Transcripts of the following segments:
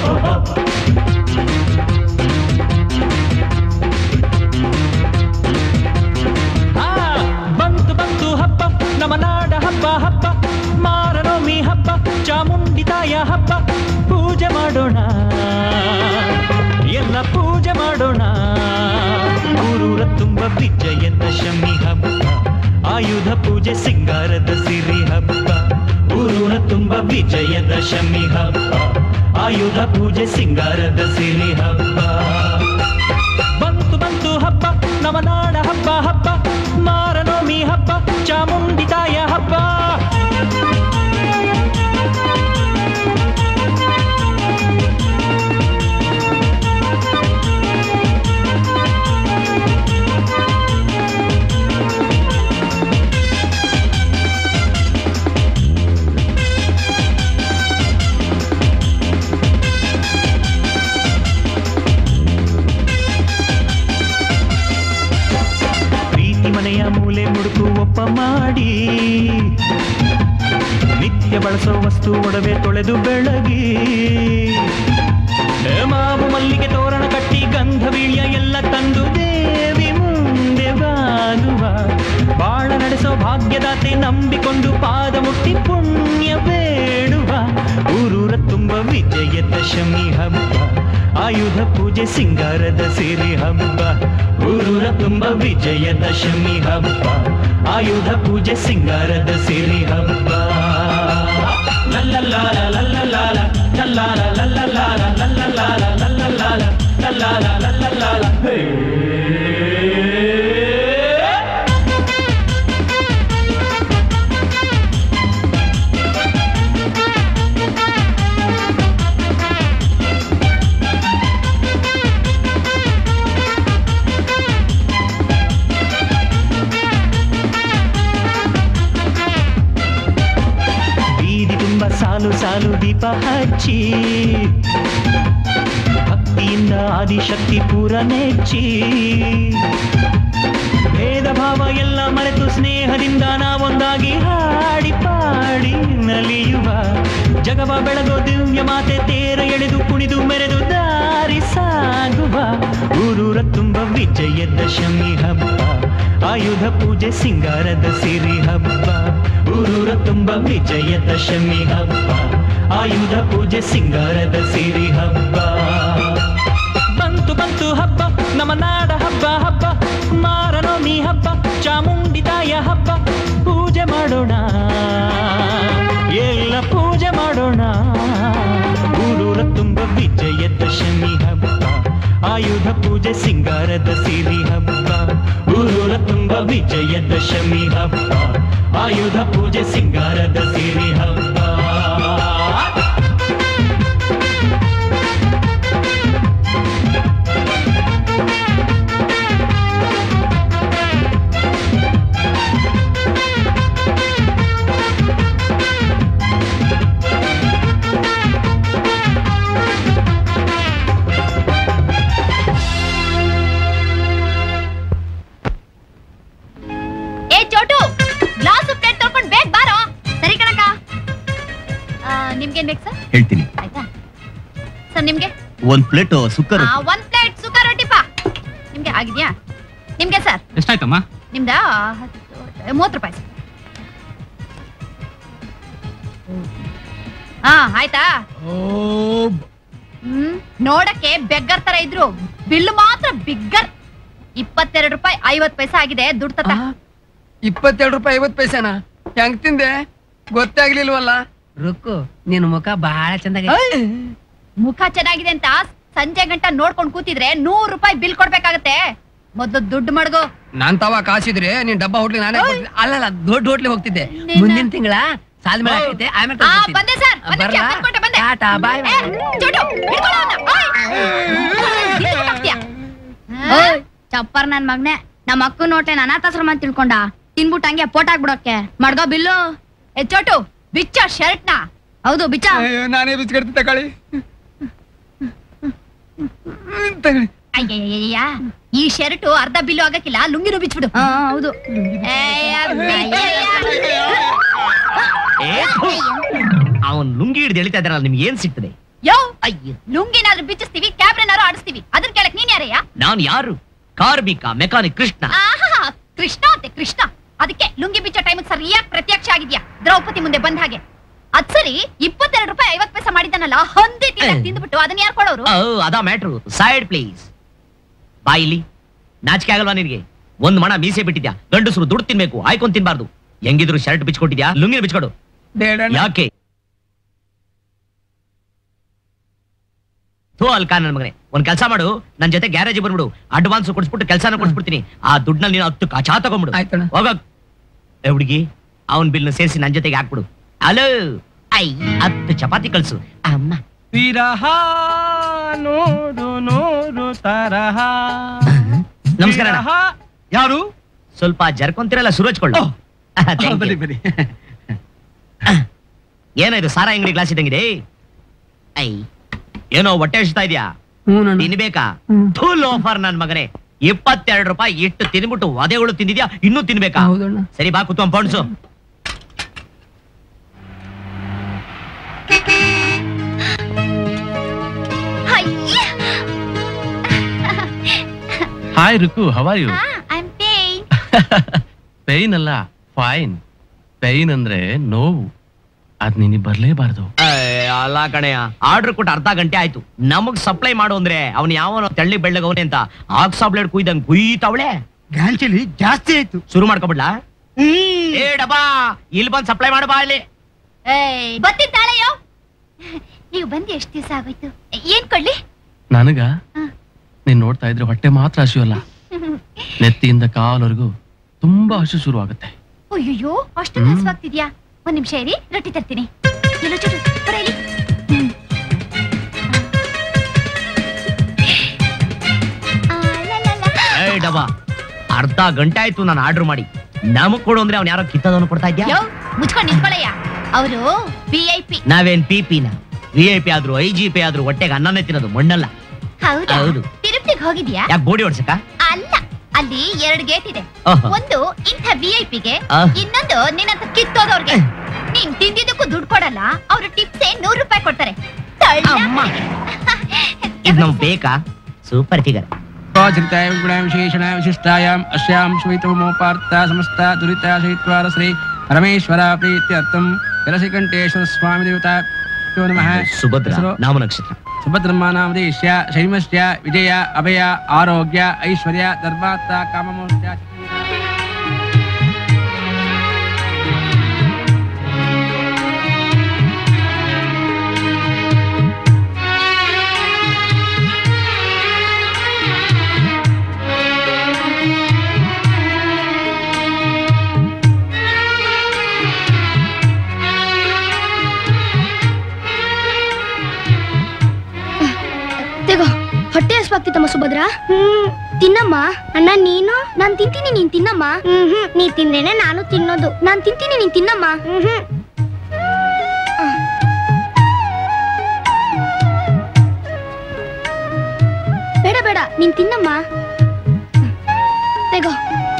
ಆ, ಬಂತು ಬಂತು ಹಬ್ಬ ನಮ್ಮ ನಾಡ ಹಬ್ಬ ಹಬ್ಬ ಮಾರನೋಮಿ ಹಬ್ಬ ಚಾಮುಂಡಿ ತಾಯ ಹಬ್ಬ ಪೂಜೆ ಮಾಡೋಣ ಎಲ್ಲ ಪೂಜೆ ಮಾಡೋಣ ಊರೂರ ತುಂಬ ವಿಜಯದಶಮಿ ಹಬ್ಬ ಆಯುಧ ಪೂಜೆ ಸಿಂಗಾರದ ಸಿರಿ ಹಬ್ಬ ಊರೂರ ತುಂಬ ವಿಜಯದಶಮಿ ಹಬ್ಬ ಆಯುಧ ಪೂಜೆ ಸಿಂಗಾರದ ಸಿರಿ ಹಬ್ಬ ಬಂತು ಬಂತು ಹಬ್ಬ ನವನಾಡ ಹಬ್ಬ ಹಬ್ಬ ಮಾರನೋಮಿ ಹಬ್ಬ ಚಾಮುಂಡಿ ತಾಯ ಹಬ್ಬ ಪ್ರೀತಿ ಮನೆಯ ಮೂಲೆ ಮುಡುಕು ಒಪ್ಪ ಮಾಡಿ ನಿತ್ಯ ಬಳಸೋ ವಸ್ತು ಒಡವೆ ತೊಳೆದು ಬೆಳಗಿ ಏ ಮಾವು ಮಲ್ಲಿಗೆ ತೋರಣ ಕಟ್ಟಿ ಗಂಧ ವೀಳ್ಯ ಎಲ್ಲ ತಂದು ದೇವಿ ಮುಂದೆ ಬಾಗುವ ಬಾಳ ನಡೆಸೋ ಭಾಗ್ಯದಾತೆ ನಂಬಿಕೊಂಡು ಪಾದ ಮುಟ್ಟಿ ಪುಣ್ಯ ಬೇಡುವ ಊರೂರ ತುಂಬ ವಿಜಯದಶಮಿ ಹಬ್ಬ ಆಯುಧ ಪೂಜೆ ಸಿಂಗಾರದ ಸಿರಿ ಹಬ್ಬ ಊರೂರ ತುಂಬ ವಿಜಯದಶಮಿ ಹಬ್ಬ ಆಯುಧ ಪೂಜೆ ಸಿಂಗಾರದ ಸಿರಿ ಹಬ್ಬ ಲಲ್ಲಲಾಲ ಲಲ್ಲಲಾಲ ಲಲ್ಲಾಲ ಲಲ್ಲಲಾಲ ಲಲ್ಲಲಾಲ ಲಲ್ಲಲಾಲ ಲಲ್ಲಾಲ ಲಲ್ಲಲಾಲ ಹೇ ಬೀದಿ ತುಂಬ ಸಾಲು ಸಾಲು ದೀಪ ಹಚ್ಚಿ ಭಕ್ತಿಯಿಂದ ಆದಿಶಕ್ತಿ ಪೂರ ನೆಚ್ಚಿ ಭೇದ ಭಾವ ಎಲ್ಲ ಮರೆತು ಸ್ನೇಹದಿಂದ ನಾವೊಂದಾಗಿ ಹಾಡಿ ಪಾಡಿ ನಲಿಯುವ ಜಗವ ಬೆಳಗೋ ದಿವ್ಯ ಮಾತೆ ತೇರ ಎಳೆದು ಕುಣಿದು ಮೆರೆದು ದಾರಿ ಸಾಗುವ ಊರೂರ ತುಂಬ ವಿಜಯದಶಮಿ ಹಬ್ಬ ಆಯುಧ ಪೂಜೆ ಸಿಂಗಾರದ ಸಿರಿ ಹಬ್ಬ ಊರೂರ ತುಂಬ ವಿಜಯದಶಮಿ ಹಬ್ಬ ಆಯುಧ ಪೂಜೆ ಸಿಂಗಾರದ ಸಿರಿ ಹಬ್ಬ ಬಂತು ಬಂತು ಹಬ್ಬ ನಮ್ಮ ನಾಡ ಹಬ್ಬ ಹಬ್ಬ ಮಾರನೋಮಿ ಹಬ್ಬ ಚಾಮುಂಡಿ ತಾಯ ಹಬ್ಬ ಪೂಜೆ ಮಾಡೋಣ ಎಲ್ಲ ಪೂಜೆ ಮಾಡೋಣ ಊರೂರ ತುಂಬ ವಿಜಯದಶಮಿ ಹಬ್ಬ ಆಯುಧ ಪೂಜೆ ಸಿಂಗಾರದ ಸಿರಿ ಹಬ್ಬ ಊರೂರ ತುಂಬ ವಿಜಯದಶಮಿ ಹಬ್ಬ ಆಯುಧ ಪೂಜೆ ಸಿಂಗಾರದ ಸಿರಿ ಹಬ್ಬ ಏ ಚೋಟು ಗ್ಲಾಸ್ ಪ್ಲೇಟ್ ತೊಳ್ಕೊಂಡ್ ಬೇಗ ಬಾರೋ ಸರಿ ಕಣಕ್ಕ ಆ, ನಿಮ್ಗೇನ್ ಬೇಕು ಸರ್ ಹೇಳ್ತೀನಿ ಆಯ್ತಾ ಸರ್ ನಿಮ್ಗೆ ಒಂದ್ ಪ್ಲೇಟ್ ಸುಕ್ಕರ್ ಆ, ಒಂದ್ ಪ್ಲೇಟ್ ಸುಕ್ಕ ರೊಟ್ಟಿಪ್ಪ ನಿಮ್ಗೆ ಆಗಿದ್ಯಾ ನಿಮ್ಗೆ ಸರ್ ಎಷ್ಟಾಯ್ತಮ್ಮ ನಿಮ್ದ ಮೂವತ್ತು ರೂಪಾಯಿ ಸರ್ ಹಾ ಆಯ್ತಾ ಹ್ಮ್ ನೋಡಕ್ಕೆ ಬೆಗ್ಗರ್ ತರ ಇದ್ರು ಬಿಲ್ ಮಾತ್ರ ಬಿಗ್ಗರ್ ಇಪ್ಪತ್ತೆರಡು ರೂಪಾಯಿ ಐವತ್ ಪೈಸೆ ಆಗಿದೆ ದುಡ್ಡು ತತ್ತ ಇಪ್ಪತ್ತೆರಡು ರೂಪಾಯಿ ಐವತ್ ಪೈಸೆನಾ ಹೆಂಗ್ ತಿಂದೆ ಗೊತ್ತಾಗ್ಲಿಲ್ವಲ್ಲ ರುಕ್ಕು ನಿನ್ ಮುಖ ಬಹಳ ಚಂದ ಮುಖ ಚೆನ್ನಾಗಿದೆ ಅಂತ ಸಂಜೆ ಗಂಟ ನೋಡ್ಕೊಂಡ್ ಕೂತಿದ್ರೆ ನೂರ್ ರೂಪಾಯಿ ಬಿಲ್ ಕೊಡ್ಬೇಕಾಗತ್ತೆ ಮೊದ್ಲು ದುಡ್ಡು ಮಡ್ಗೋ ನಾನ್ ತವ ಕಾಸಿದ್ರೆ ನೀನ್ ಡಬ್ಬಾ ಹೋಟ್ಲಿ ನಾನೇ ಕೊಡ್ತಿದ್ದೆ. ಅಲ್ಲಲ್ಲ ದೊಡ್ಡ ಹೋಟ್ಲಿಗೆ ಹೋಗ್ತಿದ್ದೆ ನಿನ್ನ- ಮುಂದಿನ ತಿಂಗಳ ಸಾಲ್ ಮೇಲೆ ಹಾಕೈತೆ ಆಮೇಲೆ ಆ ಕಳ್ಸ್ಕೊಡ್ತೀನಿ. ಬಂದೆ ಸರ್ ಬಂದೆ ಬರ್ಲಾ? ಚಪ್ಪಲ್ ಕೊಟ್ಟೆ, ಬಂದೆ ಟಾಟಾ, ಬಾಯ್ ಏ, ಚೋಟು, ಹಿಡ್ಕೊಳ್ಳೋ ಅವ್ನ. ಓಯ್. ಇಲ್ಲಿ ಹಾಕ್ತೀಯ? ಓಯ್ ಚಪ್ಪರ್ ನನ್ ಮಗ್ನೆ ನಮ್ಮ ಅಕ್ಕ ನೋಟ್ಲೆ ಅನಾಥಾಶ್ರಮ ಅಂತ ತಿಳ್ಕೊಂಡ ತಿನ್ಬಿಟ್ಟು ಹಂಗೆ ಪೋಟ್ ಹಾಕ್ಬಿಡೋಕೆ ಮಡ್ಗೋ ಬಿಲ್ಲು ಏ ಚೋಟು ಬಿಚ್ಚ ಶರ್ಟ್ ನ ಹೌದು ಬಿಚ್ಚ ಅಯ್ಯೋ, ನಾನೇ ಬಿಸ್ಕಡ್ತೀನಿ ತಗೊಳ್ಳಿ ತಗೊಳ್ಳಿ ಅಯ್ಯಯ್ಯಯ್ಯ ಈ ಶರ್ಟ್ ಅರ್ಧ ಬಿಲ್ಲು ಆಗಕ್ಕಿಲ್ಲ ಲುಂಗಿನೂ ಬಿಚ್ಬಿಡು ಹಾ ಹೌದು ಅವನ್ ಲುಂಗಿ ಹಿಡಿದು ಎಳಿತಾ ಇದ್ದಾರಲ್ಲ ನಿಮ್ಗೆ ಏನ್ ಸಿಗ್ತದೆ ಯೋ ಅಯ್ಯ ಲುಂಗಿನಾದ್ರೂ ಬಿಚ್ಚಿಸ್ತೀವಿ ಕ್ಯಾಬ್ರನಾದ್ರೂ ಆಡಿಸ್ತೀವಿ ಅದನ್ನ ಕೇಳಕ್ ನೀನ್ ಯಾರಯ್ಯ ನಾನ್ ಯಾರು ಕಾರ್ಮಿಕ ಮೆಕ್ಯಾನಿಕ್ ಕೃಷ್ಣ ಆಹಾ ಕೃಷ್ಣ ಅಂತೆ ಕೃಷ್ಣ ಅದಕ್ಕೆ ಲುಂಗಿ ಬಿಚ್ಚೋ ಟೈಮ್ ಸರಿಯಾಗಿ ಪ್ರತ್ಯಕ್ಷ ಆಗಿದ್ಯಾ ದ್ರೌಪದಿ ಮುಂದೆ ಬಂದ ಹಾಗೆ ಅದ್ ಸರಿ ಇಪ್ಪತ್ತೆರಡು ರೂಪಾಯಿ ಐವತ್ ಪೈಸೆ ಮಾಡಿದ್ದಾನಲ್ಲ ಹೊಂದಿ ತಿಂದ ಏ. ತಿಂದ್ಬಿಟ್ಟು ಅದನ್ನ ಯಾರು ಕೊಡೋರು ಓ ಅದಾ ಮ್ಯಾಟ್ರು ಸೈಡ್ ಪ್ಲೀಸ್ ಬಾ ಇಲ್ಲಿ ನಾಚಿಕೆ ಆಗಲ್ವಾ ನಿನಗೆ ಒಂದ್ ಮಣ ಮೀಸೆ ಬಿಟ್ಟಿದ್ಯಾ ಗಂಡಸರು ದುಡ್ಡು ತಿನ್ಬೇಕು ಆಯ್ಕೊಂಡ್ ತಿನ್ಬಾರ್ದು ಹೆಂಗಿದ್ರು ಶರ್ಟ್ ಬಿಚ್ಕೊಟ್ಟಿದ್ಯಾ ಲುಂಗಿನ ಬಿಚ್ಕೊಡು ಬೇಡ ಯಾಕೆ ಥೂ ಅಲ್ಕಾ ನನ್ ಮಗನೇ ಒಂದ್ ಕೆಲಸ ಮಾಡು ನನ್ ಜೊತೆ ಗ್ಯಾರೇಜ್ ಬಂದ್ಬಿಡು ಅಡ್ವಾನ್ಸ್ ಕೊಡ್ಸ್ಬಿಟ್ಟು ಕೆಲಸನ ಕೊಡ್ಸ್ಬಿಡ್ತೀನಿ ಆ ದುಡ್ಡನ್ನ ನೀನು ಹತ್ತು ಕಚಾ ತಗೊಂಡ್ಬಿಡು ಆಯ್ತಣ್ಣ. ಹೋಗ ಏ ಹುಡುಗಿ ಅವನ್ ಬಿಲ್ನ ಸೇರಿಸಿ ನನ್ ಜೊತೆಗೆ ಹಾಕ್ಬಿಡು ಹಲೋ ಐ ಹತ್ತು ಚಪಾತಿ ಕಳ್ಸು ಅಮ್ಮ ವಿರಹ ನೋಡು ನೋಡು ತರಹ ನಮಸ್ಕಾರ ಅಣ್ಣ. ವಿರಹ. ಯಾರು ಸ್ವಲ್ಪ ಜರ್ಕೊಂತಿರಲ್ಲ ಸುರೋಜ್ಕೊಳ್ಳು ಓಹ್. ಬನ್ನಿ ಬನ್ನಿ ಏನಾಯ್ತು ಸಾರಾ ಅಂಗಡಿ ಗ್ಲಾಸ್ ಇದ್ದಂಗಿದೆ ಐ ಏನೋ ಹೊಟ್ಟೆ ಹಸಿತಾ ಇದ್ಯಾ ಹ್ಞೂ ನಾನು ತಿನ್ಬೇಕಾ ಹ್ಮ್. ಫುಲ್ ಆಫರ್ ನನ್ ಮಗನೇ ಇಪ್ಪತ್ತೆರಡು ರೂಪಾಯಿ ಇಟ್ಟು ತಿನ್ಬಿಟ್ಟು ಒದೆಗಳು ತಿಂದಿದ್ಯಾ ಇನ್ನೂ ತಿನ್ಬೇಕಾ ಹೌದಣ್ಣ ಸರಿ ಬಾ ಕುತ್ಕೊಂಡ್ ಪೌಂಡ್ಸು ಅಯ್ಯ hi Ruku how are you I'm pain pine ಅಲ್ಲ ಫೈನ್ ಪೈನ್ ಅಂದ್ರೆ ನೋವು ಅದ್ ನಿನಗೆ ಬರ್ಲೇಬಾರ್ದು ಅಲ್ಲ ಕಣೆಯ ಆರ್ಡರ್ ಕೊಟ್ಟು ಅರ್ಧ ಗಂಟೆ ಆಯ್ತು ನಮಗ್ ಸಪ್ಲೈ ಮಾಡು ಅಂದ್ರೆ ಅವನ್ ಯಾವನೋ ತೆಳ್ಳಿ ಬೆಳ್ಳಗವನೆ ಅಂತ ಆಕ್ಸಾಬ್ಲೇಡ್ ಕುಯ್ದಂಗ್ ಕುಯ್ತಾವಳೆ ಗಾಂಚಲಿ ಜಾಸ್ತಿ ಆಯ್ತು ಶುರು ಮಾಡ್ಕೊಬಿಡ್ಲಾ ಏ ಡಬಾ ಇಲ್ಲಿ ಬಂದ್ ಸಪ್ಲೈ ಮಾಡು ಬಾ ಇಲ್ಲಿ ಏಯ್ ಬತ್ತಿದ್ದಾಳೆಯೋ ನೀವು ಬಂದು ಎಷ್ಟು ದಿವಸ ಆಗೋಯ್ತು ಏನ್ ಕೊಡ್ಲಿ ನನಗ ಹ. ನೀನ್ ನೋಡ್ತಾ ಇದ್ರೆ ಹೊಟ್ಟೆ ಮಾತ್ರ ಹಸಿವಲ್ಲ ನೆತ್ತಿಯಿಂದ ಕಾಲ್ವರೆಗೂ ತುಂಬಾ ಹಸು ಶುರು ಆಗುತ್ತೆ ಅಯ್ಯೋ ಅಷ್ಟು ಹ್ಮ್. ಹಸುವಾಗ್ತಿದ್ಯಾ ಒಂದ್ ನಿಮಿಷ ಇರಿ ರೊಟ್ಟಿ ತರ್ತೀನಿ ಎಲ್ಲೋ ಚೂರು ಬರ ಇಲ್ಲಿ. ಹ್ಮ್. ಆ, ಲ, ಲ, ಲ. ಏ ಡಬಾ ಅರ್ಧ ಗಂಟೆ ಆಯ್ತು ನಾನು ಆರ್ಡರ್ ಮಾಡಿ ನಮಗ್ ಕೊಡು ಅಂದ್ರೆ ಅವ್ನ್ ಯಾರೋ ಕಿತ್ತದವನು ಕೊಡ್ತಾ ಇದ್ಯಾ ಯೋ ಮುಚ್ಕೊಂಡ್ ನಿಂತ್ಕೊಳ್ಳಯ್ಯ ಅವರು ವಿ ಐ ಪಿ ನಾವೇನ್ ಪಿ ಪಿನ ವಿ ಐ ಪಿ ಆದ್ರೂ ಐ ಜಿ ಪಿ ಆದ್ರೂ ಹೊಟ್ಟೆಗೆ ಅನ್ನನೇ ತಿನ್ನೋದು ಮಣ್ಣಲ್ಲ ಹೌದಾ ಹೌದು. ತಿರುಪತಿಗೆ ಹೋಗಿದ್ಯಾ ಯಾಕೆ ಬೋಡಿ ಹೊಡ್ಸಕ್ಕ ಅಲ್ಲ ಅಲ್ಲಿ ಎರಡು ಗೇಟ್ ಇದೆ ಓಹೋ. ಒಂದು ಇಂಥ ವಿ ಐ ಪಿಗೆ ಆ. ಇನ್ನೊಂದು ನಿನ್ನಂತ ಕಿತ್ತೋದವ್ರಿಗೆ ನೀನ್ ತಿಂದಿದ್ದಕ್ಕೂ ದುಡ್ಡು ಕೊಡಲ್ಲ ಅವ್ರ ಟಿಪ್ಸ್ ನೂರು ರೂಪಾಯಿ ಕೊಡ್ತಾರೆ ತಳ್ಳ ಅಮ್ಮ. ಇದ್ ನಮ್ಗ್ ಬೇಕಾ ಸೂಪರ್ ಫಿಗರ್ ಶ್ರೀತಾಯ ಗುಣಾಂ ವಿಶೇಷಣ ವಿಶಿಷ್ಟಾಯಾಮ್ ಅಸ್ಯಾಂ ಶ್ವೇತಮೋಪಾರ್ಥ ಸಮಸ್ತ ದುರಿತಾಶಯಿತ್ವಾರ ಶ್ರೀ ಪರಮೇಶ್ವರ ಪ್ರೀತ್ಯರ್ಥಂ ಜಲಸಿಕಂಠೇಶ್ವರ ಸ್ವಾಮಿ ದೇವತಾ ಯೋ ನಮಃ ಸುಭದ್ರ ಹೆಸರು? ನಾಮ ನಕ್ಷತ್ರ ಸುಭದ್ರಮಾನಾಮದೇಶ್ಯ ಶೈಮಶ್ಯ ವಿಜಯ ಅಭಯ ಆರೋಗ್ಯ ಐಶ್ವರ್ಯ ಧರ್ಮಾರ್ಥ ಕಾಮಮೋಕ್ಷ ತೆಗೋ ಹೊಟ್ಟೆ ಹಸ್ವಾಗ್ತಿತ್ತಮ್ಮ ಸುಭದ್ರ ತಿನ್ನಮ್ಮ ಅಣ್ಣ ನೀನು ನಾನ್ ತಿಂತೀನಿ ನೀನ್ ತಿನ್ನಮ್ಮ ನೀ ತಿಂದೇನೆ ನಾನು ತಿನ್ನೋದು ನಾನ್ ತಿಂತೀನಿ ನೀನ್ ತಿನ್ನಮ್ಮ ಬೇಡ ಬೇಡ ನೀನ್ ತಿನ್ನಮ್ಮ ತೆಗೋ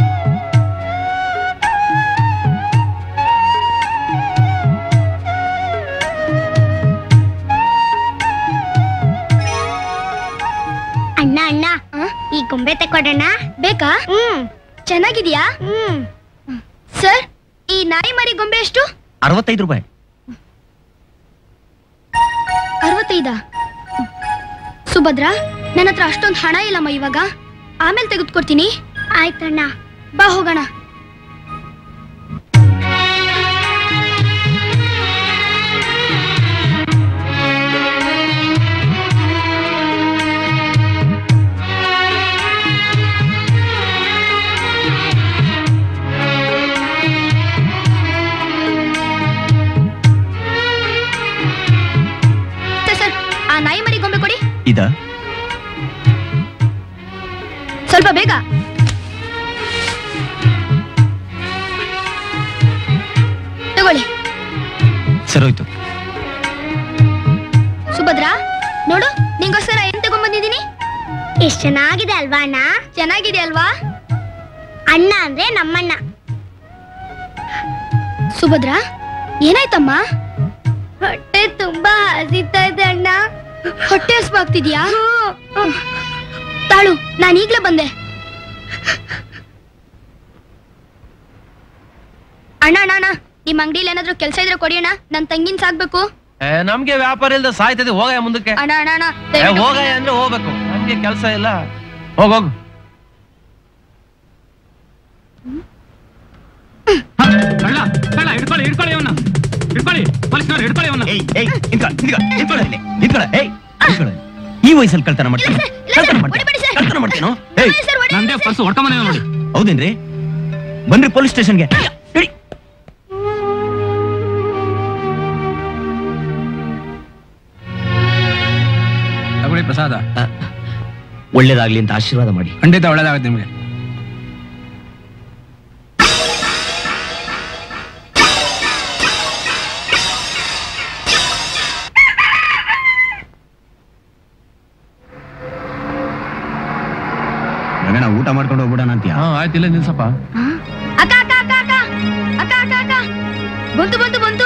ಅಣ್ಣ ಅಣ್ಣ ಈ ಗೊಂಬೆ ತಕೊಡೋಣ ಬೇಕಾ ಹ್ಮ್ ಚೆನ್ನಾಗಿದ್ಯಾ ಹ್ಮ್ ಸರ್ ಈ ನಾಯಿ ಮರಿ ಗೊಂಬೆ ಎಷ್ಟು ಅರವತ್ತೈದು ರೂಪಾಯಿ ಅರವತ್ತೈದ ಸುಭದ್ರ ನನ್ನ ಹತ್ರ ಅಷ್ಟೊಂದು ಹಣ ಇಲ್ಲಮ್ಮ ಇವಾಗ ಆಮೇಲೆ ತೆಗೆದುಕೊಡ್ತೀನಿ ಆಯ್ತಣ್ಣ ಬಾ ಹೋಗೋಣ ಸರ್, ಸರ್ ಆ ನಾಯಿ ಮರಿ ಗೊಂಬೆ ಕೊಡಿ ಇದ ಸ್ವಲ್ಪ ಬೇಗ ತಗೊಳ್ಳಿ ಸರೋಯ್ತು ಸುಭದ್ರ ನೋಡು ನಿಂಗೋಸ್ಕರ ಏನ್ ತಗೊಂಡ್ಬಂದಿದ್ದೀನಿ ಎಷ್ಟ್ ಚೆನ್ನಾಗಿದೆ ಅಲ್ವಾ ಅಣ್ಣ ಚೆನ್ನಾಗಿದೆ ಅಲ್ವಾ ಅಣ್ಣ ಅಂದ್ರೆ ನಮ್ಮಣ್ಣ ಸುಭದ್ರ ಏನಾಯ್ತಮ್ಮ ಹೊಟ್ಟೆ ತುಂಬಾ ಹಸಿತಾ ಇದೆ ಅಣ್ಣ ಹೊಟ್ಟೆ ಹಸ್ವಾಗ್ತಿದ್ಯಾ ತಾಳು ನಾನು ಈಗ್ಲೇ ಬಂದೆ ಅಣ್ಣ ಅಣ್ಣ ಅಣ್ಣ ನಿಮ್ ಅಂಗಡಿಲಿ ಏನಾದ್ರೂ ಕೆಲಸ ಇದ್ರೆ ಕೊಡಿ ಅಣ್ಣ ನನ್ ತಂಗಿನ್ ಸಾಕ್ಬೇಕು ಏ, ನಮ್ಗೆ ವ್ಯಾಪಾರ ಇಲ್ದ ಸಾಯ್ತದೆ ಹೋಗಯ್ಯ ಮುಂದಕ್ಕೆ ಅಣ್ಣ ಅಣ್ಣ ಅಣ್ಣ ಏ, ದಯವಿಟ್ಟು ಕೊಡಿ ಹೋಗಯ್ಯ ಅಣ್ಣ. ಅಂದ್ರೆ ಹೋಗ್ಬೇಕು ನಮ್ಗೆ ಕೆಲಸ ಇಲ್ಲ ಹೋಗ್ ಹೋಗು ಕಳ್ಳ ಕಳ್ಳ ಹಿಡ್ಕೊಳ್ಳಿ ಹಿಡ್ಕೊಳ್ಳಿ ಅವನ್ನ ಹಿಡ್ಕೊಳ್ಳಿ ಪೊಲೀಸ್ನವ್ರು ಹಿಡ್ಕೊಳ್ಳಿ ಅವನ್ನ ಏಯ್ ಏಯ್ ನಿಂತ್ಕೊ, ನಿಂತ್ಕೊ, ನಿಂತ್ಕೊಳ್ಳೋ ಇಲ್ಲಿ, ನಿಂತ್ಕೊಳ್ಳೋ, ಏಯ್, ನಿಂತ್ಕೊಳ್ಳೋ. ಈ ವಯಸ್ಸಲ್ಲಿ ಕಳ್ತನ ಮಾಡ್ತೀನಿ ಇಲ್ಲ ಸರ್, ಕಳ್ತನ ಹೊಡಿ ಮಾಡ್ತೀನಿ ಬಿಡಿ ಸರ್. ಕಳ್ತನ ಮಾಡ್ತೀನೋ ಏಯ್ ಹೊಡಿ ಸರ್, ಹೊಡಿ ನಂದೇ ಸರ್. ಪರ್ಸು ಹೊಡ್ಕೊಂಬನೆ ನೋಡಿ ಹೌದೇನ್ರಿ ಬನ್ರಿ ಪೊಲೀಸ್ ಸ್ಟೇಷನ್ಗೆ ನಡಿ. ತಗೊಳ್ಳಿ ಪ್ರಸಾದ ಒಳ್ಳೇದಾಗ್ಲಿ ಅಂತ ಆಶೀರ್ವಾದ ಮಾಡಿ ಖಂಡಿತ ಒಳ್ಳೇದಾಗುತ್ತೆ ನಿಮ್ಗೆ ಮಗನ ಊಟ ಮಾಡ್ಕೊಂಡು ಹೋಗ್ಬಿಡೋಣ ಅಂತೀಯ ಹಾ ಆಯ್ತು ಇಲ್ಲೇ ನಿಲ್ಸಪ್ಪ ಅಕ್ಕ ಅಕ್ಕ ಅಕ್ಕ ಅಕ್ಕ ಅಕ್ಕ ಅಕ್ಕ ಅಕ್ಕ ಬಂತು ಬಂತು ಬಂತು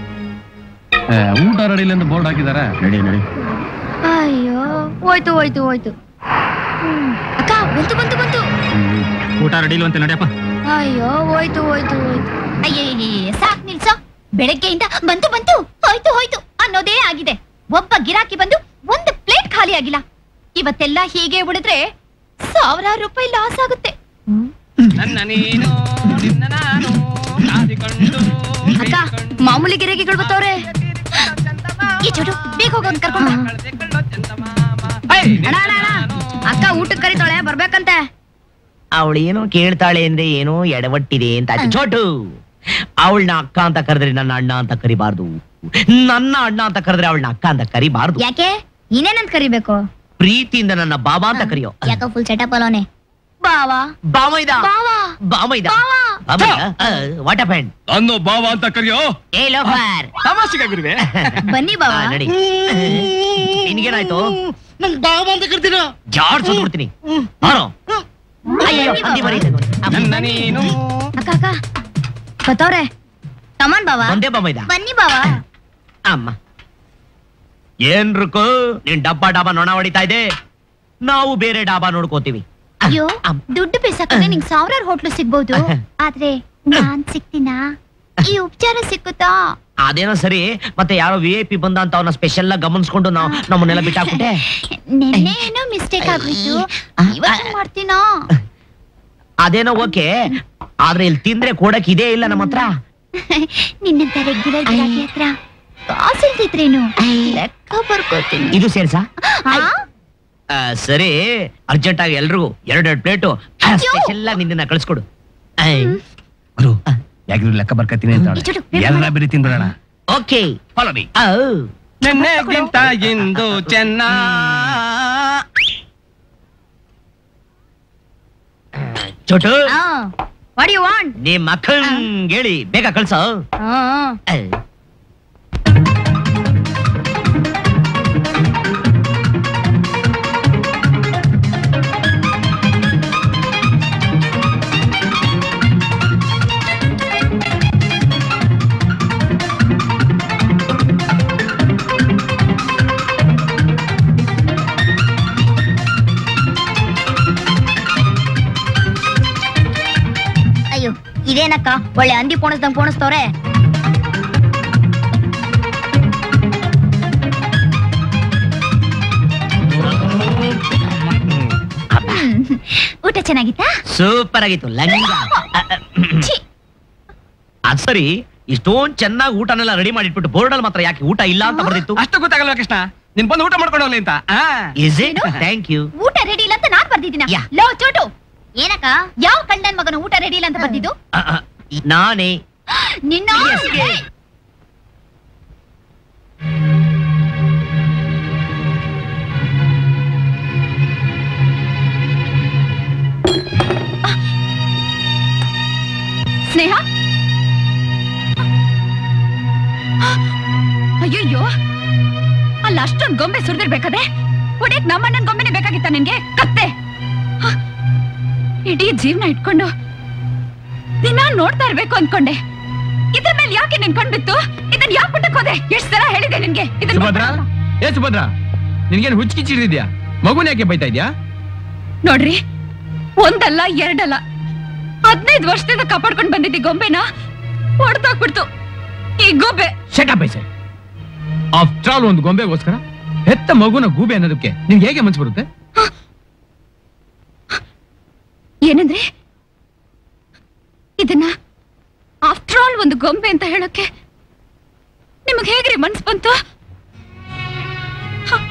ಏ, ಊಟ ರೆಡಿ ಇಲ್ಲ ಅಂತ ಬೋರ್ಡ್ ಹಾಕಿದಾರೆ ನಡಿ ನಡಿ ಅಯ್ಯೋ ಹೋಯ್ತು ಹೋಯ್ತು ಹೋಯ್ತು ಹ್ಮ್. ಅಕ್ಕ ಬಂತು ಬಂತು ಬಂತು ಊಟ ರೆಡಿ ಅಂತ ನಡಿಯಪ್ಪ ಅಯ್ಯೋ ಹೋಯ್ತು ಹೋಯ್ತು ಹೋಯ್ತು ಅಯ್ಯಯ್ಯಯ್ಯ ಸಾಕ್ ನಿಲ್ಸೋ ಬೆಳಗ್ಗೆಯಿಂದ ಬಂತು ಬಂತು ಹೋಯ್ತು ಹೋಯ್ತು ಅನ್ನೋದೇ ಆಗಿದೆ ಒಬ್ಬ ಗಿರಾಕಿ ಬಂದು ಒಂದು ಪ್ಲೇಟ್ ಖಾಲಿ ಆಗಿಲ್ಲ ಇವತ್ತೆಲ್ಲ ಹೀಗೆ ಉಳಿದ್ರೆ ಸಾವಿರಾರು ರೂಪಾಯಿ ಲಾಸ್ ಆಗುತ್ತೆ ನನ್ನ ನೀನು ನಿನ್ನ ನಾನು ಕಾದಿಕೊಂಡು ಅಕ್ಕ ಮಾಮೂಲಿ ಗಿರಾಕಿಗಳು ಬರ್ತವ್ರೆ ಈ ಚೋಟು ಬೇಗ ಹೋಗೋನ್ ಕರ್ಕೊಂಡು ಬಾ. ಅಣ್ಣ ಅಣ್ಣ ಅಣ್ಣ ಅಕ್ಕ ಊಟಕ್ಕೆ ಕರಿತಾಳೆ ಬರ್ಬೇಕಂತೆ ಅವಳು ಏನೋ ಕೇಳ್ತಾಳೆ ಅಂದ್ರೆ ಏನೋ ಎಡವಟ್ಟಿದೆ ಅಂತ ಆಯ್ತು. ಚೋಟು ಅವಳನ್ನ ಅಕ್ಕ ಅಂತ ಕರೆದ್ರೆ ನನ್ನ ಅಣ್ಣ ಅಂತ ಕರಿಬಾರ್ದು ನನ್ನ ಅಣ್ಣ ಅಂತ ಕರೆದ್ರೆ ಅವಳನ್ನ ಅಕ್ಕ ಅಂತ ಕರಿಬಾರ್ದು ಯಾಕೆ ಇನ್ನೇನಂತ ಕರಿಬೇಕು ಪ್ರೀತಿಯಿಂದ ನನ್ನ ಬಾಬಾ ಅಂತ ಕರಿಯೋ ಯಾಕೋ ಫುಲ್ ಸೆಟಪ್ ಅಲ್ಲೋನೆ ಬಾವಾ ಬಾಮೈದ ಬಾವಾ ಬಾಮೈದ ಬಾವಾ ವಾಟ್ ಹ್ಯಾಂಡ್ ಅನ್ನೋ ಬಾವ ಅಂತ ಕರಿಯೋ ಏ ಲೋಫರ್ ತಮಾಷೆಗಾಗಿರುವೆ ಬನ್ನಿ ಬಾವಾ ನಡಿ ನಿನ್ಗೇನಾಯ್ತು ನಂಗ್ ಬಾಬಾ ಅಂತ ಕರ್ತೀನ ಜಾಡ್ ಸುಟ್ಬಿಡ್ತೀನಿ ಬಾರೋ. ಅಯ್ಯೋ, ಹಂದಿ ಮರಿ ಇದೆ ನೋಡಿ. ನನ್ನ ನೀನು ಅಕ್ಕ ಅಕ್ಕ ಬತ್ತವ್ರೆ ಕಮಾನ್ ಬಾವಾ ಒಂದೇ ಬಾಮೈದ ಬನ್ನಿ ಬಾವಾ ಅಮ್ಮ ಏನ್ ರುಕು ನೀನ್ ಡಬ್ಬ ಡಾಬಾ ನೊಣ ಹೊಡಿತಾ ಇದೆ ನಾವು ಬೇರೆ ಡಾಬಾ ನೋಡ್ಕೋತೀವಿ ಅಯ್ಯೋ ಅಮ್. ದುಡ್ಡು ಬೇಸಾಕಂದ್ರೆ ನಿಂಗ್ ಸಾವಿರಾರು ಹೋಟ್ಲು ಸಿಗ್ಬೋದು ಆದ್ರೆ ನಾನ್ ಸಿಗ್ತೀನಾ ಈ ಉಪಚಾರ ಸಿಕ್ಕುತ್ತಾ ಅದೇನೋ ಸರಿ ಮತ್ತೆ ಯಾರೋ ವಿ ಐ ಪಿ ಬಂದ ಅಂತ ಅವನ ಸ್ಪೆಷಲ್ ಆಗಿ ಗಮನಿಸ್ಕೊಂಡು ನಾವು ನಮ್ಮನ್ನೆಲ್ಲ ಬಿಟ್ಟಾಕ್ಬಿಟ್ಟೆ ನಿನ್ನೆ ಏನೋ ಮಿಸ್ಟೇಕ್ ಆಗೋಯ್ತು ಇವತ್ತು ಮಾಡ್ತೀನಾ ಅದೇನೋ ಓಕೆ ಆದ್ರೆ ಇಲ್ಲಿ ತಿಂದ್ರೆ ಕೊಡಕ್ ಇದೇ ಇಲ್ಲ ನಮ್ಮ ಹತ್ರ ನಿನ್ನಂತ ರೆಗ್ಯುಲರ್ ಗಿರಾಕಿ ಹತ್ರ ಕಾಸಿಲ್ದಿದ್ರೇನು ಲೆಕ್ಕ ಬರ್ಕೋತೀನಿ ಇದು ಸೇರ್ಸಾ ಆ? ಆ, ಸರಿ ಅರ್ಜೆಂಟ್ ಆಗಿ ಎಲ್ರಿಗೂ ಎರಡೆರಡು ಪ್ಲೇಟು ಸ್ಪೆಷಲ್ ಆಗಿ ನಿನ್ನ ಕಳ್ಸ್ಕೊಡು ಬರು ಯಾಕಿದ್ರು ಲೆಕ್ಕ ಬರ್ಕತೀನಿ ಅಂತ ಈ ಚುಟು, ಬೇಗ ಎಲ್ಲ ಮಾಡು. ಬೇರೆ ತಿನ್ಬಿಡೋಣ ಓಕೆ ಫಾಲೋ ಮೀ ನಿನ್ನೆಗಿಂತ ಇಂದು ಚೆನ್ನ ಚೋಟು ವಾಟ್ ಯು ವಾಂಟ್ ನಿಮ್ ಮಕ್ಕಳ್ ಹೇಳಿ ಬೇಗ ಕಳ್ಸೋ ಆ. ಅಯ್ಯೋ ಇದೇನಕ್ಕ ಒಳ್ಳೆ ಹಂದಿ ಪೋಣಿಸ್ದಂಗ್ ಪೋಣಿಸ್ತವ್ರೆ ಊಟ ಚೆನ್ನಾಗಿತ್ತಾ ಸೂಪರ್ ಆಗಿತ್ತು ಲಂಗ ಛೀ, ಅದ್ ಸರಿ ಇಷ್ಟೊಂದ್ ಚೆನ್ನಾಗಿ ಊಟನೆಲ್ಲ ರೆಡಿ ಮಾಡಿಟ್ಬಿಟ್ಟು ಬೋರ್ಡ್ ಅಲ್ಲಿ ಮಾತ್ರ ಯಾಕೆ ಊಟ ಇಲ್ಲ ಅಂತ ಬರ್ದಿತ್ತು ಅಷ್ಟು ಗೊತ್ತಾಗಲ್ವಾ ಕೃಷ್ಣ ನೀನ್ ಬಂದು ಊಟ ಮಾಡ್ಕೊಂಡು ಹೋಗ್ಲಿ ಅಂತ ಆ. ಇಸ್ ಇಟ್ ಥ್ಯಾಂಕ್ ಯು ಊಟ ರೆಡಿ ಇಲ್ಲ ಅಂತ ನಾನ್ ಬರ್ದಿದ್ದೀನ ಯಾ. ಲೋ ಚೋಟು ಏನಕ್ಕ ಯಾವ ಕಳ್ಳನ್ ಮಗನ ಊಟ ರೆಡಿ ಇಲ್ಲ ಅಂತ ಬರ್ದಿದ್ದು ನಾನೇ ನಿನ್ನ Yes, yes. ಸ್ನೇಹ ಅಯ್ಯಯ್ಯೋ ಅಲ್ಲ ಅಷ್ಟೊಂದ್ ಗೊಂಬೆ ಸುರಿದಿರ್ಬೇಕಾದ್ರೆ ಹೊಡೆಯಕ್ ನಮ್ಮಣ್ಣನ್ ಗೊಂಬೆನೆ ಬೇಕಾಗಿತ್ತ ನಿನ್ಗೆ ಕತ್ತೆ ಹ, ಇಡೀ ಜೀವನ ಇಟ್ಕೊಂಡು ದಿನ ನೋಡ್ತಾ ಇರ್ಬೇಕು ಅನ್ಕೊಂಡೆ ಇದ್ರ ಮೇಲೆ ಯಾಕೆ ನಿನ್ ಕಣ್ಬಿತ್ತು ಇದ್ರ ನನ್ ಯಾಕೆ ಬಿಟ್ಟಕ್ ಹೋದೆ ಎಷ್ಟ್ ಸಲ ಹೇಳಿದೆ ನಿನ್ಗೆ ಇದನ್ನ ಸುಭದ್ರ ಏ ಸುಭದ್ರ ನಿನ್ಗೇನು ಹುಚ್ಚಿಚಿಡಿದ್ಯಾ ಮಗುನ ಯಾಕೆ ಬೈತಾ ಇದ್ಯಾ ನೋಡ್ರಿ ಒಂದಲ್ಲ ಎರಡಲ್ಲ ಹದಿನೈದು ವರ್ಷದಿಂದ ಕಾಪಾಡ್ಕೊಂಡ್ ಬಂದಿದ್ದಿ ಗೊಂಬೆನ ಹೊಡ್ತಾಕ್ಬಿಡ್ತು ಈ ಗೊಂಬೆ ಶಟ ಬೈಸೆ ಆಫ್ಟರ್ ಆಲ್ ಒಂದು ಗೊಂಬೆಗೋಸ್ಕರ ಹೆತ್ತ ಮಗುನ ಗೂಬೆ ಅನ್ನೋದಕ್ಕೆ ನಿಮ್ಗೆ ಹೇಗೆ ಮನ್ಸು ಬರುತ್ತೆ ಏನಂದ್ರೆ ಇದನ್ನ ಆಫ್ಟರ್ ಆಲ್ ಒಂದು ಗೊಂಬೆ ಅಂತ ಹೇಳಕ್ಕೆ ನಿಮಗ್ ಹೇಗ್ರಿ ಮನ್ಸ್ ಬಂತು ಹ.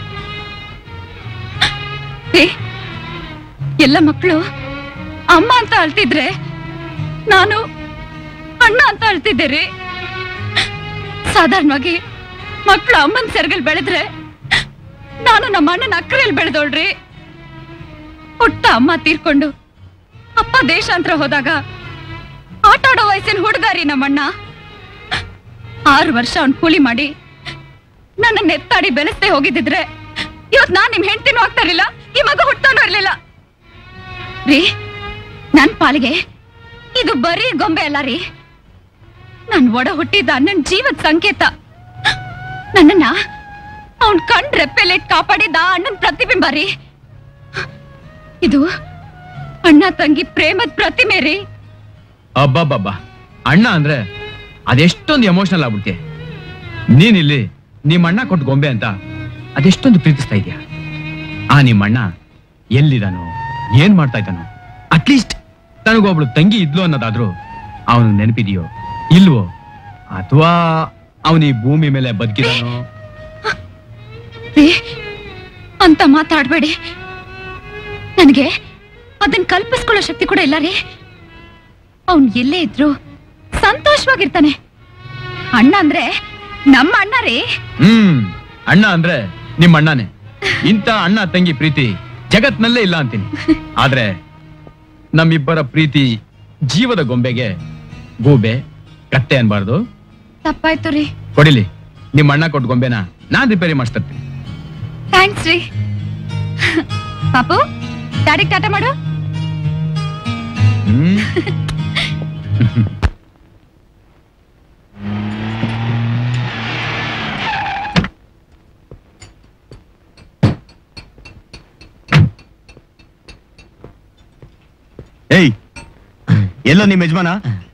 ಏ, ಎಲ್ಲ ಮಕ್ಕಳು ಅಮ್ಮ ಅಂತ ಅಳ್ತಿದ್ರೆ ನಾನು ಅಣ್ಣ ಅಂತ ಅಳ್ತಿದ್ದೆ ರೀ ಸಾಧಾರಣವಾಗಿ ಮಕ್ಕಳು ಅಮ್ಮನ ಸೆರಗಲ್ ಬೆಳೆದ್ರೆ ನಾನು ನಮ್ಮ ಅಣ್ಣನ ಅಕ್ಕರೆಯಲ್ಲಿ ಬೆಳೆದೋಳ್ರಿ ಹುಟ್ಟ ಅಮ್ಮ ತೀರ್ಕೊಂಡು ಅಪ್ಪ ದೇಶಾಂತರ ಹೋದಾಗ ಆಟ ಆಡೋ ವಯಸ್ಸಿನ ಹುಡುಗಾರಿ ನಮ್ಮಣ್ಣ ಆರು ವರ್ಷ ಅವ್ನ್ ಕೂಲಿ ಮಾಡಿ ನನ್ನ ನೆತ್ತಾಡಿ ಬೆಳೆಸ್ದೆ ಹೋಗಿದ್ದಿದ್ರೆ ಇವತ್ ನಾನ್ ನಿಮ್ ಹೆಂಡ್ತಿನೂ ಆಗ್ತಾ ಇರ್ಲಿಲ್ಲ ಈ ಮಗ ಹುಟ್ಟಾನೂ ಇರ್ಲಿಲ್ಲ ರೀ ನನ್ ಪಾಲಿಗೆ ಇದು ಬರೀ ಗೊಂಬೆ ಅಲ್ಲ ರೀ ನನ್ ಒಡ ಹುಟ್ಟಿದ ನನ್ನ ಜೀವದ ಸಂಕೇತ ನನ್ನನ್ನ ಅವನ್ ಕಣ್ ರೆಪ್ಪೆಲೆಟ್ ಕಾಪಾಡಿದ ಅಣ್ಣನ್ ಪ್ರತಿಬಿಂಬ ರೀ ಇದು ಅಣ್ಣ ತಂಗಿ ಪ್ರೇಮದ ಪ್ರತಿಮೆ ರೀ ಅಬ್ಬಬ್ಬಬ್ಬ ಅಣ್ಣ ಅಂದ್ರೆ ಅದೆಷ್ಟೊಂದು ಎಮೋಷನಲ್ ಆಗ್ಬಿಡ್ತೀಯ ನೀನಿಲ್ಲಿ ನಿಮ್ಮ ಅಣ್ಣ ಕೊಟ್ಟು ಗೊಂಬೆ ಅಂತ ಅದೆಷ್ಟೊಂದು ಪ್ರೀತಿಸ್ತಾ ಇದೀಯ ಆ ನಿಮ್ಮ ಅಣ್ಣ ಎಲ್ಲಿದಾನೋ ಏನ್ ಮಾಡ್ತಾ ಇದ್ದಾನೋ ಅಟ್ಲೀಸ್ಟ್ ತನಗೊಬ್ಳು ತಂಗಿ ಇದ್ಲು ಅನ್ನೋದಾದ್ರೂ ಅವನು ನೆನಪಿದೆಯೋ ಇಲ್ವೋ ಅಥವಾ ಅವನು ಈ ಭೂಮಿ ಮೇಲೆ ಬದುಕಿದಾನೋ ರೀ ಅಂತ ಮಾತಾಡ್ಬೇಡಿ ನನಗೆ ಅದನ್ನ ಕಲ್ಪಿಸ್ಕೊಳ್ಳೋ ಶಕ್ತಿ ಕೂಡ ಇಲ್ಲ ರೀ ಅವನ್ ಎಲ್ಲೇ ಇದ್ರು ಸಂತೋಷವಾಗಿರ್ತಾನೆ ಅಣ್ಣ ಅಂದ್ರೆ ನಮ್ಮ ಅಣ್ಣ ರೀ ಹ್ಮ್ ಅಣ್ಣ ಅಂದ್ರೆ ನಿಮ್ಮ ಅಣ್ಣನೇ ಇಂಥ ಅಣ್ಣ ತಂಗಿ ಪ್ರೀತಿ ಜಗತ್ನಲ್ಲೇ ಇಲ್ಲ ಅಂತೀನಿ ಆದ್ರೆ ನಮ್ಮಿಬ್ಬರ ಪ್ರೀತಿ ಜೀವದ ಗೊಂಬೆಗೆ ಗೂಬೆ ಕತ್ತೆ ಅನ್ಬಾರ್ದು ತಪ್ಪಾಯ್ತು ರೀ ಕೊಡಿಲಿ ನಿಮ್ಮ ಅಣ್ಣ ಕೊಟ್ಟು ಗೊಂಬೆನ ನಾನ್ ರಿಪೇರಿ ಮಾಡಿಸ್ತಿರ್ತೀನಿ ಥ್ಯಾಂಕ್ಸ್ ರೀ ಪಾಪು ಡ್ಯಾಡಿಗ್ ಟಾಟಾ ಮಾಡು ಹ್ಮ್ ಏಯ್ ಎಲ್ಲ ನಿಮ್ ಯಜಮಾನ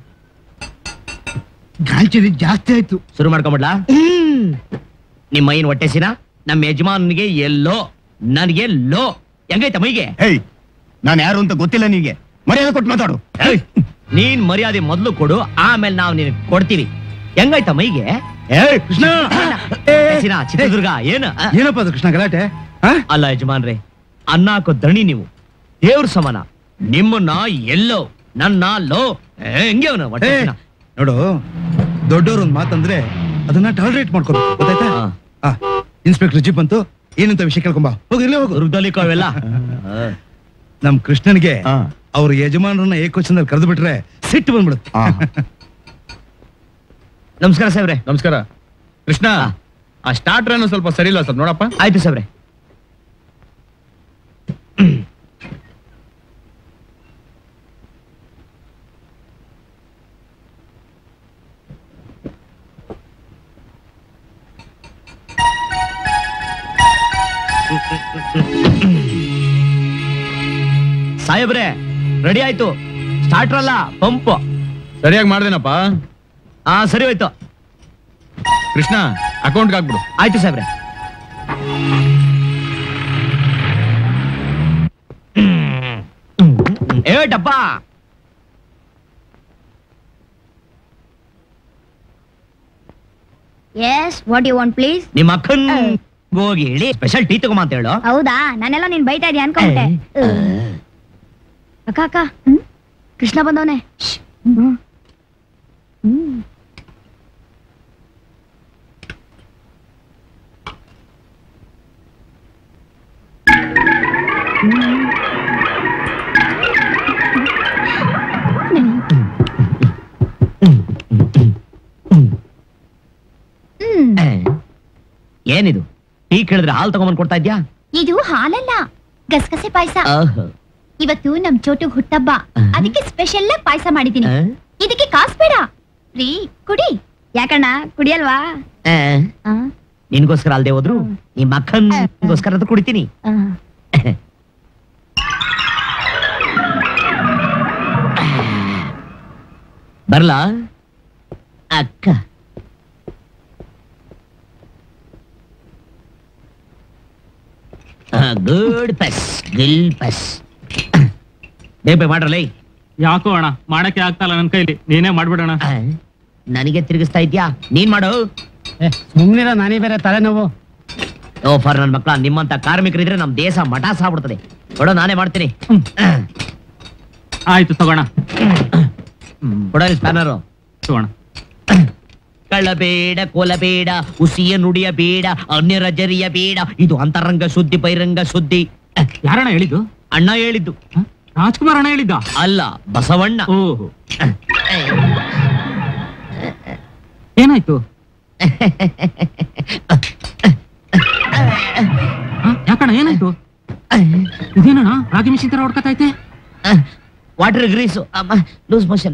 ಗಾಂಚಲಿ ಜಾಸ್ತಿ ಆಯ್ತು ಶುರು ಮಾಡ್ಕೊಂಬಿಡ್ಲಾ ನಿಮ್ಮ ಮೈನ್ ಹೊಟ್ಟೆಸಿನ ನಮ್ಮ ಯಜಮಾನ್ನಿಗೆ ಎಲ್ಲೋ ನನಗೆ ಲೋ ಹೆಂಗೈತ ಮೈಗೆ ಏಯ್ ನಾನ್ ಯಾರು ಅಂತ ಗೊತ್ತಿಲ್ಲ ನಿನ್ಗೆ ಮರ್ಯಾದೆ ಕೊಟ್ಟು ಮಾತಾಡು ಏಯ್, ನೀನ್ ಮರ್ಯಾದೆ ಮೊದ್ಲು ಕೊಡು ಆಮೇಲೆ ನಾವು ನಿನಗೆ ಕೊಡ್ತೀವಿ ಹೆಂಗಾಯ್ತ ಮೈಗೆ ಏಯ್ ಕೃಷ್ಣ ಹೆಸಿನ, ಚಿತ್ರದುರ್ಗ ಏನ ಆ? ಏನಪ್ಪ ಅದು ಕೃಷ್ಣ ಗಲಾಟೆ ಆ? ಅಲ್ಲ ಯಜಮಾನ್ರೆ ಅನ್ನ ಹಾಕೋ ದಣಿ ನೀವು ದೇವ್ರ ಸಮಾನ ನಿಮ್ಮನ್ನ ಎಲ್ಲೋ ನನ್ನ ಲೋ ಏ, ಹೆಂಗೆ ಅವನು ಹೊಟ್ಟೆ ಏ, ಹಸಿನ? ನೋಡು ದೊಡ್ಡವ್ರ ಒಂದ್ ಮಾತಂದ್ರೆ ಅದನ್ನ ಟಾಲರೇಟ್ ಮಾಡ್ಕೋಬೇಕು ಗೊತ್ತಾಯ್ತಾ ಹಾ. ಆ, ಇನ್ಸ್ಪೆಕ್ಟರ್ ಜೀಪ್ ಬಂತು ಏನಂತ ವಿಷಯ ಕೇಳ್ಕೊಂಬ ಹೋಗಿ ಇಲ್ಲೇ ಹೋಗು ದುರ್ಗದಲ್ಲಿ ಅವೆಲ್ಲ ನಮ್ ಕೃಷ್ಣನ್ಗೆ ಹಾ. ಅವ್ರ ಯಜಮಾನರನ್ನ ಏಕವಚನದಲ್ಲಿ ಕರೆದು ಬಿಟ್ರೆ ಸಿಟ್ಟು ಬಂದ್ಬಿಡುತ್ತೆ ಹಾ. ನಮಸ್ಕಾರ ಸಾಹೇಬ್ರೆ ನಮಸ್ಕಾರ ಕೃಷ್ಣ ಆ ಸ್ಟಾರ್ಟರ್ ಅನ್ನು ಸ್ವಲ್ಪ ಸರಿ ಇಲ್ಲ ಸ್ವಲ್ಪ ನೋಡಪ್ಪ ಆಯ್ತು ಸಾಹೇಬ್ರೆ ಸಾಹೇಬ್ರೆ ರೆಡಿ ಆಯ್ತು ಸ್ಟಾರ್ಟರ್ ಅಲ್ಲ ಪಂಪ್ ಸರಿಯಾಗಿ ಮಾಡ್ದೇನಪ್ಪ ಹಾ ಸರಿ ಹೋಯ್ತು ಕೃಷ್ಣ ಅಕೌಂಟ್ಗೆ ಹಾಕ್ಬಿಡು ಆಯ್ತು ಸಾಹೇಬ್ರೆ ಏ ಡಬ್ಬ yes what you want please ನಿಮ್ಮ ಅಕ್ಕನ್ ಹೋಗಿ ಹೇಳಿ ಸ್ಪೆಷಲ್ ಟೀ ತಗೊಂಬ ಅಂತ ಹೇಳು ಹೌದಾ ನಾನೆಲ್ಲ ನೀನ್ ಬೈತಾ ಇದೀಯ ಅನ್ಕೊಂಡೆ ಅಕ್ಕ ಅಕ್ಕ ಕೃಷ್ಣ ಬಂದವನೆ ಏನಿದು ಟೀ ಕೇಳಿದ್ರೆ ಹಾಲು ತಗೊಂಬಂದ್ ಕೊಡ್ತಾ ಇದ್ಯಾ ಇದು ಹಾಲಲ್ಲ ಗಸಗಸೆ ಪಾಯಸ ಆಹ್. ಇವತ್ತು ನಮ್ ಚೋಟು ಹುಟ್ಟಬ್ಬ ಆಹಾ. ಅದಕ್ಕೆ ಸ್ಪೆಷಲ್ ಪಾಯಸ ಮಾಡಿದೀನಿ ಆ? ಇದಕ್ಕೆ ಕಾಸ್ ಬೇಡ ರೀ ಕುಡಿ ಯಾಕಣ್ಣ ಕುಡಿಯಲ್ವಾ ಆ, ಆ, ನಿನ್ಗೋಸ್ಕರ ಅಲ್ದೆ ಹೋದ್ರು ನಿಮ್ಮ ಅಕ್ಕನ್ಗೋಸ್ಕರ ಅದು ಕುಡಿತೀನಿ ಆ. ಬರ್ಲಾ ಅಕ್ಕ ಗುಡ್ ಪಸ್ ಗುಲ್ ಪಸ್ ಬೇಬೆ ಮಾಡ್ರಲ್ಲ ಯಾಕೋ ಅಣ್ಣ ಮಾಡಕ್ಕೆ ಆಗ್ತಲ್ಲ ನನ್ ಕೈಲಿ ನೀನೇ ಮಾಡ್ಬಿಡೋಣ ನನಗೆ ತಿರುಗಿಸ್ತಾ ಇದ್ಯಾ ನೀನ್ ಮಾಡು ಸುಮ್ನಿರ ನಾನೇ ಬೇರೆ ತಲೆನೋವು ಓ ಫಾರ್ ನನ್ ಮಕ್ಳ ನಿಮ್ಮಂತ ಕಾರ್ಮಿಕರಿದ್ರೆ ನಮ್ ದೇಶ ಮಠ ಸಾಬಿಡ್ತದೆ ಕೊಡೋ ನಾನೇ ಮಾಡ್ತೀನಿ ಆಯ್ತು ತಗೋಣ ಕೊಡೋ ಸ್ಪ್ಯಾನರು ತಗೋಣ ಕಳ್ಳಬೇಡ ಕೊಲಬೇಡ ಉಸಿಯ ನುಡಿಯ ಬೇಡ ಅನ್ಯರ ಜರಿಯ ಬೇಡ ಇದು ಅಂತರಂಗ ಶುದ್ಧಿ ಬಹಿರಂಗ ಶುದ್ಧಿ ಯಾರಣ್ಣ ಹೇಳಿದ್ದು ಅಣ್ಣ ಹೇಳಿದ್ದು ರಾಜ್ಕುಮಾರ್ ಅಣ್ಣ ಹೇಳಿದ್ದ ಅಲ್ಲ ಬಸವಣ್ಣ ಓಹೋ ಏನಾಯ್ತು ಹ? ಯಾಕಣ್ಣ ಏನಾಯ್ತು ಇದೇನಣ್ಣ ರಾಗಿ ಮಿಷಿನ್ ತರ ಹೊಡ್ಕತೈತೆ ವಾಟರ್ ಗ್ರೀಸು ಲೂಸ್ ಮೋಷನ್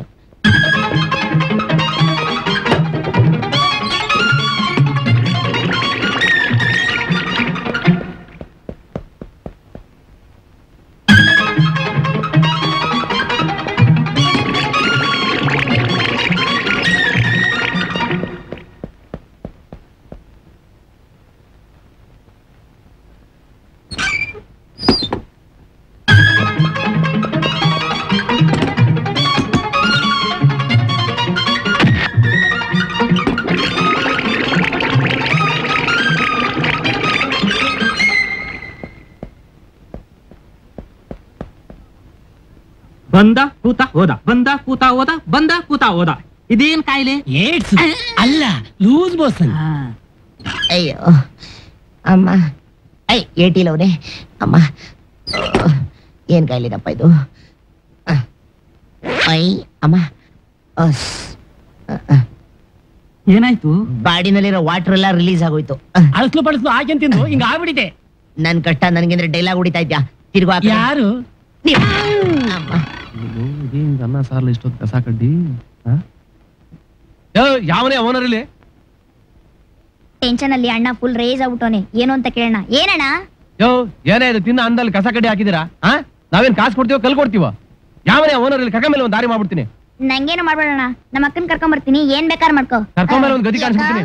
ಬಂದ ಕೂತ ಹೋದ ಬಂದ ಕೂತ ಹೋದ ಬಂದ ಕೂತ ಹೋದ ಇದೇನ್ ಕಾಯಿಲೆ ಏಡ್ಸ್ ಅಲ್ಲ ಲೂಸ್ ಮೋಷನ್ ಅಯ್ಯೋ ಅಮ್ಮ ಐ ಏಟಿಲವನೇ ಅಮ್ಮ ಏನ್ ಕಾಯಿಲೆನಪ್ಪ ಇದು ಅಹ್. ಐ ಅಮ್ಮ ಅಸ್. ಅಹ್, ಅಹ್. ಏನಾಯ್ತು ಬಾಡಿನಲ್ಲಿರೋ ವಾಟರ್ ಎಲ್ಲ ರಿಲೀಸ್ ಆಗೋಯ್ತು ಅಹ್. ಅಳಸ್ಲು ಪಳಸ್ಲು ಹಾಗೆ ತಿಂದು ಹಿಂಗ ಆಗ್ಬಿಟ್ಟಿದೆ ನನ್ ಕಷ್ಟ ನನ್ಗೇಂದ್ರೆ ಡೈಲಾಗ್ ಹೊಡಿತಾ ಇದ್ಯಾ ತಿರ್ಗು ಹಾಕು. ಯಾರು ನೀವು. ಅಮ್ಮ. ಇದೇನ್ ಅನ್ನ ಸಾರ್ಲ ಇಷ್ಟೊತ್ತು ಕಸ ಕಡ್ಡಿ ಯಾವನೇ ಅವನರಲ್ಲಿ ಟೆನ್ಷನ್ ಅಲ್ಲಿ ಅಣ್ಣ ಫುಲ್ ರೇಜ್ ಆಗ್ಬಿಟ್ಟವನೆ ಏನು ಅಂತ ಕೇಳೋಣ ಏನಣ್ಣ ಯೋ ಏನೇ ಇದು ತಿನ್ನ ಅಂದಲ್ಲಿ ಕಸ ಕಡ್ಡಿ ಹಾಕಿದಿರಾ ಆ ನಾವೇನ್ ಕಾಸು ಕೊಡ್ತೀವೋ ಕಲ್ ಕೊಡ್ತೀವ ಯಾವನೇ ಅವನರಲ್ಲಿ ಕಕ್ಕ ಮೇಲೆ ಒಂದ್ ದಾರಿ ಮಾಡ್ಬಿಡ್ತೀನಿ ನಂಗೇನು ಮಾಡ್ಬೇಡಣ್ಣ ನಮ್ಮ ಅಕ್ಕನ್ ಕರ್ಕೊಂಡ್ ಬರ್ತೀನಿ ಏನ್ ಬೇಕಾರ್ ಮಾಡ್ಕೋ ಕರ್ಕೊಂಡ್ಮೇಲೆ ಒಂದ್ ಗದಿ ಕಾಣಿಸ್ಬಿಡ್ತೀನಿ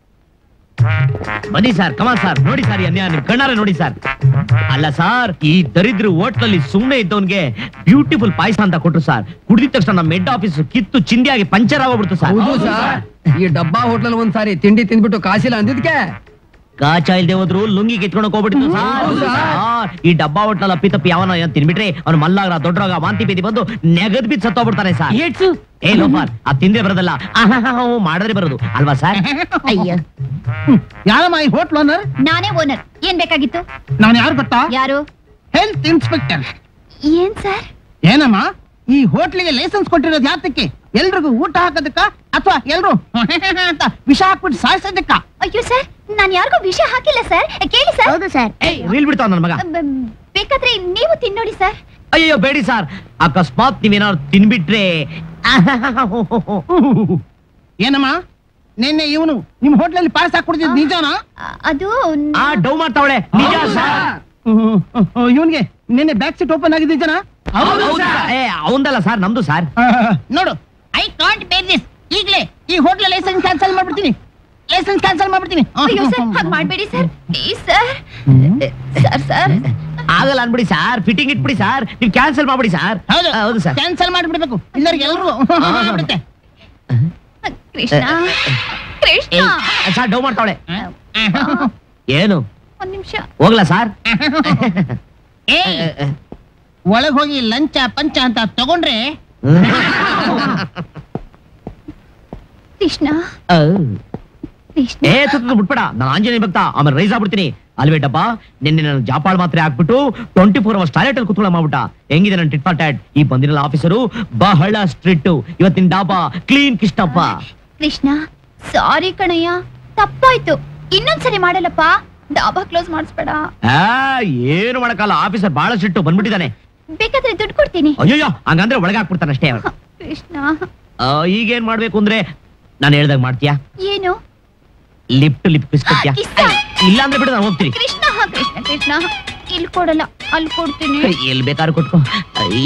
ಬನ್ನಿ ಸರ್ ಕಮಾನ್ ಸರ್ ನೋಡಿ ಸರ್ ಈ ಅನ್ಯಾಯ ನಿಮ್ ಕಣ್ಣಾರೆ ನೋಡಿ ಸರ್ ಅಲ್ಲ ಸರ್ ಈ ದರಿದ್ರ ಹೋಟ್ಲಲ್ಲಿ ಸುಮ್ನೆ ಇದ್ದವನ್ಗೆ ಬ್ಯೂಟಿಫುಲ್ ಪಾಯಸ ಅಂತ ಕೊಟ್ರು ಸರ್ ಕುಡಿದ ತಕ್ಷಣ ನಮ್ಮ ಹೆಡ್ ಆಫೀಸ್ ಕಿತ್ತು ಚಿಂದಿಯಾಗಿ ಪಂಚರ್ ಆಗೋಗ್ಬಿಡ್ತು ಸರ್ ಈ ಡಬ್ಬಾ ಹೋಟ್ಲಲ್ಲಿ ಒಂದ್ಸಾರಿ ತಿಂಡಿ ತಿಂದ್ಬಿಟ್ಟು ಕಾಸಿಲ್ಲ ಅಂದಿದ್ಕೆ ಕಾಚ ಇಲ್ದೆ ಹೋದ್ರು ಲುಂಗಿ ಕಿತ್ಕೊಂಡು ಹೋಗ್ಬಿಟ್ಟಿತ್ತು ಸರ್ ಈ ಡಬ್ಬಾ ಹೋಟ್ಲಲ್ಲಿ ಅಪ್ಪಿ ತಪ್ಪಿ ಯಾವನ ಏನ್ ತಿನ್ಬಿಟ್ರೆ ಅವ್ನು ಮಲ್ಲಾಗ್ರ ದೊಡ್ಡರಾಗ ವಾಂತಿ ಬೇದಿ ಬಂದು ನೆಗದ್ ಬಿದ್ದು ಸತ್ತೋಗ್ಬಿಡ್ತಾನೆ ಸರ್ ಏಡ್ಸು ಏ ಲೋಫಾರ್ ಆ ತಿಂದ್ರೆ ಬರೋದಲ್ಲ ಆಹಾಹಾ, ಹ್ಞೂ, ಮಾಡಿದ್ರೆ ಬರೋದು ಅಲ್ವಾ ಸರ್ ಅಯ್ಯ ಯಾರಮ್ಮ ಈ ಹೋಟ್ಲ್ ಓನರ್ ನಾನೇ ಓನರ್ ಏನ್ ಬೇಕಾಗಿತ್ತು ನಾನು ಯಾರು ಗೊತ್ತಾ ಯಾರು ಹೆಲ್ತ್ ಇನ್ಸ್ಪೆಕ್ಟರ್ ಏನ್ ಸರ್ ಏನಮ್ಮ ಈ ಹೋಟ್ಲಿಗೆ ಲೈಸೆನ್ಸ್ ಕೊಟ್ಟಿರೋದು ಯಾತಕ್ಕೆ ಎಲ್ರಿಗೂ ಊಟ ಹಾಕೋದಕ್ಕ ಅಥವಾ ಎಲ್ರು ಅಂತ ವಿಷ ಹಾಕ್ಬಿಟ್ಟು ಸಾಯಿಸೋದಕ್ಕ ಅಯ್ಯೋ ಸರ್ ನಾನ್ ಯಾರಿಗೂ ವಿಷ ಹಾಕಿಲ್ಲ ಸರ್ ಕೇಳಿ ಸರ್ ಹೌದು ಸರ್ ಏಯ್ ರೀಲ್ ಬಿಡ್ತಾವ ನನ್ನ ಮಗ ಬ- ಬೇಕಾದ್ರೆ ನೀವು ತಿನ್ನೋಡಿ ಸರ್ ಅಯ್ಯೋ ಬೇಡಿ ಸರ್ ಅಕಸ್ಮಾತ್ ನೀವೇನಾದ್ರು ತಿನ್ಬಿಟ್ರೆ ಏನಮ್ಮ ನಿನ್ನೆ ಇವನು ನಿಮ್ ಹೋಟ್ಲಲ್ಲಿ ಪಾಯಸ ಹಾಕೊಡ್ತಿದ್ ನಿಜಾನಾ ಅ- ಅದು ಆ ಡೌ ಮಾಡ್ತಾವಳೆ ನಿಜ ಸರ್ ಇವನ್ಗೆ ನಿನ್ನೆ ಬ್ಯಾಕ್ ಸೀಟ್ ಓಪನ್ ಆಗಿದೆ ನಿಜಾನಾ ಹೌದು ಸರ್. ಏ ಅವಂದಲ್ಲ ಸರ್ ನಮ್ದು ಸರ್ ನೋಡು ಐ ಕಾಂಟ್ ಬೇರ್ ದಿಸ್ ಈಗಲೇ ಈ ಹೋಟ್ಲ ಲೈಸೆನ್ಸ್ ಕ್ಯಾನ್ಸಲ್ ಮಾಡ್ಬಿಡ್ತೀನಿ ಲೈಸೆನ್ಸ್ ಕ್ಯಾನ್ಸಲ್ ಮಾಡ್ಬಿಡ್ತೀನಿ ಅಯ್ಯೋ ಸರ್ ಹಾಗ್ ಮಾಡ್ಬೇಡಿ sir please sir sir sir ಆಗಲ್ಲ ಅನ್ಬಿಡಿ ಸರ್ ಫಿಟ್ಟಿಂಗ್ ಇಟ್ಬಿಡಿ ಸರ್ ನೀವು ಕ್ಯಾನ್ಸಲ್ ಮಾಡ್ಬಿಡಿ ಸರ್ ಹೌದು ಹೌದು ಸರ್ ಕ್ಯಾನ್ಸಲ್ ಮಾಡ್ಬಿಡ್ಬೇಕು ಇಲ್ಲರಿಗೆ ಎಲ್ರು ಆಗ್ಬಿಡುತ್ತೆ ಕೃಷ್ಣ ಕೃಷ್ಣ ಏಯ್, ಸರ್ ಡೌ ಮಾಡ್ತಾವಳೆ ಏನು ಒಂದ್ ನಿಮಿಷ ಹೋಗ್ಲಾ ಸರ್ ಏಯ್ ಒಳಗ್ ಹೋಗಿ ಲಂಚ ಪಂಚ ಅಂತ ತಗೊಂಡ್ರೆ ಕೃಷ್ಣ ಕೃಷ್ಣ ಏ ತುತ್ತು ಬಿಟ್ಬೇಡ ನಾನು ಆಂಜನೇಯ ಭಕ್ತ ಆಮೇಲೆ ರೈಸ್ ಆಗ್ಬಿಡ್ತೀನಿ ಅಲ್ವೇ ಡಬ್ಬ ನಿನ್ನೆ ನಾನು ಜಾಪಾಳ್ ಮಾತ್ರೆ ಹಾಕ್ಬಿಟ್ಟು ಟ್ವೆಂಟಿ ಫೋರ್ ಅವರ್ಸ್ ಟಾಯ್ಲೆಟ್ ಅಲ್ಲಿ ಕುತ್ಕೊಳ್ಳ ಮಾಡ್ಬಿಟ್ಟ ಹೆಂಗಿದೆ ನನ್ನ ಟಿಟ್ ಫಾರ್ ಟ್ಯಾಟ್ ಈ ಬಂದಿರಲ್ಲ ಆಫೀಸರು ಬಹಳ ಸ್ಟ್ರಿಕ್ಟ್ ಇವತ್ತಿನ ಡಾಬಾ ಕ್ಲೀನ್ ಕಿಷ್ಟಪ್ಪ ಕೃಷ್ಣ ಸಾರಿ ಕಣಯ್ಯ ತಪ್ಪಾಯ್ತು ಇನ್ನೊಂದ್ಸರಿ ಮಾಡಲ್ಲಪ್ಪ ಡಾಬಾ ಕ್ಲೋಸ್ ಮಾಡಿಸ್ಬೇಡ ಆ ಏನು ಮಾಡಕ್ಕಲ್ಲ ಆಫೀಸರ್ ಬಹಳ ಸ್ಟ್ರಿಕ್ಟ್ ಬಂದ್ಬಿಟ್ಟಿದ್ದಾನೆ ಬೇಕಾದ್ರೆ ದುಡ್ಡು ಕೊಡ್ತೀನಿ ಅಯ್ಯೋ ಹಂಗಂದ್ರೆ ಒಳಗೆ ಹಾಕ್ಬಿಡ್ತಾನೆ ಅಷ್ಟೇ ಕೃಷ್ಣ ಆ, ಈಗೇನ್ ಮಾಡ್ಬೇಕು ಅಂದ್ರೆ ನಾನು ಹೇಳ್ದಾಗ ಮಾಡ್ತೀಯಾ ಏನು ಲಿಪ್ ಟು ಲಿಪ್ ಕಿಸ್ ಕೊಡ್ತೀಯಾ ಕಿಸ್? ಇಲ್ಲ ಅಂದ್ರೆ ಬಿಡು ನಾನು ಹೋಗ್ತೀನಿ ಕೃಷ್ಣ ಕೃಷ್ಣ ಕೃಷ್ಣ ಇಲ್ಲಿ ಕೊಡಲ್ಲ ಅಲ್ಲಿ ಕೊಡ್ತೀನಿ ಎಲ್ಲಿ ಬೇಕಾದ್ರೂ ಕೊಟ್ಕೋ ಐ.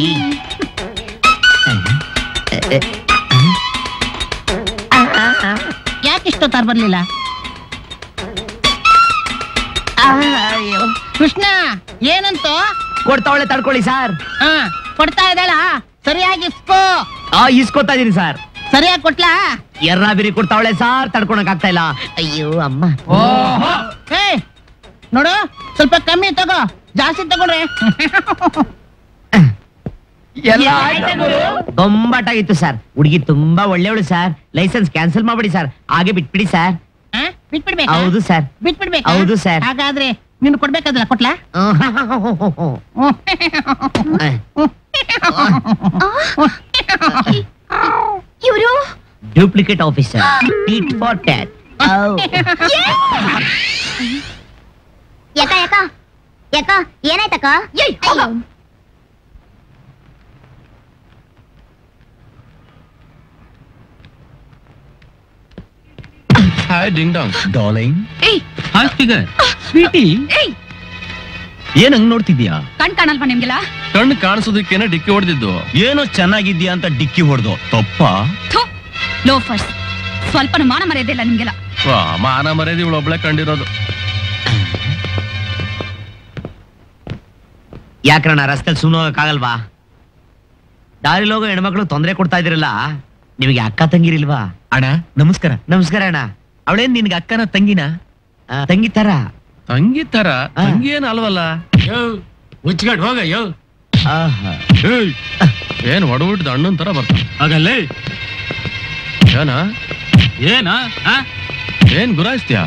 ಯಾಕೆ ಇಷ್ಟೊತ್ತಾರು ಬರ್ಲಿಲ್ಲ ಅಯ್ಯೋ. ಕೃಷ್ಣ ಏನಂತು ಕೊಡ್ತಾವಳೆ ತಡ್ಕೊಳ್ಳಿ ಸರ್ ಹಾ ಕೊಡ್ತಾ ಇದ್ದಾಳ ಸರಿಯಾಗಿ ಇಸ್ಕೋ ಆ ಇಸ್ಕೊತಾ ಇದೀನಿ ಸರ್ ಸರಿಯಾಗಿ ಕೊಟ್ಲಾ ಎರ್ರ ಬಿರಿ ಕೊಡ್ತಾವಳೆ ಸಾರ್ ತಡ್ಕೊಳಕ್ ಆಗ್ತಾ ಇಲ್ಲ ಅಯ್ಯೋ ಅಮ್ಮ ಏ ನೋಡು ಸ್ವಲ್ಪ ಕಮ್ಮಿ ತಗೋ ಜಾಸ್ತಿ ತಗೊಂಡ್ರೆ ಬೊಂಬಾಟಾಗಿತ್ತು ಸರ್ ಹುಡುಗಿ ತುಂಬಾ ಒಳ್ಳೆಯವಳು ಸರ್ ಲೈಸೆನ್ಸ್ ಕ್ಯಾನ್ಸಲ್ ಮಾಡ್ಬಿಡಿ ಸರ್ ಹಾಗೆ ಬಿಟ್ಬಿಡಿ ಸರ್ ಆ? ಬಿಟ್ಬಿಡ್ಬೇಕಾ ಹೌದು ಸರ್ ಬಿಟ್ಬಿಡ್ಬೇಕಾ ಹೌದು ಸರ್. ಹಾಗಾದ್ರೆ ನೀನು ಕೊಡ್ಬೇಕಾದಲ್ಲ ಕೊಟ್ಲಾ ಇವರು duplicate officer tit for tat ಯಾಕ ಯಾಕ ಯಾಕ ಏನಾಯ್ತಕ್ಕ ಏಯ್ ಹೋಗು. ಹಾಯ್ ಡಿಂಗ್ ಡಾಂಗ್ ಡಾರ್ಲಿಂಗ್ ಏಯ್ ಹಾಯ್ ಫಿಗರ್ ಸ್ವೀಟಿ ಏಯ್ ಏನ್ ಹಂಗ್ ನೋಡ್ತಿದ್ಯಾ ಕಣ್ ಕಾಣಲ್ವಾ ನಿಮ್ಗೆಲ್ಲ ಕಣ್ಣು ಕಾಣಿಸೋದಕ್ಕೇನೆ ಡಿಕ್ಕಿ ಹೊಡೆದಿದ್ದು ಏನೋ ಚೆನ್ನಾಗಿದ್ಯಾ ಅಂತ ಡಿಕ್ಕಿ ಹೊಡೆದು ತಪ್ಪ ಥು ಲೋಫರ್ಸ್ ಸ್ವಲ್ಪನೂ ಮಾನ ಮರ್ಯಾದೆ ಇಲ್ಲ ನಿಮ್ಗೆಲ್ಲ ವಾ, ಮಾನ ಮರ್ಯಾದೆ ಇವಳು ಒಬ್ಳೆ ಕಂಡಿರೋದು ಯಾಕಣ್ಣ ರಸ್ತೆಲಿ ಸುಮ್ಮನೆ ಹೋಗಕ್ಕಾಗಲ್ವಾ ದಾರಿಲಿ ಹೋಗೋ ಹೆಣ್ಮಕ್ಳು ತೊಂದರೆ ಕೊಡ್ತಾ ಇದಿರಲ್ಲ ನಿಮಗೆ ಅಕ್ಕ ತಂಗಿರಿಲ್ವಾ ಅಣ್ಣ ನಮಸ್ಕಾರ ನಮಸ್ಕಾರ ಅಣ್ಣ ಅವಳೇನ್ ನಿನ್ಗೆ ಅಕ್ಕನ ತಂಗಿನ ಆ, ತಂಗಿ ತರ ತಂಗಿ ತರ ಆ. ತಂಗಿ ಏನ್ ಅಲ್ವಲ್ಲ ಮುಚ್ಕಟ್ ಹೋಗ ಯೋ ಆಹಾ. ಏನ್ ಹೊಡಬಿಟ್ಟು ಅಣ್ಣನ್ ತರ ಬರ್ತಾನ ಹಾಗಲ್ಲೇ ಏನ ಏನ ಏನ್ ಗುರಾಯಿಸ್ತೀಯ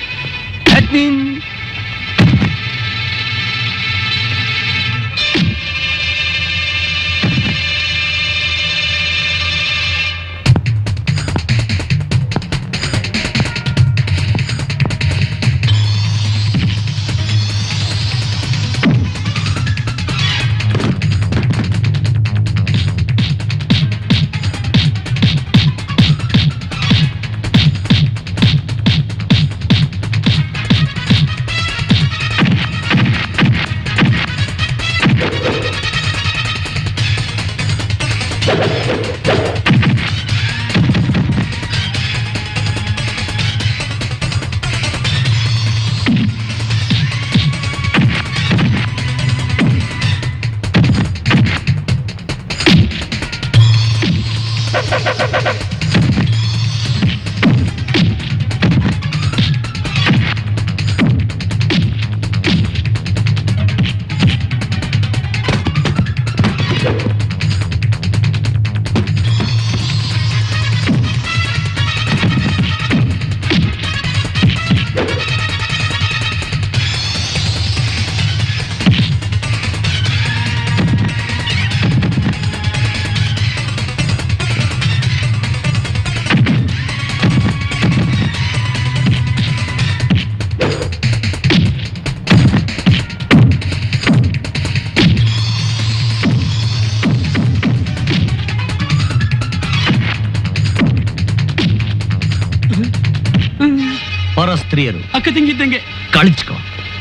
ಪರಸ್ತ್ರೀಯರು ಅಕ್ಕ ತಂಗಿದ್ದಂಗೆ ಕಳಿಸ್ಕೊ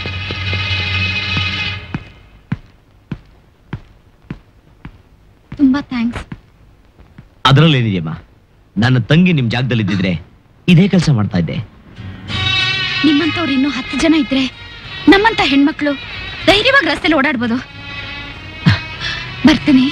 ತುಂಬಾ ಥ್ಯಾಂಕ್ಸ್ ಅದ್ರಲ್ಲಿ ಏನಿದೆಯಮ್ಮ ನನ್ನ ತಂಗಿ ನಿಮ್ ಜಾಗದಲ್ಲಿ ಇದ್ದಿದ್ರೆ ಇದೇ ಕೆಲಸ ಮಾಡ್ತಾ ಇದ್ದೆ ನಿಮ್ಮಂತವ್ರು ಇನ್ನೂ ಹತ್ತು ಜನ ಇದ್ರೆ ನಮ್ಮಂತ ಹೆಣ್ಮಕ್ಳು ಧೈರ್ಯವಾಗಿ ರಸ್ತೆಲಿ ಓಡಾಡ್ಬೋದು ಬರ್ತೀನಿ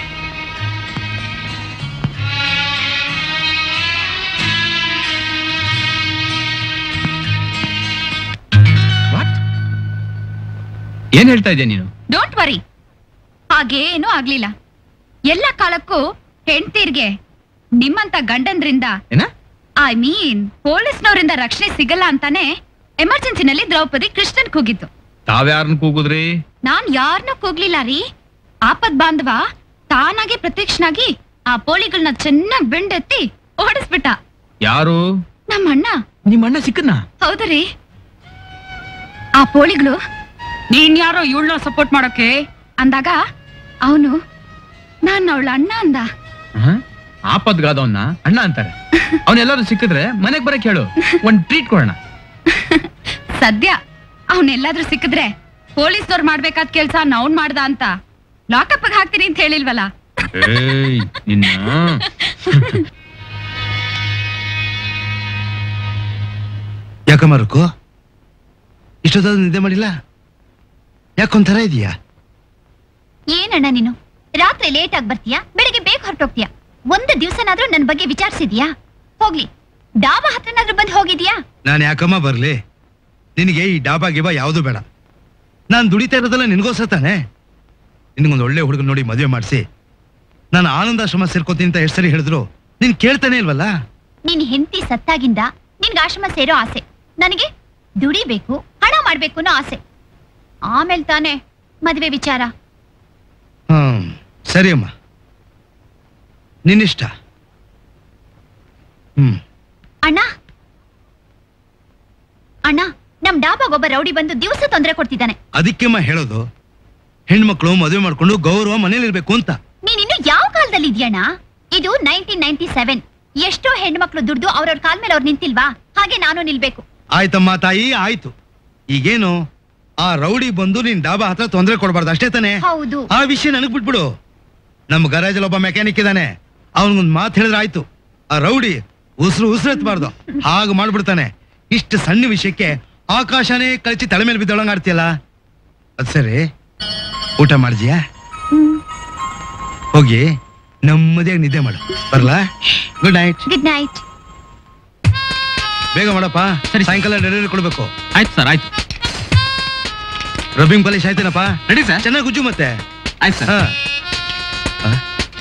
ಏನ್ ಹೇಳ್ತಾ ಇದ್ಯಾ ನೀನು ಡೋಂಟ್ ವರಿ ಹಾಗೇನೂ ಆಗ್ಲಿಲ್ಲ ಎಲ್ಲ ಕಾಲಕ್ಕೂ ಹೆಂಡ್ತೀರ್ಗೆ ನಿಮ್ಮಂತ ಗಂಡನ್ರಿಂದ ಏನ ಐ ಮೀನ್ ಪೊಲೀಸ್ನವರಿಂದ ರಕ್ಷಣೆ ಸಿಗಲ್ಲ ಅಂತಾನೆ ಎಮರ್ಜೆನ್ಸಿನಲ್ಲಿ ದ್ರೌಪದಿ ಕೃಷ್ಣನ್ ಕೂಗಿತ್ತು ತಾವ್ಯಾರನ್ನ ಕೂಗುದ್ರಿ ನಾನ್ ಯಾರನ್ನೂ ಕೂಗ್ಲಿಲ್ಲ ರೀ ಆಪದ್ ಬಾಂಧವ ತಾನಾಗೆ ಪ್ರತ್ಯಕ್ಷನಾಗಿ ಆ ಪೋಳಿಗಳನ್ನ ಚೆನ್ನಾಗ್ ಬೆಂಡೆತ್ತಿ ಓಡಿಸ್ಬಿಟ್ಟ ಯಾರು ನಮ್ಮ ಅಣ್ಣ ನಿಮ್ಮ ಅಣ್ಣ ಸಿಕ್ಕನ್ನ ಹೌದರಿ ಆ ಪೋಳಿಗಳು ನೀನ್ ಯಾರೋ ಇವಳನ್ನ ಸಪೋರ್ಟ್ ಮಾಡೋಕೆ ಅಂದಾಗ ಅವನು ನಾನ್ ಅವಳ ಅಣ್ಣ ಅಂದ ಆಪದ್ಗಾದವನ್ನ ಅಣ್ಣ ಅಂತಾರೆ ಅವನೆಲ್ಲಾದ್ರೂ ಸಿಕ್ಕಿದ್ರೆ ಮನೆಗ್ ಬರಕ್ ಹೇಳು ಒಂದ್ ಟ್ರೀಟ್ ಕೊಡೋಣ ಸದ್ಯ ಅವನೆಲ್ಲಾದ್ರೂ ಸಿಕ್ಕಿದ್ರೆ ಪೊಲೀಸ್ನವ್ರು ಮಾಡ್ಬೇಕಾದ ಕೆಲ್ಸ ನೌನ್ ಮಾಡ್ದ ಅಂತ ಲಾಕಪ್ ಹಾಕ್ತೀನಿ ಅಂತ ಹೇಳಿಲ್ವಲ್ಲ ಏಯ್ ನಿನ್ನ ಯಾಕಮ್ಮ ರುಕು ಇಷ್ಟೊತ್ತಾದ್ರೂ ನಿದ್ದೆ ಮಾಡಿಲ್ಲ ಯಾಕೊಂಥರ ಇದೆಯಾ ಏನಣ್ಣ ನೀನು ರಾತ್ರಿ ಲೇಟ್ ಆಗಿ ಬರ್ತೀಯಾ ಬೆಳಿಗ್ಗೆ ಬೇಗ ಹೊರಟೋಗ್ತೀಯಾ ಒಂದು ದಿವ್ಸನಾದ್ರೂ ನನ್ ಬಗ್ಗೆ ವಿಚಾರಿಸಿದ್ಯಾ ಹೋಗ್ಲಿ ಡಾಬಾ ಹತ್ರನಾದ್ರೂ ಬಂದು ಹೋಗಿದ್ಯಾ ನಾನು ಯಾಕಮ್ಮ ಬರ್ಲಿ ನಿನಗೆ ಈ ಡಾಬಾ ಗಿಬಾ ಯಾವುದು ಬೇಡ ನಾನು ದುಡಿತಾ ಇರೋದಲ್ಲ ನಿನಗೋಸ್ಕರ ತಾನೆ ನಿನಗೊಂದು ಒಳ್ಳೆ ಹುಡುಗನ ನೋಡಿ ಮದುವೆ ಮಾಡಿಸಿ ನಾನು ಆನಂದಾಶ್ರಮ ಸೇರ್ಕೋತೀನಿ ಅಂತ ಎಷ್ಟು ಸರಿ ಹೇಳಿದ್ರು ನೀನ್ ಕೇಳ್ತಾನೆ ಇಲ್ವಲ್ಲ ನಿನ್ ಹೆಂಡತಿ ಸತ್ತಾಗಿಂದ ನಿನ್ಗೆ ಆಶ್ರಮ ಸೇರೋ ಆಸೆ ನನಗೆ ದುಡಿಬೇಕು ಹಣ ಮಾಡ್ಬೇಕು ಅನ್ನೋ ಆಸೆ ಆಮೇಲೆ ತಾನೇ ಮದುವೆ ವಿಚಾರ ಹ್ಮ್ ಸರಿ ಅಮ್ಮ ನಿನ್ನಿಷ್ಟ ಹ್ಮ್ ಅಣ್ಣ ಅಣ್ಣ ನಮ್ ಡಾಬಾಗ್ ಒಬ್ಬ ರೌಡಿ ಬಂದು ದಿವಸ ತೊಂದರೆ ಕೊಡ್ತಿದ್ದಾನೆ ಅದಕ್ಕೆಮ್ಮ ಹೇಳೋದು ಹೆಣ್ಮಕ್ಳು ಮದುವೆ ಮಾಡ್ಕೊಂಡು ಗೌರವ ಮನೇಲಿರ್ಬೇಕು ಅಂತ ನೀನಿನ್ನು ಯಾವ ಕಾಲದಲ್ಲಿ ಇದೆಯಣ್ಣ ಇದು ನೈನ್ಟೀನ್ ನೈನ್ಟಿ ಸೆವೆನ್ ಎಷ್ಟೋ ಹೆಣ್ಮಕ್ಳು ದುಡ್ದು ಅವ್ರವ್ರ ಕಾಲ್ ಮೇಲೆ ಅವ್ರು ನಿಂತಿಲ್ವಾ ಹಾಗೆ ನಾನು ನಿಲ್ಬೇಕು ಆಯ್ತಮ್ಮ ತಾಯಿ ಆಯ್ತು ಈಗೇನು ಆ ರೌಡಿ ಬಂದು ನಿನ್ ಡಾಬಾ ಹತ್ರ ತೊಂದರೆ ಕೊಡಬಾರ್ದು ಅಷ್ಟೇ ತಾನೆ ಹೌದು ಆ ವಿಷಯ ನನಗ್ ಬಿಟ್ಬಿಡು ನಮ್ಮ ಗರಾಜಲ್ಲಿ ಒಬ್ಬ ಮೆಕ್ಯಾನಿಕ್ ಇದ್ದಾನೆ ಅವನಿಗೊಂದು ಮಾತು ಹೇಳಿದ್ರೆ ಆಯ್ತು ಆ ರೌಡಿ ಉಸಿರು ಉಸಿರು ಎತ್ತಬಾರ್ದು ಹಾಗೆ ಮಾಡ್ಬಿಡ್ತಾನೆ ಇಷ್ಟು ಸಣ್ಣ ವಿಷಯಕ್ಕೆ ಆಕಾಶನೇ ಕಳಚಿ ತಲೆ ಮೇಲೆ ಬಿದ್ದೊಳಂಗ್ ಆಡ್ತೀಯಲ್ಲ ಅದ್ ಸರಿ ಊಟ ಮಾಡಿದ್ಯಾ ಹೋಗಿ ನೆಮ್ಮದಿಯಾಗಿ ನಿದ್ದೆ ಮಾಡು ಬರ್ಲಾ ಗುಡ್ ನೈಟ್ ಗುಡ್ ನೈಟ್ ಬೇಗ ಮಾಡಪ್ಪ ಸರಿ. ಸಾಯಂಕಾಲ ಡೆಲಿವರಿ ಕೊಡ್ಬೇಕು ಆಯ್ತು ಸರ್ ಆಯ್ತು ರಬ್ಬಿಂಗ್ ಪಾಲಿಶ್ ಆಯ್ತೇನಪ್ಪ ರೆಡಿ ಸರ್ ಚೆನ್ನಾಗಿ ಗುಜ್ಜು ಮತ್ತೆ ಆಯ್ತು ಸರ್ ಹಾ. ಆ?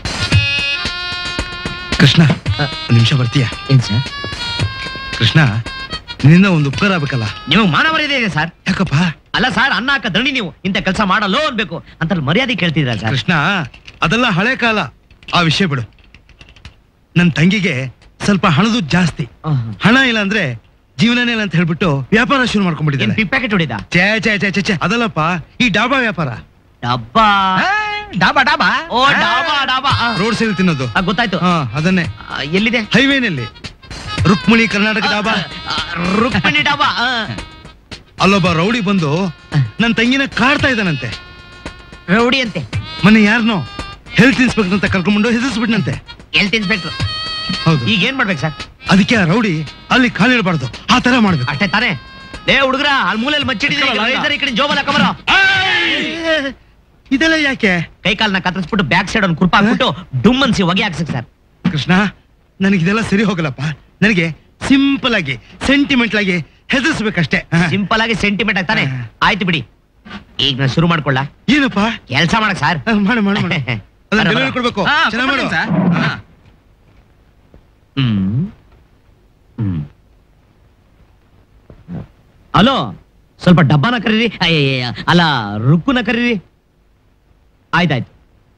ಕೃಷ್ಣ ಒಂದ್ ನಿಮಿಷ ಬರ್ತೀಯ ಏನ್ ಸರ್ ಕೃಷ್ಣ ನಿನ್ನಿಂದ ಒಂದು ಉಪಕಾರ ಆಗ್ಬೇಕಲ್ಲ ನಿಮಗೆ ಮಾನ ಮರ್ಯಾದೆ ಇದೆ ಸರ್ ಯಾಕಪ್ಪ ಅಲ್ಲ ಸರ್ ಅನ್ನ ಹಾಕ ದಣಿ ನೀವು ಇಂಥ ಕೆಲಸ ಮಾಡಲ್ಲೋ ಅನ್ಬೇಕು ಅಂತ ಮರ್ಯಾದೆ ಕೇಳ್ತಿದ್ರ ಸರ್ ಕೃಷ್ಣ ಅದೆಲ್ಲ ಹಳೆ ಕಾಲ ಆ ವಿಷಯ ಬಿಡು ನನ್ ತಂಗಿಗೆ ಸ್ವಲ್ಪ ಹಣದು ಜಾಸ್ತಿ ಹಣ ಇಲ್ಲ ಅಂದ್ರೆ ಜೀವನನೇ ಇಲ್ಲ ಅಂತ ಹೇಳ್ಬಿಟ್ಟು ವ್ಯಾಪಾರ ಶುರು ಏನ್ ಮಾಡ್ಕೊಂಡ್ಬಿಟ್ಟಿದ್ದಾನೆ ಪಿಕ್ ಪ್ಯಾಕೆಟ್ ಹೊಡಿದ ಛೇ ಛೇ ಛೇ ಛೇ ಛೇ ಅದಲ್ಲಪ್ಪ ಈ ಡಾಬಾ ವ್ಯಾಪಾರ ಡಬ್ಬಾ ಡಾಬಾ ಡಾಬಾ ಓ ಡಾಬಾ ಡಾಬಾ ಆ, ರೋಡ್ ಸೈಡ್ ತಿನ್ನೋದು ಆ, ಗೊತ್ತಾಯ್ತು ಹಾ ಅದನ್ನೇ ಆ, ಎಲ್ಲಿದೆ ಹೈವೇನಲ್ಲಿ ರುಕ್ಮಿಣಿ ಕರ್ನಾಟಕ ಡಾಬಾ ಆ, ರುಕ್ಮಿಣಿ ಡಾಬಾ ಆ. ಅಲ್ಲೊಬ್ಬ ರೌಡಿ ಬಂದು ನನ್ನ ತಂಗಿನ ಕಾಡ್ತಾ ಇದ್ದಾನಂತೆ ರೌಡಿ ಅಂತೆ ಮೊನ್ನೆ ಯಾರನೋ ಹೆಲ್ತ್ ಇನ್ಸ್ಪೆಕ್ಟರ್ ಅಂತ ಕರ್ಕೊಂಡ್ಬಂದು ಹೆದರ್ಸ್ಬಿಟ್ನಂತೆ ಹೆಲ್ತ್ ಇನ್ಸ್ಪೆಕ್ಟರ್ ಹೌದು ಈಗ ಏನ್ ಮಾಡ್ಬೇಕು ಸರ್ ಅದಕ್ಕೆ ಆ ರೌಡಿ ಅಲ್ಲಿ ಕಾಲಿಡಬಾರ್ದು ಆ ತರ ಮಾಡ್ಬೇಕು ಅಷ್ಟೇ ತಾನೇ ಲೇ ಹುಡುಗ್ರ ಅಲ್ಲಿ ಮೂಲೆಯಲ್ಲಿ ಮಚ್ಚಿಡಿದ್ರೆ ಅಲ್ಲ, ಅಲ್ಲ. ರೈಸರ್ ಈ ಕಡೆ ಜೋಬಲ್ ಹಾಕೊಂಬರ ಇದೆಲ್ಲ ಯಾಕೆ ಕೈ ಕಾಲ್ನ ಕತ್ತರಿಸ್ಬಿಟ್ಟು ಬ್ಯಾಕ್ ಸೈಡ್ ಒಂದು ಕುರ್ಪ ಹಾಕ್ಬಿಟ್ಟು ಡುಮ್ ಅನ್ಸಿ ಹೊಗೆ ಹಾಕ್ಸಕ್ ಸರ್ ಕೃಷ್ಣ ನನಗೆ ಇದೆಲ್ಲ ಸರಿ ಹೋಗಲ್ಲಪ್ಪ ನನಗೆ ಸಿಂಪಲ್ ಆಗಿ ಸೆಂಟಿಮೆಂಟ್ ಆಗಿ ಹೆದರ್ಸ್ಬೇಕಷ್ಟೇ ಹಾ. ಸಿಂಪಲ್ ಆಗಿ ಸೆಂಟಿಮೆಂಟ್ ಆಗ್ತಾನೆ ಹಾ. ಆಯ್ತು ಬಿಡಿ ಈಗ ನಾನು ಶುರು ಮಾಡ್ಕೊಳ್ಳ ಏನಪ್ಪ ಕೆಲಸ ಮಾಡಕ್ ಸರ್ ಆ, ಮಾಡು ಮಾಡು ಮಾಡು ಅದನ್ನ ಬರ, ಡೆಲಿವರಿ ಬರ. ಕೊಡ್ಬೇಕು ಹಾ, ಚೆನ್ನಾಗ್ ಮಾಡು ಕೊಡ್ತೀನಿ ಸರ್. ಹಾ. ಹ್ಮ್ ಹ್ಮ್ ಹಲೋ ಸ್ವಲ್ಪ ಡಬ್ಬಾನ ಕರೀರಿ ಅಯ್ಯಯ್ಯ, ಅಲ್ಲ ರುಕ್ಕುನ ಕರೀರಿ ಆಯ್ತಾಯ್ತು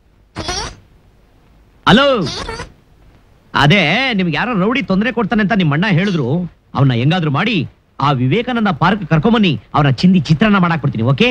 ಹಲೋ ಅದೇ ನಿಮ್ಗೆ ಯಾರೋ ರೌಡಿ ತೊಂದರೆ ಕೊಡ್ತಾನೆ ಅಂತ ನಿಮ್ಮ ಅಣ್ಣ ಹೇಳಿದ್ರು ಅವನ್ನ ಹೆಂಗಾದ್ರೂ ಮಾಡಿ ಆ ವಿವೇಕಾನಂದ ಪಾರ್ಕ್ ಕರ್ಕೊಂಬನ್ನಿ ಅವರ ಚಿಂದಿ ಚಿತ್ರಾನ್ನ ಮಾಡಾಕ್ ಕೊಡ್ತೀನಿ ಓಕೆ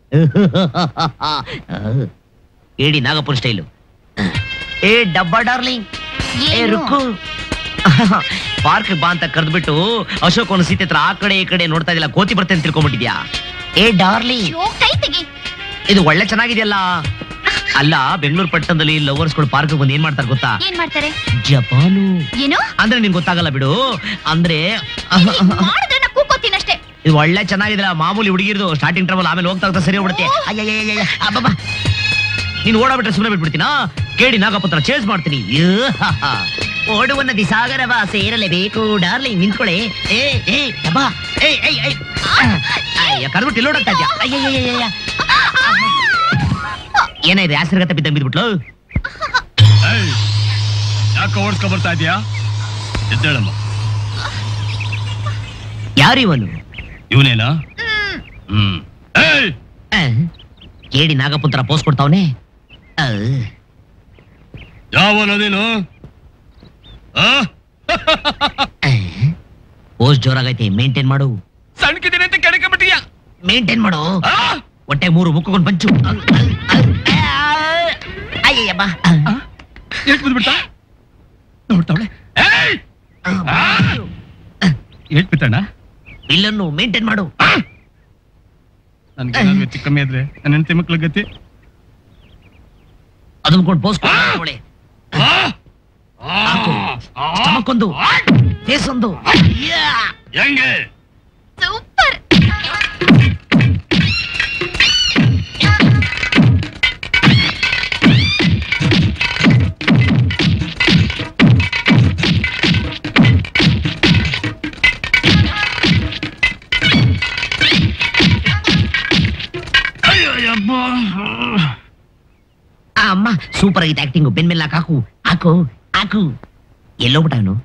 ಹೇಳಿ ನಾಗಪುರ ಸ್ಟೈಲು ಏ ಡಬ್ಬಾ ಡಾರ್ಲಿಂಗ್ ಏ ಏನು? ರುಕ್ಕು ಪಾರ್ಕ್ ಬಾ ಅಂತ ಕರೆದ್ಬಿಟ್ಟು ಅಶೋಕ್ ಅವನು ಸೀತೆ ಹತ್ರ ಆ ಕಡೆ ಈ ಕಡೆ ನೋಡ್ತಾ ಇದ್ದಿಲ್ಲ ಕೋತಿ ಬರ್ತೇನೆ ತಿಳ್ಕೊಂಡ್ಬಿಟ್ಟಿದ್ಯಾ ಏ ಡಾರ್ಲಿಂಗ್ ಅಯ್ಯೋ, ಕೈ ತೆಗಿ ಇದು ಒಳ್ಳೆ ಚೆನ್ನಾಗಿದೆಯಲ್ಲ ಅಲ್ಲ ಬೆಂಗಳೂರು ಪಟ್ಟಣದಲ್ಲಿ ಲವರ್ಸ್ಗಳು ಪಾರ್ಕ್ ಬಂದು ಏನ್ ಮಾಡ್ತಾರೆ ಗೊತ್ತಾ ಏನ್ ಮಾಡ್ತಾರೆ ಜಪಾನು ಏನು ಅಂದ್ರೆ ನಿಂಗೆ ಗೊತ್ತಾಗಲ್ಲ ಬಿಡು ಅಂದ್ರೆ ಮಾಡಿದ್ರೆ ನಾ ಕೂಕೋತೀನಷ್ಟೇ ಇದು ಒಳ್ಳೆ ಚೆನ್ನಾಗಿದೆಲ್ಲ ಮಾಮೂಲಿ ಹುಡುಗಿರ್ದು ಸ್ಟಾರ್ಟಿಂಗ್ ಟ್ರಬಲ್ ಆಮೇಲೆ ಹೋಗ್ತಾ ಹೋಗ್ತಾ ಸರಿ ಹೋಗ್ಬಿಡುತ್ತೆ ಅಯ್ಯಯ್ಯಯ್ಯಯ್ಯ, ಅಬ್ಬಬ್ಬಾ. ನೀನು ಓಡಾಬಿಟ್ರೆ ಸುಮ್ಮನೆ ಬಿಟ್ಬಿಡ್ತೀನಾ ಕೇಳಿ ನಾಗಪುತ್ರ ಚೇಂಜ್ ಮಾಡ್ತೀನಿ ಯೋ, ಹ, ಹ. ಓಡುವ ನದಿ ಸಾಗರವ ಸೇರಲೇಬೇಕು ಡಾರ್ಲಿಂಗ್ ನಿಂತ್ಕೊಳ್ಳಿ ಏ ಏ ಅಬ್ಬಾ ಏ ಏ ಏ ಅಯ್ಯ ಕರ್ಬಿಟ್ಟು ಇಲ್ಲಿ ಓಡಾಡ್ತಾ ಇದ್ಯಾ ಅಯ್ಯಯ್ಯಯ್ಯಯ್ಯ ಏನಾಯ್ತು ಆಸರ್ಗತ ಬಿದ್ದಂಗೆ ಬಿದ್ಬಿಟ್ಲು ಯಾಕೆ ಓಡಿಸ್ಕೊ ಬರ್ತಾ ಇದೀಯಾ ಎದ್ದೇಳಮ್ಮ ಯಾರಿವನು ಇವನೇನಾ ಹ್ಮ್ ಏಯ್ ಅಹ್, ಕೇಳಿ ನಾಗಪುತ್ರ ಪೋಸ್ ಕೊಡ್ತಾವನೆ ಯಾವನ ನೀನು ಆ? ಪೋಸ್ ಜೋರಾಗೈತೆ ಮೇಂಟೈನ್ ಮಾಡು ಸಣ್ಕಿದ್ದೀನಿ ಅಂತ ಕೆಳಗೆ ಬಿಟ್ಟಿಯಾ ಮೇಂಟೈನ್ ಮಾಡು ಹೊಟ್ಟೆ ಮೂರು ಮುಕ್ಕೊಂಡು ಪಂಚು ಅಯ್ಯಯ್ಯಮ್ಮ ಎಷ್ಟು ಬಿದ್ಬಿಡ್ತಾ ನೋಡ್ತಾವಳೆ ಏಯ್ ಏಟ್ ಬಿತ್ತಣ್ಣ ಬಿಲ್ಲನ್ನು ಮೇಂಟೈನ್ ಮಾಡು ನನ್ಗೆ ಹೆಚ್ಚು ಕಮ್ಮಿ ಆದ್ರೆ ನನ್ನ ಹೆಂಡತಿ ಮಕ್ಳ ಗತಿ ಅದನ್ನ ಕೊಂಡು ಪೋಸ್ ಸ್ಟಮಕ್ ಒಂದು ಫೇಸ್ ಒಂದು ಹೆಂಗೆ ಸೂಪರ್ ಆ ಅಮ್ಮ ಸೂಪರ್ ಆಗೈತೆ ಆಕ್ಟಿಂಗ್ ಬೆನ್ ಮೇಲೆ ಹಾಕು ಹಾಕು ಹಾಕು ಎಲ್ಲೋಗ್ಬಿಟ್ಟ ಅವನು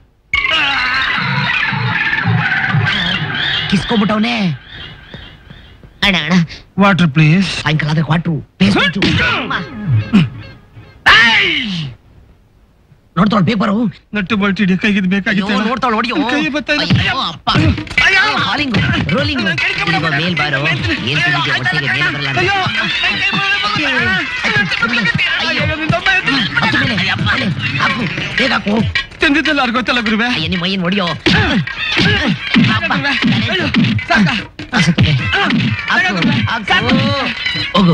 ಕಿಸ್ಕೊಂಬಿಟ್ಟವನೇ ಅಣ್ಣ ಅಣ್ಣ ವಾಟರ್ ಪ್ಲೀಸ್ ಸಾಯಂಕಾಲ ಆದ್ರೆ ಕ್ವಾಟ್ರು ಪೇಸ್ ನೋಡ್ತಾಳ ಪೇಪರು ನಟ್ಟು ಬಲ್ಟಿ ಕೈಗಿದ್ ಬೇಕಾಗಿತ್ತು ಅಣ್ಣ. ನೋಡ್ತಾಳ ಹೊಡಿಯೋ ಕೈ ಬರ್ತಾ ಇಲ್ಲ. ಅಯ್ಯೋ, ಅಪ್ಪ ಹಾಲಿಂಗ್ ರೋಲಿಂಗ್ ಮೇಲ್ ಬಾರೋ ಏನ್ ತಿಂದಿದ್ಯಾ ಹೊಟ್ಟೆಗೆ ಮೇಲ್ ಬರಲ್ಲ ಅಂತ. ಅಯ್ಯೋ. ಹತ್ತು ಮೇಲೆ, ಮೇಲೆ, ಹಾಕು ಬೇಗ ಹಾಕು ತಿಂದಿದ್ದೆಲ್ಲ ಅವ್ರಿಗೆ ಗೊತ್ತಲ್ಲ ಗುರುವೆ ಅಯ್ಯ ನಿಮ್ಮ ಮೈಯನ್ ಹೊಡಿಯೋ ಅಪ್ಪ, ಅಸತ್ತಿಗೆ. ಹಾಕು, ಹಾಕು. ಹೋಗು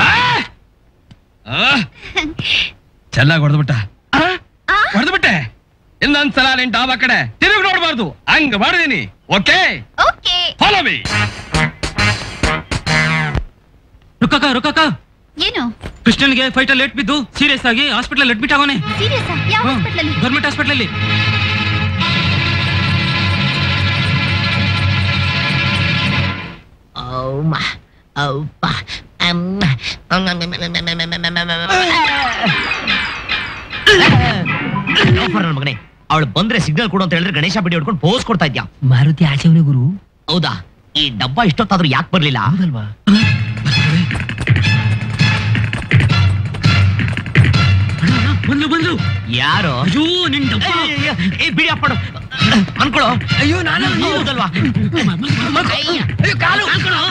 ಚೆನ್ನಾಗಿ ಹೊಡೆದ್ಬಿಟ್ಟ ಹೊಡೆದ್ಬಿಟ್ಟೆ ಇನ್ನೊಂದ್ಸಲ ನಿನ್ ಡಾಬಾ ಕಡೆ ತಿರುಗಿ ನೋಡ್ಬಾರ್ದು ಹಂಗ ಮಾಡಿದೀನಿ ಓಕೆ ಓಕೆ ಫಾಲೋ ಮೀ ರುಕ್ಕಕ್ಕ ರುಕ್ಕಕ್ಕ ಏನು ಕೃಷ್ಣನ್ಗೆ ಫೈಟ್ ಲೇಟ್ ಬಿದ್ದು ಸೀರಿಯಸ್ ಆಗಿ ಹಾಸ್ಪಿಟಲ್ ಅಡ್ಮಿಟ್ ಆಗೋನೆ ಸೀರಿಯಸ್ ಯಾವ ಹಾಸ್ಪಿಟಲ್ ಅಲ್ಲಿ ಗೌರ್ಮೆಂಟ್ ಹಾಸ್ಪಿಟಲ್ ಅಲ್ಲಿ ಅವ್ಮ, ಅವ್ಪ, ಅಮ್ಮ, ಲೋಫರ್ ನನ್ ಮಗನೇ ಅವಳು ಬಂದ್ರೆ ಸಿಗ್ನಲ್ ಕೊಡು ಅಂತ ಹೇಳಿದ್ರೆ ಗಣೇಶ ಬಿಡಿ ಹೊಡ್ಕೊಂಡು ಪೋಸ್ ಕೊಡ್ತಾ ಇದ್ಯಾ ಮಾರುತಿ ಆಚೆವನೇ ಗುರು ಹೌದಾ ಈ ಡಬ್ಬ ಇಷ್ಟೊತ್ತಾದ್ರೂ ಯಾಕೆ ಬರ್ಲಿಲ್ಲ ಹೌದಲ್ವಾ ಬಂದ್ಲು ಬಂದ್ಲು ಯಾರು ಅಯ್ಯೋ ನಿನ್ ಡಬ್ಬ ಏ, ಏ, ಏ, ಬಿಡಿ ಅಪ್ಪಡು ಅನ್ಕೊಳ್ಳೋ ಅಯ್ಯೋ ನಾನು ಹೌದಲ್ವಾ ಅಯ್ಯ, ಕಾಲು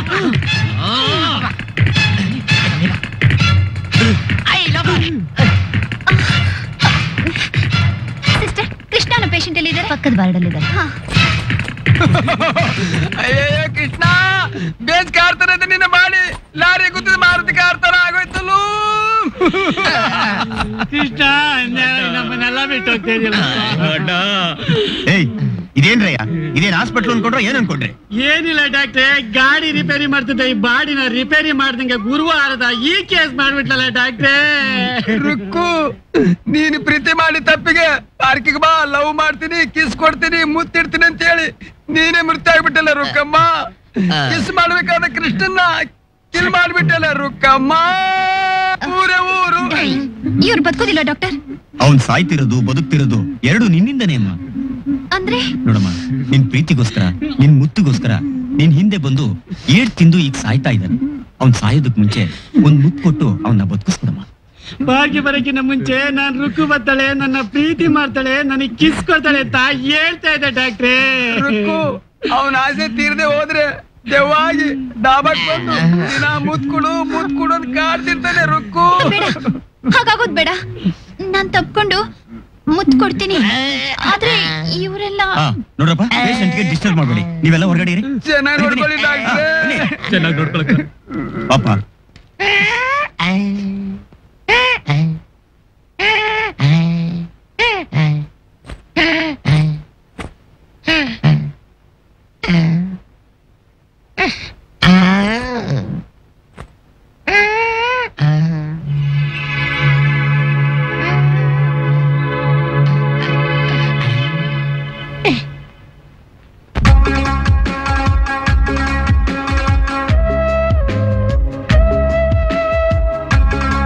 ಐ ಲವ್ ಸಿಸ್ಟರ್ ಕೃಷ್ಣನ ಪೇಷಂಟ್ ಎಲ್ಲಿ ಇದ್ದಾರೆ ಪಕ್ಕದ ವಾರ್ಡಲ್ಲಿ ಇದ್ದಾರೆ ಹಾ ಅಯ್ಯಯ್ಯೋ ಕೃಷ್ಣ ಬೇಸ್ ಕಾರ್ತಾರ ನಿನ್ನ ಮಾಡಿ ಲಾರಿ ಗುದ್ದಿದ ಮಾರುತಿ ಕಾರ್ತಾರ ಆಗೋಯ್ತಲ್ಲೂ ಕೃಷ್ಣ ನಮ್ಮನ್ನೆಲ್ಲ ಬಿಟ್ಟು ಹೋಗ್ತಾ ಏಯ್ ಇದೇನ್ರಯ್ಯ ಇದೇನ್ ಹಾಸ್ಪಿಟ್ಲ್ ಅನ್ಕೊಂಡ್ರೆ ಏನ್ ಅನ್ಕೊಂಡ್ರೆ ಏನಿಲ್ಲ ಡಾಕ್ಟ್ರೆ ಗಾಡಿ ರಿಪೇರಿ ಮಾಡ್ತಿದ್ದೆ ಈ ಬಾಡಿನ ರಿಪೇರಿ ಮಾಡ್ದಂಗೆ ಗುರುವಾರದ ಈ ಕೇಸ್ ಮಾಡ್ಬಿಟ್ಲಲ್ಲ ಡಾಕ್ಟ್ರೆ ರುಕ್ಕು ನೀನು ಪ್ರೀತಿ ಮಾಡಿ ತಪ್ಪಿಗೆ ಪಾರ್ಕಿಗೆ ಬಾ ಲವ್ ಮಾಡ್ತೀನಿ ಕಿಸ್ ಕೊಡ್ತೀನಿ ಮುತ್ತಿಡ್ತೀನಿ ಅಂತ ಹೇಳಿ ನೀನೇ ಮೃತ್ಯ ಆಗ್ಬಿಟ್ಟಲ್ಲ ರುಕ್ಕಮ್ಮ ಕಿಸ್ ಮಾಡ್ಬೇಕಾದ ಕೃಷ್ಣನ್ನ ಕಿಲ್ ಮಾಡ್ಬಿಟ್ಟಲ್ಲ ರುಕ್ಕಮ್ಮ ಊರೇ ಊರು ಇವ್ರು ಬದುಕೋದಿಲ್ಲ ಡಾಕ್ಟರ್ ಅವ್ನ್ ಸಾಯ್ತಿರೋದು ಬದುಕ್ತಿರೋದು ಎರಡು ನಿನ್ನಿಂದನೇ ಅಮ್ಮ ಅಂದ್ರೆ ನೋಡಮ್ಮ ನಿನ್ ಪ್ರೀತಿಗೋಸ್ಕರ ನಿನ್ ಮುತ್ತಿಗೋಸ್ಕರ ನಿನ್ ಹಿಂದೆ ಬಂದು ಏಟ್ ತಿಂದು ಈಗ ಸಾಯ್ತಾ ಇದ್ದಾನೆ ಅವ್ನ್ ಸಾಯೋದಕ್ ಮುಂಚೆ ಒಂದ್ ಮುತ್ತು ಕೊಟ್ಟು ಅವನ್ನ ಬದುಕಿಸ್ಕೊಡಮ್ಮ ಭಾಗ್ಯ ಬರಕ್ಕಿಂತ ಮುಂಚೆ ನಾನ್ ರುಕ್ಕು ಬರ್ತಾಳೆ ನನ್ನ ಪ್ರೀತಿ ಮಾಡ್ತಾಳೆ ನನಗೆ ಕಿಸ್ ಕೊಡ್ತಾಳೆ ಅಂತ ಹೇಳ್ತಾ ಇದ್ದೆ ಡಾಕ್ಟ್ರೆ ರುಕ್ಕು ಅವನ ಆಸೆ ತೀರದೆ ಹೋದ್ರೆ ದೆವ್ವಾಗಿ ಡಾಬಾಕ್ ಬಂದು ದಿನ ಮುತ್ಕೊಡು ಮುತ್ಕೊಡು ಅಂತ ಕಾಡ್ತಿರ್ತಾನೆ ರುಕ್ಕು ಬೇಡ ಹಾಗಾಗೋದ್ ಬೇಡ ನಾನ್ ತಪ್ಕೊಂಡು ಮುತ್ ಕೊಡ್ತೀನಿ ಆದ್ರೆ ಇವರೆಲ್ಲ ಹಾ ನೋಡ್ರಪ್ಪ ಪೇಷಂಟ್ಗೆ ಡಿಸ್ಟರ್ಬ್ ಮಾಡ್ಬೇಡಿ ನೀವೆಲ್ಲ ಹೊರಗಡೆ ಇರಿ ಚೆನ್ನಾಗಿ ನೋಡ್ಕೊಳ್ಳಿ ಡಾಕ್ಟ್ರೆ ಚೆನ್ನಾಗಿ ನೋಡ್ಕೊಳಕ್ಕ ಪಾಪ ಆ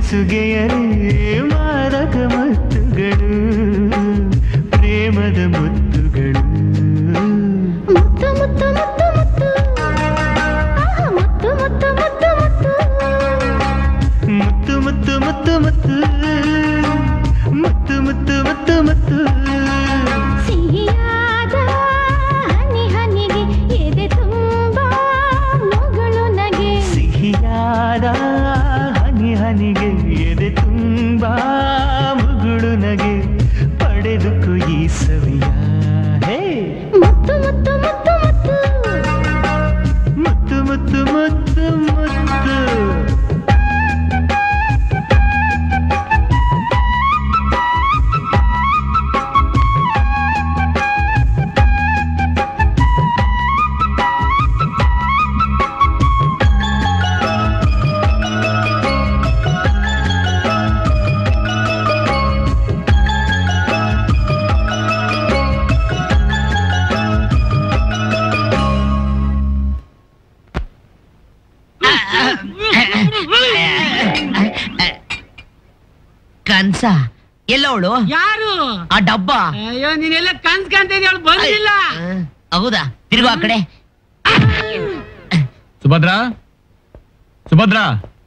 ಬೆಸುಗೆಯರೇ ಮಾದಕ ಮುತ್ತುಗಳು ಪ್ರೇಮದ ಮುತ್ತುಗಳು ಮುತ್ತು ಮುತ್ತು ಮುತ್ತು ಮುತ್ತು ಆಹಾ, ಮುತ್ತು ಮುತ್ತು ಮುತ್ತು ಮುತ್ತು ಮುತ್ತು ಮುತ್ತು ಮುತ್ತು ಮುತ್ತು ಮುತ್ತು ಮುತ್ತು ಮುತ್ತು ಸಿಹಿಯಾದ ಹನಿ ಹನಿಗೆ ಎದೆ ತುಂಬಾ ಮಗಳು ನಗೆ ಸಿಹಿಯಾದ ಹನಿ ಹನಿಗೆ ಎದೆ ತುಂಬಾ ಮುಗುಳು ನಗೆ ಪಡೆದುಕು ಈ ಸವಿಯ ಹೇ ಮುತ್ತು ಮುತ್ತು ಮುತ್ತು ಮುತ್ತು ಮುತ್ತು ಮುತ್ತು ಮುತ್ತು ಮುತ್ತು ಕನ್ಸ ಎಲ್ಲವಳು ಯಾರು ಆ ಡಬ್ಬ ಅಯ್ಯೋ ನೀನೆಲ್ಲ ಕನ್ಸ್ ಕಾಣ್ತಿದ್ಯ ಅವಳು ಬಂದಿಲ್ಲ ಹೌದಾ ತಿರುಗು ಆ ಕಡೆ ಸುಭದ್ರಾ ಸುಭದ್ರಾ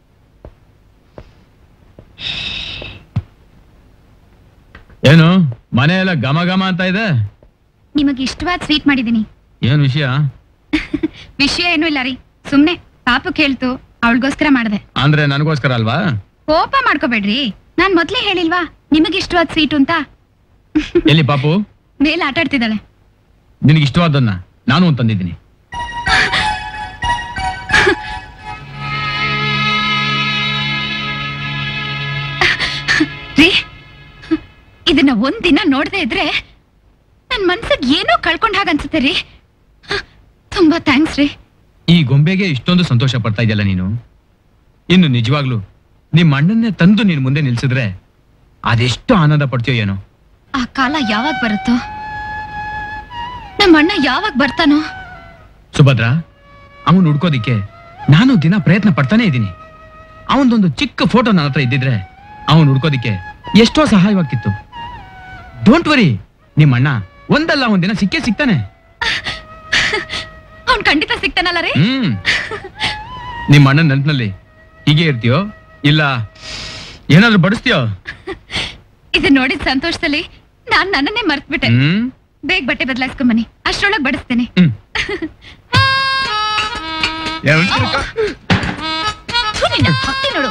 ಏನು ಮನೆ ಎಲ್ಲ ಘಮ ಘಮ ಅಂತ ಇದೆ ನಿಮಗೆ ಇಷ್ಟವಾದ ಸ್ವೀಟ್ ಮಾಡಿದೀನಿ ಏನ್ ವಿಷಯ ವಿಷಯ ಏನೂ ಇಲ್ಲ ರೀ ಸುಮ್ನೆ ಪಾಪು ಕೇಳ್ತು ಅವಳಿಗೋಸ್ಕರ ಮಾಡ್ದೆ ಅಂದ್ರೆ ನನಗೋಸ್ಕರ ಅಲ್ವಾ ಕೋಪ ಮಾಡ್ಕೋಬೇಡ್ರಿ ನಾನ್ ಮೊದ್ಲೇ ಹೇಳಿಲ್ವಾ ನಿಮಗೆ ಇಷ್ಟವಾದ ಸ್ವೀಟ್ ಅಂತ ಎಲ್ಲಿ ಪಾಪು ಮೇಲೆ ಆಟ ಆಡ್ತಿದ್ದಾಳೆ ನಿನಗೆ ಇಷ್ಟವಾದನ್ನ ನಾನು ಒಂದ್ ತಂದಿದ್ದೀನಿ ರೀ ಇದನ್ನ ಒಂದಿನ ನೋಡದೆ ಇದ್ರೆ ನನ್ ಮನ್ಸಿಗೆ ಏನೋ ಕಳ್ಕೊಂಡ್ ಹಾಗ ಅನ್ಸುತ್ತೆ ರೀ ತುಂಬಾ ಥ್ಯಾಂಕ್ಸ್ ರೀ ಈ ಗೊಂಬೆಗೆ ಇಷ್ಟೊಂದು ಸಂತೋಷ ಪಡ್ತಾ ಇದೆಯಲ್ಲ ನೀನು ಇನ್ನು ನಿಜವಾಗ್ಲು ನಿಮ್ಮ ಅಣ್ಣನ್ನೇ ತಂದು ನೀನ್ ಮುಂದೆ ನಿಲ್ಸಿದ್ರೆ ಅದೆಷ್ಟು ಆನಂದ ಪಡ್ತೀಯೋ ಏನೋ ಆ ಕಾಲ ಯಾವಾಗ ಬರುತ್ತೋ ನಮ್ಮ ಅಣ್ಣ ಯಾವಾಗ ಬರ್ತಾನೋ ಸುಭದ್ರಾ ಅವನ್ ಹುಡ್ಕೋದಿಕ್ಕೆ ನಾನು ದಿನ ಪ್ರಯತ್ನ ಪಡ್ತಾನೆ ಇದ್ದೀನಿ ಅವನದೊಂದು ಚಿಕ್ಕ ಫೋಟೋ ನನ್ನ ಹತ್ರ ಇದ್ದಿದ್ರೆ ಅವನ್ ಹುಡ್ಕೋದಿಕ್ಕೆ ಎಷ್ಟೋ ಸಹಾಯವಾಗ್ತಿತ್ತು ಡೋಂಟ್ ವರಿ ನಿಮ್ಮ ಅಣ್ಣ ಒಂದಲ್ಲ ಒಂದಿನ ಸಿಕ್ಕೇ ಸಿಗ್ತಾನೆ ಅವ್ನ್ ಖಂಡಿತ ಸಿಗ್ತಾನಲ್ಲ ರೀ ಹ್ಮ್ ನಿಮ್ಮ ಅಣ್ಣನ ನೆನಪಿನಲ್ಲಿ ಹೀಗೆ ಇರ್ತೀಯೋ ಇಲ್ಲ ಏನಾದ್ರೂ ಬಡಿಸ್ತೀಯೋ ಇದು ನೋಡಿದ ಸಂತೋಷದಲ್ಲಿ ನಾನ್ ನನ್ನನ್ನೇ ಮರ್ತ್ಬಿಟ್ಟೆ ಹ್ಮ್ ಬೇಗ ಬಟ್ಟೆ ಬದಲಾಯಿಸ್ಕೊಂಡ್ ಬನ್ನಿ ಅಷ್ಟ್ರೊಳಗ್ ಬಡಿಸ್ತೇನೆ ಹ್ಮ್ ಥು, ನಿನ್ನ ಭಕ್ತಿ ನೋಡು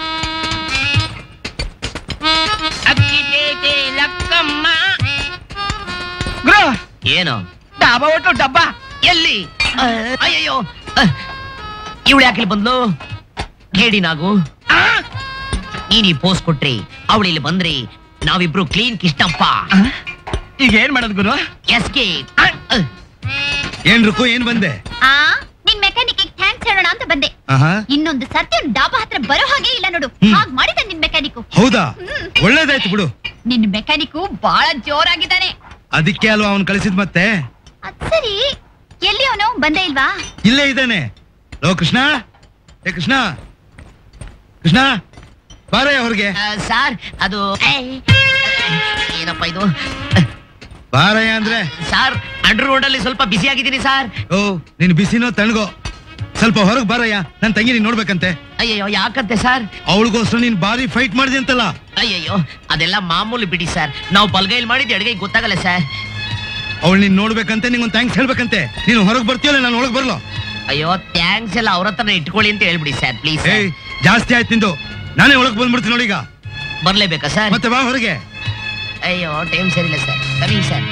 ಗುರು ಏನು ಡಾಬಾ ಒಟ್ಟು ಡಬ್ಬ ಎಲ್ಲಿ ಅಯ್ಯಯ್ಯೋ ಇವಳು ಯಾಕೆ ಬಂದ್ಲು ಹೇಳಿ ನಾಗು ನೀನ್ ಈ ಪೋಸ್ ಕೊಟ್ರಿ ಅವಳು ಇಲ್ಲಿ ಬಂದ್ರಿ ನಾವಿಬ್ರು ಕ್ಲೀನ್ ಕಿಷ್ಟಪ್ಪ ಈಗ ಏನ್ ಮಾಡೋದು ಗುರು ಎಸ್ಕೆ ಏನ್ ರುಕು ಏನ್ ಬಂದೆ ಆ ನಿನ್ ಮೆಕ್ಯಾನಿಕ್ ಥ್ಯಾಂಕ್ಸ್ ಹೇಳೋಣ ಅಂತ ಬಂದೆ ಆಹಾ ಇನ್ನೊಂದು ಸರ್ತಿ ಅವ್ನ್ ಡಾಬಾ ಹತ್ರ ಬರೋ ಹಾಗೆ ಇಲ್ಲ ನೋಡು ಹಾಗ್ ಮಾಡಿದ ನಿನ್ ಮೆಕ್ಯಾನಿಕ್ ಹೌದಾ ಒಳ್ಳೇದಾಯ್ತು ಬಿಡು ನಿನ್ ಮೆಕ್ಯಾನಿಕ್ ಬಹಳ ಜೋರಾಗಿದ್ದಾನೆ ಅದಕ್ಕೆ ಅಲ್ವಾ ಅವನ್ ಕಳಿಸಿದ್ ಮತ್ತೆ ಅದ್ ಸರಿ ಎಲ್ಲಿ ಅವನು ಬಂದೇ ಇಲ್ವಾ ಇಲ್ಲೇ ಇದ್ದಾನೆ ಲೋ ಕೃಷ್ಣ ಏ ಕೃಷ್ಣ ಕೃಷ್ಣ ಬಾರಯ್ಯ ಅವ್ರಿಗೆ ಸಾರ್ ಅದು ಏನಪ್ಪ ಇದು ಬಾರಯ್ಯ ಅಂದ್ರೆ ಸಾರ್ ಅಂಡರ್ ರೋಡ್ ಅಲ್ಲಿ ಸ್ವಲ್ಪ ಬಿಸಿ ಆಗಿದ್ದೀನಿ ಸಾರ್ ಓ ನೀನ್ ಬಿಸಿನೋ ತಣ್ಣಗೋ ಸ್ವಲ್ಪ ಹೊರಗ್ ಬಾರಯ್ಯ ನನ್ ತಂಗಿ ನೀನ್ ನೋಡ್ಬೇಕಂತೆ ಅಯ್ಯಯ್ಯೋ ಯಾಕಂತೆ ಸರ್ ಅವಳಿಗೋಸ್ಕರ ನೀನ್ ಬಾರಿ ಫೈಟ್ ಮಾಡಿದೆ ಅಂತಲ್ಲ ಅಯ್ಯಯ್ಯೋ ಅದೆಲ್ಲ ಮಾಮೂಲಿ ಬಿಡಿ ಸರ್ ನಾವು ಬಲ್ಗೈಲಿ ಮಾಡಿದ್ದು ಎಡಗೈ ಗೊತ್ತಾಗಲ್ಲ ಸರ್ ಅವಳು ನೀನ್ ನೋಡ್ಬೇಕಂತೆ ನಿಂಗೊಂದ್ ಥ್ಯಾಂಕ್ಸ್ ಹೇಳ್ಬೇಕಂತೆ ನೀನು ಹೊರಗ್ ಬರ್ತೀಯಲ್ಲ ನಾನು ಒಳಗ್ ಬರ್ಲೋ ಅಯ್ಯೋ ಥ್ಯಾಂಕ್ಸ್ ಎಲ್ಲ ಅವ್ರ ಹತ್ರನೇ ಇಟ್ಕೊಳ್ಳಿ ಅಂತ ಹೇಳ್ಬಿಡಿ ಸರ್ ಪ್ಲೀಸ್ ಏಯ್ ಜಾಸ್ತಿ ಆಯ್ತು ನಿಂದು ನಾನೇ ಒಳಗ್ ಬಂದ್ಬಿಡ್ತೀನಿ ನೋಡೀಗ ಬರ್ಲೇಬೇಕಾ ಸರ್ ಮತ್ತೆ ಬಾ ಹೊರಗೆ ಅಯ್ಯೋ ಟೈಮ್ ಸರಿಯಿಲ್ಲ ಸರ್ ಕಮಿ ಸರ್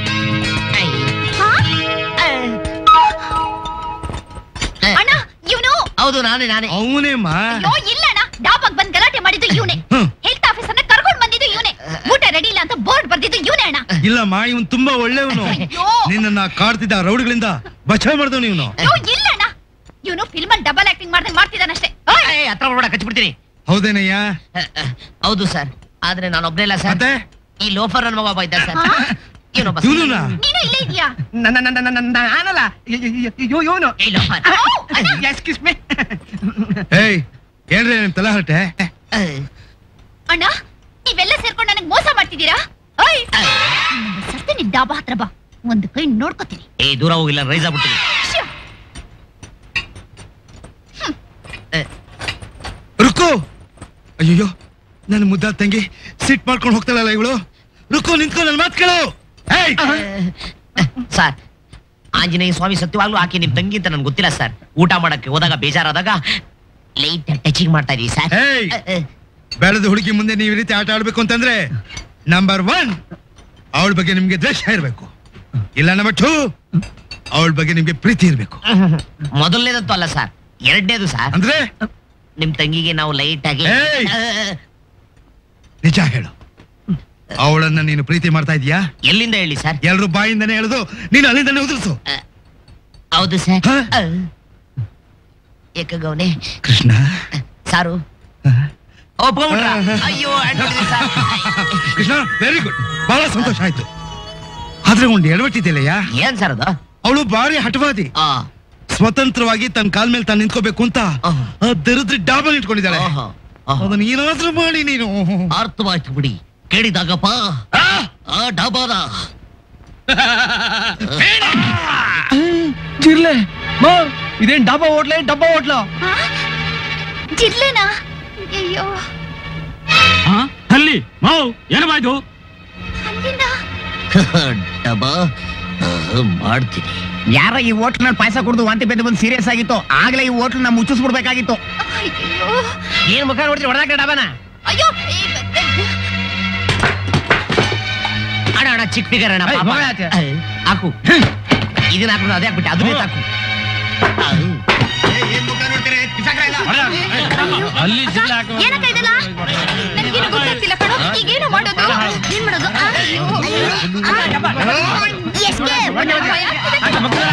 ಅಣ್ಣ ಇವನು ಹೌದು ನಾನೇ ನಾನೇ ಅವನೇಮ್ಮ ಅಯ್ಯೋ ಇಲ್ಲ ಅಣ್ಣ ಡಾಬಾಗ್ ಬಂದ್ ಗಲಾಟೆ ಮಾಡಿದ್ದು ಇವನೇ ಹ್ಮ್. ಹೆಲ್ತ್ ಆಫೀಸರ್ನ ಕರ್ಕೊಂಡ್ ಬಂದಿದ್ದು ಇವನೇ ಊಟ ರೆಡಿ ಇಲ್ಲ ಅಂತ ಬೋರ್ಡ್ ಬರ್ದಿದ್ದು ಇವನೇ ಅಣ್ಣ ಇಲ್ಲಮ್ಮ ಇವನ್ ತುಂಬಾ ಒಳ್ಳೆಯವನು ಅಯ್ಯೋ ನಿನ್ನ ಕಾಡ್ತಿದ್ದ ರೌಡ್ಗಳಿಂದ ಬಚಾವ್ ಮಾಡ್ದವ್ ನೀನು ಅಯ್ಯೋ, ಇಲ್ಲ ಅಣ್ಣ ಇವನು ಫಿಲ್ಮ್ ಅಲ್ಲಿ ಡಬಲ್ ಆಕ್ಟಿಂಗ್ ಮಾಡ್ದಂಗ್ ಮಾಡ್ತಿದ್ದಾನಷ್ಟೇ ಏಯ್, ಹತ್ರ ನೋಡ ಕಚ್ಬಿಡ್ತೀನಿ ಹೌದೇನಯ್ಯ ಅಹ್, ಅಹ್, ಹೌದು ಸರ್ ಆದ್ರೆ ನಾನು ಒಬ್ನೇ ಇಲ್ಲ ಸರ್ ಮತ್ತೆ ಈ ಲೋಫರ್ ನನ್ನ ಮಗ ಒಬ್ಬ ಇದ್ದ ಸರ್ ಇವನೊಬ್ಬ ಇವನುನಾ ನೀನು ಇಲ್ಲೇ ಇದೀಯಾ ನನ್ನ ನನ್ನ ನನ್ನ ನನ್ನ ನಾನಲ್ಲ ಇವನು ಈ ಲೋಫರ್ ಎಕ್ಸ್ಕ್ಯೂಸ್ ಮೀ ಏಯ್ ಏನ್ರಿ ನಿಮ್ ತಲೆ ಹರಟೆ ಅಣ್ಣ ನೀವೆಲ್ಲ ಸೇರ್ಕೊಂಡು ನನಗೆ ಮೋಸ ಮಾಡ್ತಿದ್ದೀರಾ ಓಯ್ ಸಸ್ತೆ ನಿನ್ ಡಾಬಾ ಹತ್ರ ಬಾ ಒಂದು ಕೈ ನೋಡ್ಕೋತೀನಿ ಏ ದೂರ ಹೋಗಿಲ್ಲ ರೈಸ್ ಆಗ್ಬಿಡ್ತೀನಿ ಶ್ಯೋ. ರುಕು ಅಯ್ಯೋ ನನ್ನ ಮುದ್ದಾದ ತಂಗಿ ಸಿಟ್ ಮಾಡ್ಕೊಂಡು ಹೋಗ್ತಾಳಲ್ಲ ಇವಳು ರುಕು ನಿಂತ್ಕೊಂಡು ನನ್ನ ಮಾತು ಕೇಳು ಏಯ್! ಸರ್ ಆಂಜನೇಯ ಸ್ವಾಮಿ ಸತ್ಯವಾಗ್ಲೂ ಆಕೆ ನಿಮ್ ತಂಗಿ ಅಂತ ನನ್ಗೆ ಗೊತ್ತಿಲ್ಲ ಸರ್ ಊಟ ಮಾಡಕ್ಕೆ ಹೋದಾಗ ಬೇಜಾರಾದಾಗ ಲೈಟ್ ಟಚಿಂಗ್ ಮಾಡ್ತಾ ಇದೀವಿ ಸರ್ ಏಯ್! ಬೆಳೆದ ಹುಡುಗಿ ಮುಂದೆ ನೀವು ಈ ರೀತಿ ಆಟ ಆಡ್ಬೇಕು ಅಂತಂದ್ರೆ ನಂಬರ್ ಒನ್ ಅವಳ ಬಗ್ಗೆ ನಿಮ್ಗೆ ದ್ವೇಷ ಇರ್ಬೇಕು ಇಲ್ಲ ನಂಬರ್ ಟೂ ಅವಳ ಬಗ್ಗೆ ನಿಮ್ಗೆ ಪ್ರೀತಿ ಇರ್ಬೇಕು ಮೊದಲನೇದಂತೂ ಅಲ್ಲ ಸರ್ ಎರಡನೇದು ಸರ್ ಅಂದ್ರೆ ನಿಮ್ ತಂಗಿಗೆ ನಾವು ಲೈಟ್ ಆಗಿ ಏಯ್! ನಿಜ ಹೇಳು ಅವಳನ್ನ ನೀನು ಪ್ರೀತಿ ಮಾಡ್ತಾ ಇದೀಯಾ ಎಲ್ಲಿಂದ ಹೇಳಿ ಸರ್ ಎಲ್ರು ಬಾಯಿಂದನೇ ಹೇಳುದು ನೀನು ಅಲ್ಲಿಂದನೇ ಉದುರಿಸು ಹೌದು ಸರ್ ಹ? ಏಕಗೌನೆ ಕೃಷ್ಣ ಸಾರು ಒಪ್ಕೊಂಡ್ಬಿಟ್ರಾ? ಅಯ್ಯೋ ಅಡ್ಡಿಲ್ಲ ಸರ್. ಕೃಷ್ಣ ವೆರಿ ಗುಡ್ ಬಹಳ ಸಂತೋಷ ಆಯ್ತು ಆದ್ರೆ ಒಂದು ಎಡವಟ್ಟಿದೆಯಲ್ಲಯ್ಯ ಏನ್ ಸರ್ ಅದು ಅವಳು ಭಾರಿ ಹಠವಾದಿ ಆ, ಸ್ವತಂತ್ರವಾಗಿ ತನ್ನ ಕಾಲ್ ಮೇಲೆ ತಾನು ನಿಂತ್ಕೋಬೇಕು ಅಂತ ಆಹ್. ಆ ದರಿದ್ರ ಡಾಬಲ್ ಇಟ್ಕೊಂಡಿದ್ದಾಳೆ ಆಹಾ, ಆಹಾ. ಅದನ್ನ ಏನಾದ್ರೂ ಮಾಡಿ ನೀನು ಅರ್ಥವಾಯ್ತು ಬಿಡಿ ಕೇಳಿದಾಗಪ್ಪ ಆ ಡಾಬಾದ ಜಿರ್ಲೆ ಮಾ ಇದೇನ್ ಡಬ್ಬಾ ಹೋಟ್ಲೆ ಡಬ್ಬಾ ಹೋಟ್ಲ ಜಿರ್ಲೆನಾ ಅಯ್ಯೋ ಅಲ್ಲಿ ಮಾವ್ ಏನವಾಯ್ತು ಅಲ್ಲಿಂದ ಡಬಾ ಆ, ಮಾಡ್ತೀನಿ ಯಾರ ಈ ಹೋಟ್ಲ್ನಲ್ಲಿ ಪಾಯಸ ಕುಡಿದು ವಾಂತಿ ಬೆದ್ದು ಬಂದು ಸೀರಿಯಸ್ ಆಗಿತ್ತು ಆಗ್ಲೇ ಈ ಹೋಟ್ಲ್ ನಾ ಮುಚ್ಚಿಸ್ಬಿಡ್ಬೇಕಾಗಿತ್ತು ಅಯ್ಯೋ ಏನ್ ಮುಖ ನೋಡ್ತೀರಿ ಹೊಡೆದಾಕ ಡಬನ ಅಯ್ಯೋ ಈ ಬ- ಅಣ್ಣ ಅಣ್ಣ ಚಿಕ್ಕ ಫಿಗರ್ ಅಣ್ಣ ಏಯ್, ಪಾಪ. ಮಗ ಆಚೆ. ಅಹ್, ಹಾಕು ಇದನ್ನ ಹಾಕೊಂಡು ಅದೇ ಹಾಕ್ಬಿಟ್ಟೆ ಅದನ್ನೇ ಹಾಕು ಅಲ್ಲಿ ಜಿಲ್ಲೆ ಹಾಕುವ ಏನಕ್ಕ ಇದೆಲ್ಲ ನನಗೇನು ಗೊತ್ತಾಗ್ತಿಲ್ಲ ಕಣೋ ಈಗೇನು ಮಾಡೋದು ಏನ್ ಮಾಡೋದು ಆ, ಅಯ್ಯೋ, ಅಯ್ಯೋ. ಆ, ಎಷ್ಟೇ ಒಂದು ಭಯ ಆಗ್ತಿದೆ.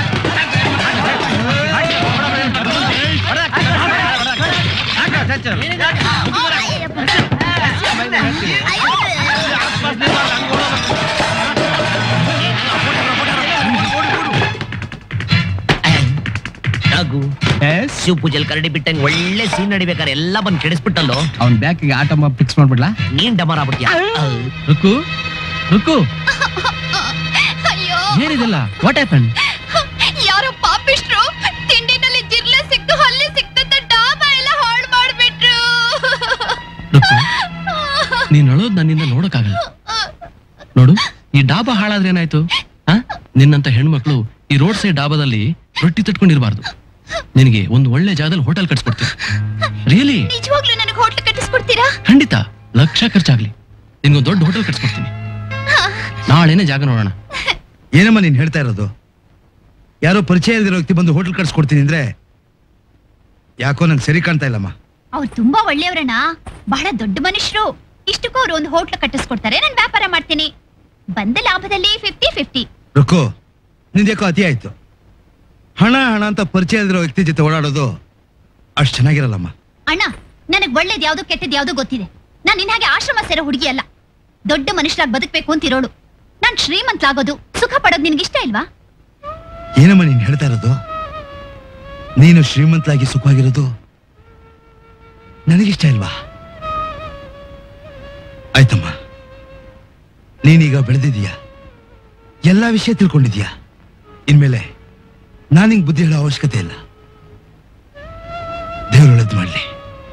ರಘು ಶಿವ ಪೂಜೆಲ್ ಕರಡಿ ಬಿಟ್ಟಂಗ್ ಒಳ್ಳೆ ಸೀನ್ ನಡಿಬೇಕಾರೆ ಎಲ್ಲ ಬಂದ್ ಕೆಡಿಸ್ಬಿಟ್ಟಲ್ಲೋ ಅವ್ನ್ ಬ್ಯಾಕಿಗೆ ಆಟ ಫಿಕ್ಸ್ ಮಾಡ್ಬಿಡ್ಲಾ ನೀನ್ ಡಮರ್ ಆಗ್ಬಿಟ್ಯಾ ರುಕು ರುಕು ಅಯ್ಯೋ ಏನಿದೆಲ್ಲ ವಾಟ್ ಹ್ಯಾಪನ್ ಯಾರೋ ಪಾಪಿಷ್ಟ್ರು ತಿಂಡಿನಲ್ಲಿ ಜಿರ್ಲೆ ಸಿಕ್ತು ಹಲ್ಲಿ ಸಿಕ್ತಂತ ಡಾಬಾ ಎಲ್ಲ ಹಾಳು ಮಾಡ್ಬಿಟ್ರು ರುಕು ನೀನ್ ಅಳೋದ್ ನನ್ನಿಂದ ನೋಡಕ್ಕಾಗಲ್ಲ ನೋಡು ಈ ಡಾಬಾ ಹಾಳಾದ್ರೆ ಏನಾಯ್ತು ಆ? ನಿನ್ನಂತ ಹೆಣ್ಮಕ್ಳು ಈ ರೋಡ್ ಸೈಡ್ ಡಾಬಾದಲ್ಲಿ ರೊಟ್ಟಿ ತಟ್ಕೊಂಡಿರ್ಬಾರ್ದು ನಿನಗೆ ಒಂದು ಒಳ್ಳೆ ಜಾಗದಲ್ಲಿ ಹೋಟೆಲ್ ಕಟ್ಸ್ಕೊಡ್ತೀನಿ ರಿಯಲಿ ನಿಜವಾಗ್ಲೂ ನನಗೆ ಹೋಟ್ಲ್ ಕಟ್ಟಿಸ್ಕೊಡ್ತೀರಾ ಖಂಡಿತ ಲಕ್ಷ ಖರ್ಚಾಗ್ಲಿ ನಿನ್ಗೊಂದು ದೊಡ್ಡ ಹೋಟೆಲ್ ಕಟ್ಸ್ಕೊಡ್ತೀನಿ ನಾಳೆನೆ ಜಾಗ ನೋಡೋಣ ಏನಮ್ಮ ನೀನ್ ಹೇಳ್ತಾ ಇರೋದು ಯಾರೋ ಪರಿಚಯ ಇಲ್ದಿರೋ ವ್ಯಕ್ತಿ ಬಂದು ಹೋಟೆಲ್ ಕಟ್ಸ್ಕೊಡ್ತೀನಿ ಅಂದ್ರೆ ಯಾಕೋ ನಂಗೆ ಸರಿ ಕಾಣ್ತಾ ಇಲ್ಲಮ್ಮ ಅವ್ರು ತುಂಬಾ ಒಳ್ಳೆಯವ್ರಣ್ಣ ಬಹಳ ದೊಡ್ಡ ಮನುಷ್ಯರು ಇಷ್ಟಕ್ಕೂ ಅವ್ರು ಒಂದು ಹೋಟ್ಲ್ ಕಟ್ಟಿಸ್ಕೊಡ್ತಾರೆ ನಾನು ವ್ಯಾಪಾರ ಮಾಡ್ತೀನಿ ಬಂದ ಲಾಭದಲ್ಲಿ ಫಿಫ್ಟಿ ಫಿಫ್ಟಿ ರುಕೋ ನಿಂದ್ಯಾಕೋ ಅತಿ ಆಯ್ತು ಹಣ ಹಣ ಅಂತ ಪರಿಚಯ ಇಲ್ದಿರೋ ವ್ಯಕ್ತಿ ಜೊತೆ ಓಡಾಡೋದು ಅಷ್ಟು ಚೆನ್ನಾಗಿರಲ್ಲಮ್ಮ ಅಣ್ಣ ನನಗ್ ಒಳ್ಳೇದ್ ಯಾವ್ದು ಕೆಟ್ಟದ್ ಯಾವ್ದು ಗೊತ್ತಿದೆ ನಾನ್ ನಿನ್ ಹಾಗೆ ಆಶ್ರಮ ಸೇರೋ ಹುಡುಗಿ ಅಲ್ಲ ದೊಡ್ಡ ಮನುಷ್ಯರಾಗಿ ಬದುಕ್ಬೇಕು ಅಂತಿರೋಳು ನಾನ್ ಶ್ರೀಮಂತಲಾಗೋದು ಸುಖ ಪಡೋದು ನಿನ್ಗೆ ಇಷ್ಟ ಇಲ್ವಾ ಏನಮ್ಮ ನೀನ್ ಹೇಳ್ತಾ ಇರೋದು ನೀನು ಶ್ರೀಮಂತಲಾಗಿ ಸುಖವಾಗಿರೋದು ನನಗಿಷ್ಟ ಇಲ್ವಾ ಆಯ್ತಮ್ಮ ನೀನೀಗ ಬೆಳೆದಿದೀಯ ಎಲ್ಲಾ ವಿಷಯ ತಿಳ್ಕೊಂಡಿದೀಯ ಇನ್ಮೇಲೆ ನಾನು ನಿಂಗೆ ಬುದ್ಧಿ ಹೇಳೋ ಅವಶ್ಯಕತೆ ಇಲ್ಲ ದೇವ್ರು ಒಳ್ಳೇದು ಮಾಡ್ಲಿ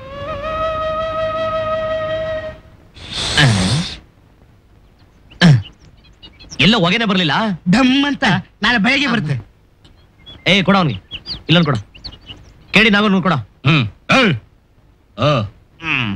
ಎಲ್ಲ ಹೊಗೆನೆ ಬರ್ಲಿಲ್ಲ ಡಮ್ ಅಂತ ನಾಳೆ ಬೆಳಗ್ಗೆ ಬರುತ್ತೆ ಏ ಕೊಡ ಅವ್ನಿಗೆ ಇಲ್ಲೊಂದು ಕೊಡ ಕೇಳಿ ನಾವು ಕೊಡ ಹ್ಮ್ ಹ್ಮ್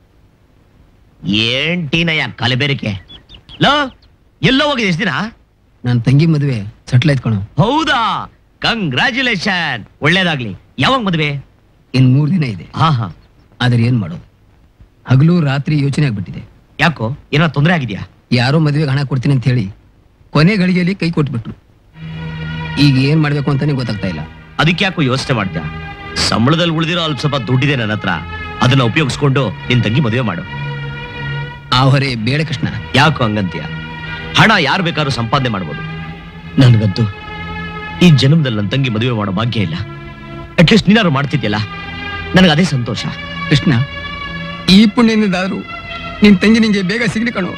ಏನ್ ಟೀನಯ್ಯ ಕಲಬೆರಿಕೆ ಲೋ ಎಲ್ಲೋ ಹೋಗಿದೆ ಎಷ್ಟು ದಿನ ನನ್ನ ತಂಗಿ ಮದುವೆ ಸೆಟ್ಲ್ ಆಯ್ತು ಕಣೋ ಹೌದಾ ಕಂಗ್ರ್ಯಾಚುಲೇಷನ್ ಒಳ್ಳೇದಾಗ್ಲಿ ಯಾವಾಗ ಮದುವೆ ಇನ್ ಮೂರ್ ದಿನ ಇದೆ ಹಾ ಹಾ ಆದ್ರೆ ಏನ್ ಮಾಡೋದು ಹಗಲು ರಾತ್ರಿ ಯೋಚನೆ ಆಗ್ಬಿಟ್ಟಿದೆ ಯಾಕೋ ಏನೋ ತೊಂದರೆ ಆಗಿದ್ಯಾ ಯಾರೋ ಮದುವೆಗೆ ಹಣ ಕೊಡ್ತೀನಿ ಅಂತ ಹೇಳಿ ಕೊನೆ ಗಳಿಗೆಯಲ್ಲಿ ಕೈ ಕೊಟ್ಬಿಟ್ರು ಈಗ ಏನ್ ಮಾಡ್ಬೇಕು ಅಂತಾನೆ ಗೊತ್ತಾಗ್ತಾ ಇಲ್ಲ ಅದಕ್ಕೆ ಯಾಕೋ ಯೋಚನೆ ಮಾಡ್ತೀಯ ಸಂಬಳದಲ್ಲಿ ಉಳಿದಿರೋ ಅಲ್ಪ ಸ್ವಲ್ಪ ದುಡ್ಡಿದೆ ನನ್ನ ಹತ್ರ ಅದನ್ನ ಉಪಯೋಗಿಸ್ಕೊಂಡು ನಿನ್ ತಂಗಿ ಮದುವೆ ಮಾಡು ಆ ಹೊರೆ ಬೇಡ ಕೃಷ್ಣ ಯಾಕೋ ಹಂಗಂತೀಯ ಹಣ ಯಾರು ಬೇಕಾದ್ರೂ ಸಂಪಾದನೆ ಮಾಡ್ಬೋದು ನನ್ಗಂತೂ ಈ ಜನ್ಮದಲ್ಲಿ ನನ್ನ ತಂಗಿ ಮದುವೆ ಮಾಡೋ ಭಾಗ್ಯ ಇಲ್ಲ ಅಟ್ಲೀಸ್ಟ್ ನೀನಾರು ಮಾಡ್ತಿದ್ಯಲ್ಲ ನನಗೆ ಅದೇ ಸಂತೋಷ ಕೃಷ್ಣ ಈ ಪುಣ್ಯದಿಂದಾದ್ರೂ ನಿನ್ ತಂಗಿ ನಿಂಗೆ ಬೇಗ ಸಿಗ್ಲಿ ಕಣು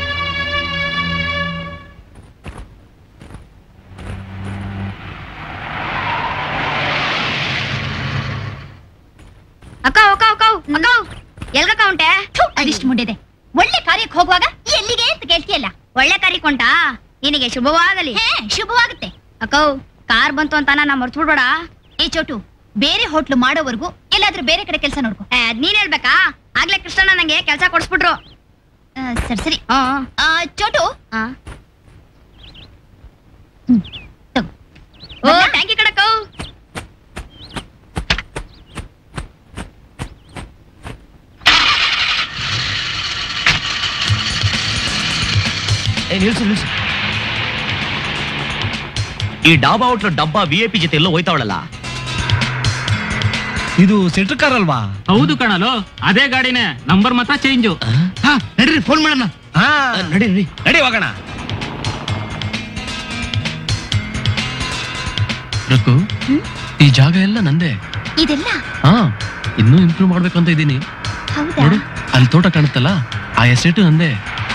ಅಕ್ಕ ಅಕ್ಕ ಅಕ್ಕ ಅಕ್ಕ ಎಲ್ಗಕ್ಕ ಉಂಟೆ ಅದಿಷ್ಟು ಮುಂಡಿದೆ ಒಳ್ಳೆ ಕಾರ್ಯಕ್ಕೆ ಹೋಗುವಾಗ ಎಲ್ಲಿಗೆ ಅಂತ ಕೇಳ್ತೀಯಲ್ಲ ಒಳ್ಳೆ ಕಾರ್ಯಕ್ಕೆ ಉಂಟಾ ನಿನಗೆ ಶುಭವಾಗಲಿ ಶುಭವಾಗುತ್ತೆ ಅಕ್ಕ ಕಾರ್ ಬಂತು ಅಂತ ನಾ ಮರ್ತು ಬಿಡ್ಬೇಡ ಏ ಚೋಟು ಬೇರೆ ಹೋಟ್ಲು ಮಾಡೋವರೆಗೂ ಎಲ್ಲಾದ್ರೂ ಬೇರೆ ಕಡೆ ಕೆಲಸ ನೋಡ್ಕೊ ಅದ್ ನೀನ್ ಹೇಳ್ಬೇಕಾ ಆಗ್ಲೇ ಕೃಷ್ಣಣ್ಣ ನಂಗೆ ಕೆಲಸ ಕೊಡ್ಸ್ಬಿಟ್ರು ಆ, ಸರಿ ಸರಿ ಆ, ಚೋಟು ಹ್ಮ್, ತಗೋ. ಓ ಥ್ಯಾಂಕ್ ಯು ಕಣಕ್ಕ ಏ ನಿಲ್ಸು ನಿಲ್ಸು ಈ ಡಾಬಾ ಹೋಟ್ಲು ಡಬ್ಬಾ ವಿ ಐ ಪಿ ಜೊತೆ ಎಲ್ಲೋ ಹೋಯ್ತಾವಳಲ್ಲ ಇದು ಸೆಂಟ್ರ್ ಕಾರ್ ಅಲ್ವಾ ಹೌದು ಕಣಲು ಅದೇ ಗಾಡಿನೇ ನಂಬರ್ ಮಾತ್ರ ಚೇಂಜು ಹಾ ನಡೀರಿ ಫೋನ್ ಮಾಡೋಣ ಹಾ ನಡಿ ನಡಿ ನಡಿ ಹೋಗೋಣ ರಘು ಈ ಜಾಗ ಎಲ್ಲ ನಂದೇ ಇದೆಲ್ಲ ಹಾ ಇನ್ನೂ ಇಂಪ್ರೂವ್ ಮಾಡ್ಬೇಕು ಅಂತ ಇದ್ದೀನಿ ಹೌದಾ ನೋಡು ಅಲ್ಲಿ ತೋಟ ಕಾಣುತ್ತಲ್ಲ ಆ ಎಸ್ಟೇಟು ನಂದೇ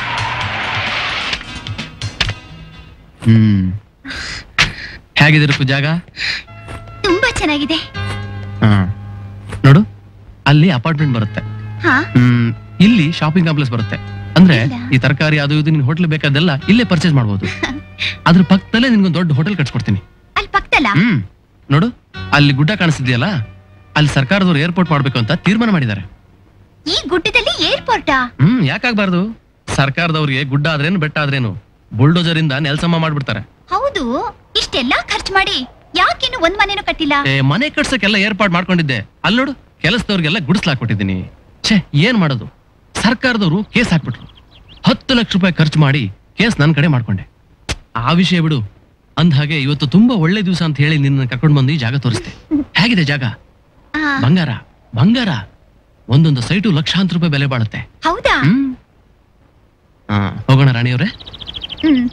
ಹ್ಮ್ ಹೇಗಿದೆ ರುಕು ಜಾಗ ತುಂಬಾ ಚೆನ್ನಾಗಿದೆ ಹಾ ನೋಡು ಅಲ್ಲಿ ಅಪಾರ್ಟ್ಮೆಂಟ್ ಬರುತ್ತೆ ಹಾ ಹ್ಮ್ ಇಲ್ಲಿ ಶಾಪಿಂಗ್ ಕಾಂಪ್ಲೆಕ್ಸ್ ಬರುತ್ತೆ ಅಂದ್ರೆ ಇಲ್ಲ. ಈ ತರಕಾರಿ ಅದು ಇದು ನಿನ್ ಹೋಟ್ಲ್ ಬೇಕಾದೆಲ್ಲ ಇಲ್ಲೇ ಪರ್ಚೇಸ್ ಮಾಡ್ಬೋದು ಅದ್ರ ಪಕ್ಕದಲ್ಲೇ ನಿನ್ಗೊಂದು ದೊಡ್ಡ ಹೋಟೆಲ್ ಕಟ್ಸ್ಕೊಡ್ತೀನಿ ಅಲ್ಲಿ ಪಕ್ಕದಲ್ಲ ಹ್ಮ್ ನೋಡು ಅಲ್ಲಿ ಗುಡ್ಡ ಕಾಣಿಸ್ತಿದ್ಯಲ್ಲ ಅಲ್ಲಿ ಸರ್ಕಾರದವ್ರು ಏರ್ಪೋರ್ಟ್ ಮಾಡ್ಬೇಕು ಅಂತ ತೀರ್ಮಾನ ಮಾಡಿದ್ದಾರೆ ಈ ಗುಡ್ಡದಲ್ಲಿ ಏರ್ಪೋರ್ಟಾ ಹ್ಮ್ ಯಾಕಾಗ್ಬಾರ್ದು ಸರ್ಕಾರದವ್ರಿಗೆ ಗುಡ್ಡ ಆದ್ರೇನು ಬೆಟ್ಟ ಆದ್ರೇನು ಬುಲ್ಡೋಜರ್ ಇಂದ ನೆಲ್ಸಮ್ಮ ಮಾಡ್ಬಿಡ್ತಾರೆ ಹೌದು ಇಷ್ಟೆಲ್ಲಾ ಖರ್ಚು ಮಾಡಿ ಯಾಕಿನ್ನು ಒಂದ್ ಮನೆನೂ ಕಟ್ಟಿಲ್ಲ ಏ, ಮನೆ ಕಟ್ಸಕ್ಕೆಲ್ಲ ಏರ್ಪಾಟ್ ಮಾಡ್ಕೊಂಡಿದ್ದೆ ಅಲ್ಲಿ ನೋಡು ಕೆಲಸದವ್ರಿಗೆಲ್ಲ ಗುಡಿಸ್ಲಾಕ್ಬಿಟ್ಟಿದ್ದೀನಿ ಛೇ ಏನ್ ಮಾಡೋದು ಸರ್ಕಾರದವರು ಕೇಸ್ ಹಾಕ್ಬಿಟ್ರು ಹತ್ತು ಲಕ್ಷ ರೂಪಾಯಿ ಖರ್ಚು ಮಾಡಿ ಕೇಸ್ ನನ್ ಕಡೆ ಮಾಡ್ಕೊಂಡೆ ಆ ವಿಷಯ ಬಿಡು ಅಂದ ಹಾಗೆ ಇವತ್ತು ತುಂಬಾ ಒಳ್ಳೆ ದಿವಸ ಅಂತ ಹೇಳಿ ನಿನ್ನ ಕರ್ಕೊಂಡು ಬಂದು ಈ ಜಾಗ ತೋರಿಸ್ದೆ ಹೇಗಿದೆ ಜಾಗ ಆ, ಬಂಗಾರ ಬಂಗಾರ ಒಂದೊಂದು ಸೈಟು ಲಕ್ಷಾಂತರ ರೂಪಾಯಿ ಬೆಲೆ ಬಾಳುತ್ತೆ ಹೌದಾ ಹ್ಮ್ ಹಾ, ಹೋಗೋಣ ರಾಣಿಯವ್ರೆ ಹ್ಮ್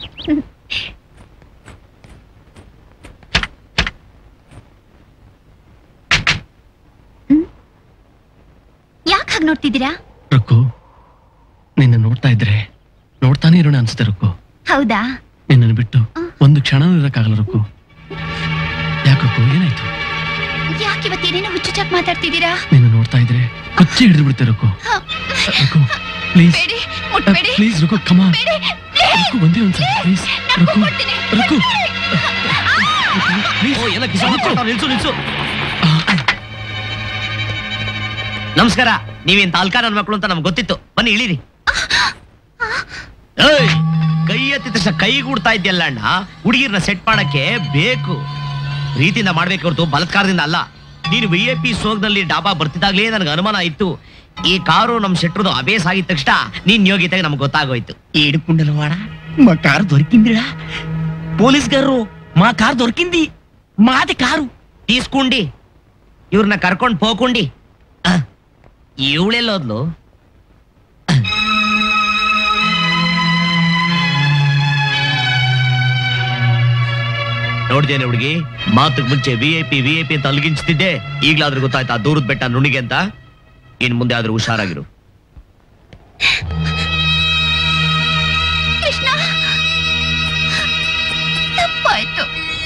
ಯಾಕೆ ಹಾಗೆ ನೋಡ್ತಿದ್ದೀರಾ ರುಕ್ಕು ನಿನ್ನ ನೋಡ್ತಾ ಇದ್ರೆ ನೋಡ್ತಾನೆ ಇರೋಣ ಅನ್ಸುತ್ತೆ ರುಕ್ಕು ಹೌದಾ ನಿನ್ನನ್ನು ಬಿಟ್ಟು ಒಂದು ಕ್ಷಣನೂ ಇರಕ್ಕಾಗಲ್ಲ ರುಕ್ಕು ಯಾಕೆ ರುಕ್ಕು ಏನಾಯ್ತು ಯಾಕೆ ಇವತ್ತೇನೇನೋ ಹುಚ್ಚುಚ್ಚಾಕ್ ಮಾತಾಡ್ತಿದ್ದೀರಾ ನಿನ್ನ ನೋಡ್ತಾ ಇದ್ರೆ ಹುಚ್ಚಿ ಹಿಡಿದು ಬಿಡುತ್ತೆ ರುಕ್ಕು ರುಕ್ಕು ಪ್ಲೀಸ್ ಬೇಡಿ ಮುಟ್ಬೇಡಿ ಪ್ಲೀಸ್ ರುಕ್ಕು ಕಮ ಬೇಡಿ ರುಕ್ಕು ಒಂದೇ ಒಂದ್ಸಲ ಪ್ಲೀಸ್ ರುಕ್ಕು ರುಕ್ಕು ಓ ಎಲ್ಲ ಕಿಸ್ಕೊಂಡ್ಬಿಡ್ತಾವ್, ನಿಲ್ಸು ನಿಲ್ಸು ನಮಸ್ಕಾರ ನೀವೇನ್ ತಾಲ್ಕಾ ನನ್ನ ಮಕ್ಕಳು ಅಂತ ನಮ್ಗೆ ಗೊತ್ತಿತ್ತು ಬನ್ನಿ ಇಳಿರಿ ಏಯ್, ಕೈ ಎತ್ತಿದ ತಕ್ಷಣ ಕೈ ಕೂಡ್ತಾ ಇದ್ಯಲ್ಲ ಅಣ್ಣ ಹುಡುಗಿರ್ನ ಸೆಟ್ ಮಾಡಕ್ಕೆ ಬೇಕು ಪ್ರೀತಿಯಿಂದ ಮಾಡ್ಬೇಕು ಹೊರತು ಬಲತ್ಕಾರದಿಂದ ಅಲ್ಲ ನೀನು ವಿ ಐ ಪಿ ಸೋಗ್ನಲ್ಲಿ ಡಾಬಾ ಬರ್ತಿದ್ದಾಗ್ಲೇ ನನಗೆ ಅನುಮಾನ ಇತ್ತು ಈ ಕಾರು ನಮ್ ಶೆಟ್ರದು ಅಬೇಸ್ ಆಗಿದ ತಕ್ಷಣ ನೀನ್ ಯೋಗ್ಯತೆಗೆ ನಮ್ಗೆ ಗೊತ್ತಾಗೋಯ್ತು ఏడుకుండలు వాడా మా కారు దొరికిందిరా పోలీస్ గారు మా కారు దొరికింది మాది కారు తీసుకోండి ಇವ್ರನ್ನ ಕರ್ಕೊಂಡು ಹೋಗುಂಡಿ ಇವಳೆಲ್ಲೋದ್ಲು ನೋಡ್ದೇನೆ ಹುಡುಗಿ ಮಾತಕ್ ಮುಂಚೆ V I P V I P ಅಂತ ಅಲ್ಗಿಂಚ್ತಿದ್ದೆ ಈಗ್ಲಾದ್ರೂ ಗೊತ್ತಾಯ್ತಾ ದೂರದ ಬೆಟ್ಟ ನುಣಿಗೆ ಅಂತ ಇನ್ ಮುಂದೆ ಆದ್ರೂ ಹುಷಾರಾಗಿರು ಕೃಷ್ಣ ತಪ್ಪಾಯ್ತು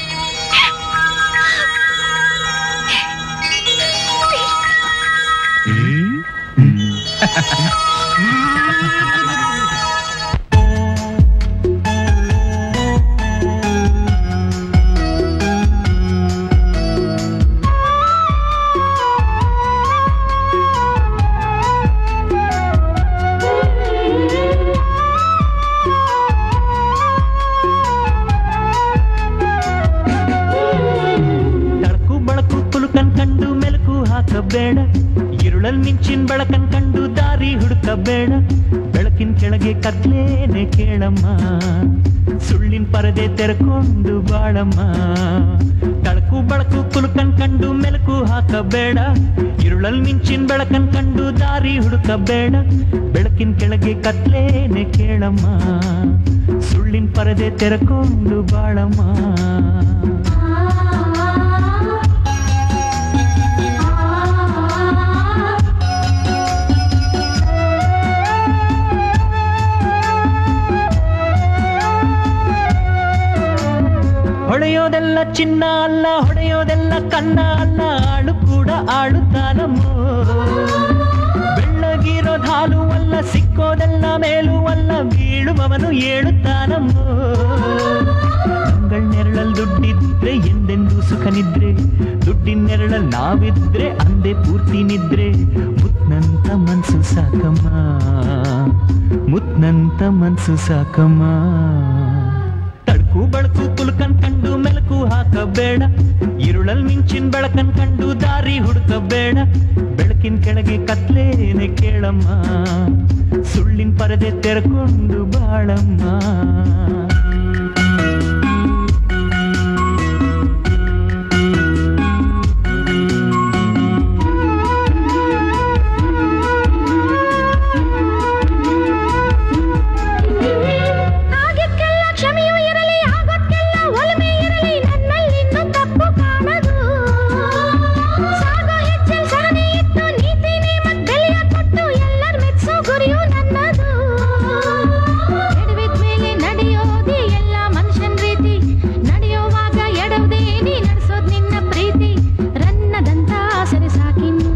ತಳಕು ಬಳಕು ಕುಲುಕನ್ ಕಂಡು ಮೆಲುಕು ಹಾಕಬೇಡ ഇരുಳಲ್ ಮಿಂಚಿನ ಬೆಳಕನ್ ಕಂಡು ದಾರಿ ಹುಡುಕಬೇಡ ಬೆಳಕಿನ ಕೆಳಗೆ ಕತ್ಲೇನೆ ಕೇಳಮ್ಮ ಸುಳ್ಳಿನ ಪರದೆ ತೆರೆಕೊಂಡು ಬಾಳಮ್ಮ ತಳಕು ಬಳಕು ಕುಲುಕನ್ ಕಂಡು ಮೆಲುಕು ಹಾಕಬೇಡ ഇരുಳಲ್ ಮಿಂಚಿನ ಬೆಳಕನ್ ಕಂಡು ದಾರಿ ಹುಡುಕಬೇಡ ಬೆಳಕಿನ ಕೆಳಗೆ ಕತ್ಲೇನೆ ಕೇಳಮ್ಮ ಸುಳ್ಳಿನ ಪರದೆ ತೆರೆಕೊಂಡು ಬಾಳಮ್ಮ ಚಿನ್ನ ಅಲ್ಲ ಹೊಡೆಯೋದೆಲ್ಲ ಕನ್ನ ಅಲ್ಲ ಆಳು ಕೂಡ ಆಳುತ್ತಾನಮ್ಮೋ ಬೆಳ್ಳಗಿರೋದ್ ಹಾಲು ಅಲ್ಲ ಸಿಕ್ಕೋದೆಲ್ಲ ಮೇಲೂ ಅಲ್ಲ ಬೀಳುವವನು ಏಳುತ್ತಾನಮ್ಮೋ ಕಂಗಳ್ ನೆರಳಲ್ ದುಡ್ಡಿದ್ರೆ ಎಂದೆಂದೂ ಸುಖ ನಿದ್ರೆ ದುಡ್ಡಿನ ನೆರಳಲ್ ನಾವಿದ್ರೆ ಅಂದೆ ಪೂರ್ತಿ ನಿದ್ರೆ ಮುತ್ನಂತ ಮನ್ಸು ಸಾಕಮ್ಮ ಮುತ್ನಂತ ಮನ್ಸು ಸಾಕಮ್ಮ ತಡ್ಕು ಬಳಕು ಕುಲ್ಕನ್ ಕಂಡು ಮೆಲಕು ಹಾಕಬೇಡ ಇರುಳಲ್ ಮಿಂಚಿನ ಬೆಳಕನ್ ಕಂಡು ದಾರಿ ಹುಡುಕಬೇಡ ಬೆಳಕಿನ ಕೆಳಗೆ ಕತ್ಲೇನೆ ಕೇಳಮ್ಮ ಸುಳ್ಳಿನ ಪರದೆ ತೆರೆಕೊಂಡು ಬಾಳಮ್ಮ ಆಗಕ್ಕೆಲ್ಲ ಕ್ಷಮೆಯೂ ಇರಲಿ ಆಗೋಕ್ಕೆಲ್ಲ ಒಲಮೆ ಇರಲಿ ನನ್ನಲ್ಲಿನ್ನು ತಪ್ಪು ಕಾಣದು ಸಾಗೋ ಹೆಜ್ಜೆಲ್ ಸಹನೆ ಇಟ್ಟು ನೀತಿ ನೇಮಕ್ ಬೆಲೆಯ ಕೊಟ್ಟು ಎಲ್ಲರ ಮೆಚ್ಚೋ ಗುರಿಯು ನನ್ನದು ಎಡವಿದ ಮೇಲೆ ನಡೆಯೋದೇ ಎಲ್ಲ ಮನುಷ್ಯನ್ ರೀತಿ ನಡೆಯುವಾಗ ಎಡವದೆ ನೀ ನಡೆಸೋದ್ ನಿನ್ನ ಪ್ರೀತಿ ರನ್ನದಂತ ಸರಿ ಸಾಕಿನ್ನು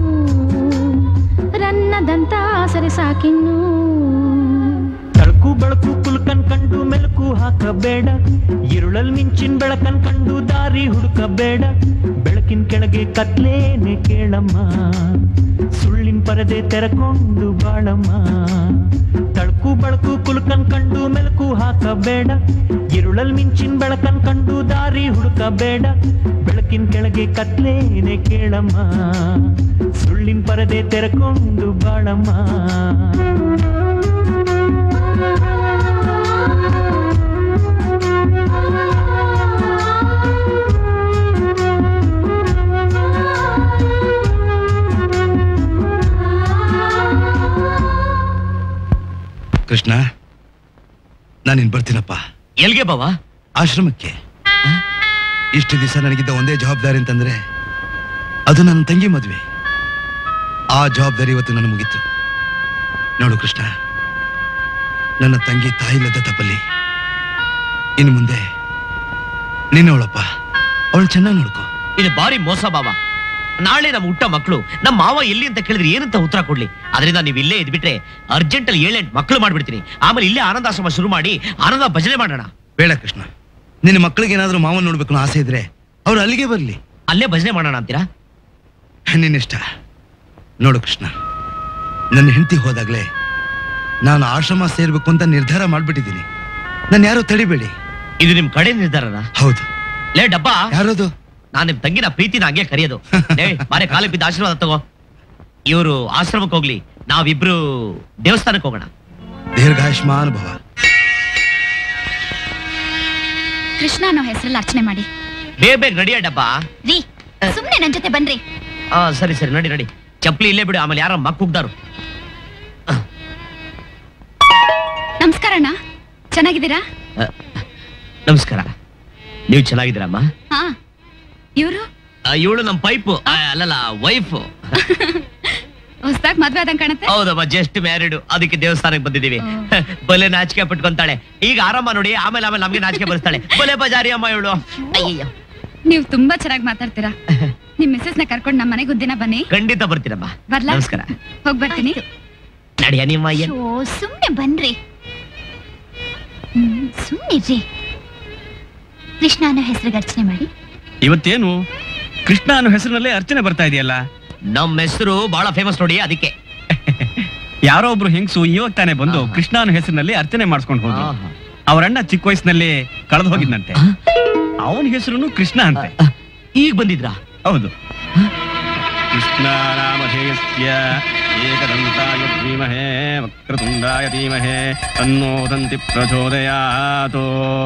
ರನ್ನದಂತ ಸರಿ ಸಾಕಿನ್ನು ತಳಕು ಬೆಳಕು ಕುಲ್ಕನ್ ಕಂಡು ಮೆಲುಕು ಹಾಕಬೇಡ ಇರುಳಲ್ ಮಿಂಚಿನ ಬೆಳಕನ್ ಕಂಡು ದಾರಿ ಹುಡುಕಬೇಡ ಬೆಳಕಿನ ಕೆಳಗೆ ಕತ್ಲೇನೆ ಕೇಳಮ್ಮ ಸುಳ್ಳಿನ ಪರದೆ ತೆರೆಕೊಂಡು ಬಾಳಮ್ಮ ತಳಕು ಬೆಳಕು ಕುಲ್ಕನ್ ಕಂಡು ಮೆಲುಕು ಹಾಕಬೇಡ ಇರುಳಲ್ ಮಿಂಚಿನ ಬೆಳಕನ್ ಕಂಡು ದಾರಿ ಹುಡುಕಬೇಡ ಬೆಳಕಿನ ಕೆಳಗೆ ಕತ್ಲೇನೆ ಕೇಳಮ್ಮ ಸುಳ್ಳಿನ ಪರದೆ ತೆರೆಕೊಂಡು ಬಾಳಮ್ಮ ಕೃಷ್ಣ ನಾನಿನ್ ಬರ್ತೀನಪ್ಪ ಎಲ್ಗೆ ಬಾವಾ ಆಶ್ರಮಕ್ಕೆ ಇಷ್ಟು ದಿವಸ ನನಗಿದ್ದ ಒಂದೇ ಜವಾಬ್ದಾರಿ ಅಂತಂದ್ರೆ ಅದು ನನ್ನ ತಂಗಿ ಮದುವೆ ಆ ಜವಾಬ್ದಾರಿ ಇವತ್ತು ನನಗೆ ಮುಗೀತು ನೋಡು ಕೃಷ್ಣ ನನ್ನ ತಂಗಿ ತಾಯಿಲ್ಲದ ತಪ್ಪಲ್ಲಿ ಇನ್ನು ಮುಂದೆ ನಿನ್ನವಳಪ್ಪ ಅವಳು ಚೆನ್ನಾಗಿ ನೋಡ್ಕೋ ಇದು ಬಾರಿ ಮೋಸ ಬಾವ ನಾಳೆ ನಮ್ಮ ಹುಟ್ಟ ಮಕ್ಕಳು ನಮ್ಮ ಮಾವ ಎಲ್ಲಿ ಅಂತ ಕೇಳಿದ್ರೆ ಏನಂತ ಉತ್ತರ ಕೊಡ್ಲಿ ಅದರಿಂದ ನೀವು ಇಲ್ಲೇ ಇದ್ಬಿಟ್ರೆ ಅರ್ಜೆಂಟ್ ಅಲ್ಲಿ ಏಳೆಂಟು ಮಕ್ಕಳು ಮಾಡ್ಬಿಡ್ತೀನಿ ಆಮೇಲೆ ಇಲ್ಲೇ ಆನಂದಾಶ್ರಮ ಶುರು ಮಾಡಿ ಆನಂದ ಭಜನೆ ಮಾಡೋಣ ಬೇಡ ಕೃಷ್ಣ ನಿನ್ನ ಮಕ್ಕಳಿಗೆ ಏನಾದ್ರೂ ಮಾವನ್ ನೋಡ್ಬೇಕು ಅನ್ನೋ ಆಸೆ ಇದ್ರೆ ಅವ್ರು ಅಲ್ಲಿಗೆ ಬರ್ಲಿ ಅಲ್ಲೇ ಭಜನೆ ಮಾಡೋಣ ಅಂತೀರಾ ನಿನ್ನಿಷ್ಟ ನೋಡು ಕೃಷ್ಣ ನನ್ನ ಹೆಂಡತಿ ಹೋದಾಗ್ಲೇ ನಾನು ಆಶ್ರಮ ಸೇರ್ಬೇಕು ಅಂತ ನಿರ್ಧಾರ ಮಾಡ್ಬಿಟ್ಟಿದ್ದೀನಿ ನಾನು ಯಾರು ತಡಿಬೇಡಿ ಇದು ನಿಮ್ ಕಡೆ ನಿರ್ಧಾರನ ಹೌದು ಲೇ ಡಬ್ಬಾ ಯಾರದು ನಾನ್ ನಿಮ್ ತಂಗಿನ ಪ್ರೀತಿನ ಹಂಗೆ ಕರೆಯೋದು ಲೇ ಬಾರೆ ಕಾಲಿಗೆ ಬಿದ್ದ ಆಶೀರ್ವಾದ ತಗೋ ಇವರು ಆಶ್ರಮಕ್ಕೆ ಹೋಗ್ಲಿ ನಾವಿಬ್ರು ದೇವಸ್ಥಾನಕ್ಕೆ ಹೋಗೋಣ ದೀರ್ಘಾಯುಷ್ಮಾನ್ ಭವ ಕೃಷ್ಣ ಅನ್ನೋ ಹೆಸರಲ್ಲಿ ಅರ್ಚನೆ ಮಾಡಿ ಬೇಗ ಬೇಗ ನಡಿಯ ಡಬ್ಬಾ ರೀ ಸುಮ್ನೆ ನನ್ ಜೊತೆ ಬನ್ರಿ ಆ ಸರಿ ಸರಿ ನಡಿ ನಡಿ ಚಪ್ಪಲಿ ಇಲ್ಲೇ ಬಿಡು ಆಮೇಲೆ ಯಾರ ಮಕ್ ಹೋಗ್ದಾರು ನಮಸ್ಕಾರ ಅಣ್ಣ ಚೆನ್ನಾಗಿದ್ದೀರಾ ನಮಸ್ಕಾರ ನೀವು ಚೆನ್ನಾಗಿದ್ದೀರಮ್ಮ ಹಾ ಇವರು ಇವಳು ನಮ್ಮ ಪೈಪ್ ಅಲ್ಲಲ್ಲ ವೈಫ್ ಹೊಸದಾಗಿ ಮದ್ವೆ ಆದಂಗ್ ಕಾಣತ್ತೆ ಹೌದಮ್ಮ ಜಸ್ಟ್ ಮ್ಯಾರಿಡ್ ಅದಕ್ಕೆ ದೇವಸ್ಥಾನಕ್ಕೆ ಬಂದಿದ್ದೀವಿ ಬಲೆ ನಾಚಿಕೆ ಪಟ್ಕೊಂತಾಳೆ ಈಗ ಆರಾಮ ನೋಡಿ ಆಮೇಲೆ ಆಮೇಲೆ ನಮ್ಗೆ ನಾಚಿಕೆ ಬರ್ಸ್ತಾಳೆ ಬಲೆ ಬಜಾರಿ ಅಮ್ಮ ಇವಳು ಅಯ್ಯಯ್ಯೋ ನೀವು ತುಂಬಾ ಚೆನ್ನಾಗಿ ಮಾತಾಡ್ತೀರಾ ನಿಮ್ ಮಿಸ್ಸಸ್ ನ ಕರ್ಕೊಂಡು ನಮ್ಮ ಮನೆಗೆ ದಿನ ಬನ್ನಿ ಖಂಡಿತ ಬರ್ತೀರಮ್ಮ ಬರ್ಲಾ ನಮಸ್ಕಾರ ಹೋಗ್ ಬರ್ತೀನಿ ನಡಿಯ ನಿಮ್ಮ ಅಯ್ಯ ಶೋ ಸುಮ್ನೆ ಬನ್ರಿ ಹ್ಮ್, ಸುಮ್ನಿರ್ರಿ ಕೃಷ್ಣ ಅನ್ನೋ ಹೆಸರಿಗೆ ಅರ್ಚನೆ ಮಾಡಿ ಇವತ್ತೇನು ಕೃಷ್ಣ ಅನ್ನೋ ಹೆಸರಿನಲ್ಲೇ ಅರ್ಚನೆ ಬರ್ತಾ ಇದೆಯಲ್ಲ ನಮ್ಮ ಹೆಸರು ಬಹಳ ಫೇಮಸ್ ನೋಡಿ ಅದಕ್ಕೆ ಯಾರೋ ಒಬ್ರು ಹೆಂಗಸು ಇವಾಗ ತಾನೇ ಬಂದು ಆಹಾ. ಕೃಷ್ಣ ಅನ್ನೋ ಹೆಸರಿನಲ್ಲಿ ಅರ್ಚನೆ ಮಾಡಿಸ್ಕೊಂಡು ಹೋದ್ರು ಆಹಾ. ಅವರಣ್ಣ ಚಿಕ್ಕ ವಯಸ್ಸಿನಲ್ಲಿ ಕಳೆದು ಹೋಗಿದ್ನಂತೆ ಅವನ ಹೆಸರು ಕೃಷ್ಣ ಅಂತೆ ಈಗ ಬಂದಿದ್ರಾ ಹೌದು ಕೃಷ್ಣ ನಾಮಧೇಯಸ್ಯ ಏಕದಂತಾಯ ಧೀಮಹೇ ವಕ್ರತುಂಡಾಯ ಧೀಮಹೇ ತನ್ನೋ ದಂತಿ ಪ್ರಚೋದಯಾತೋ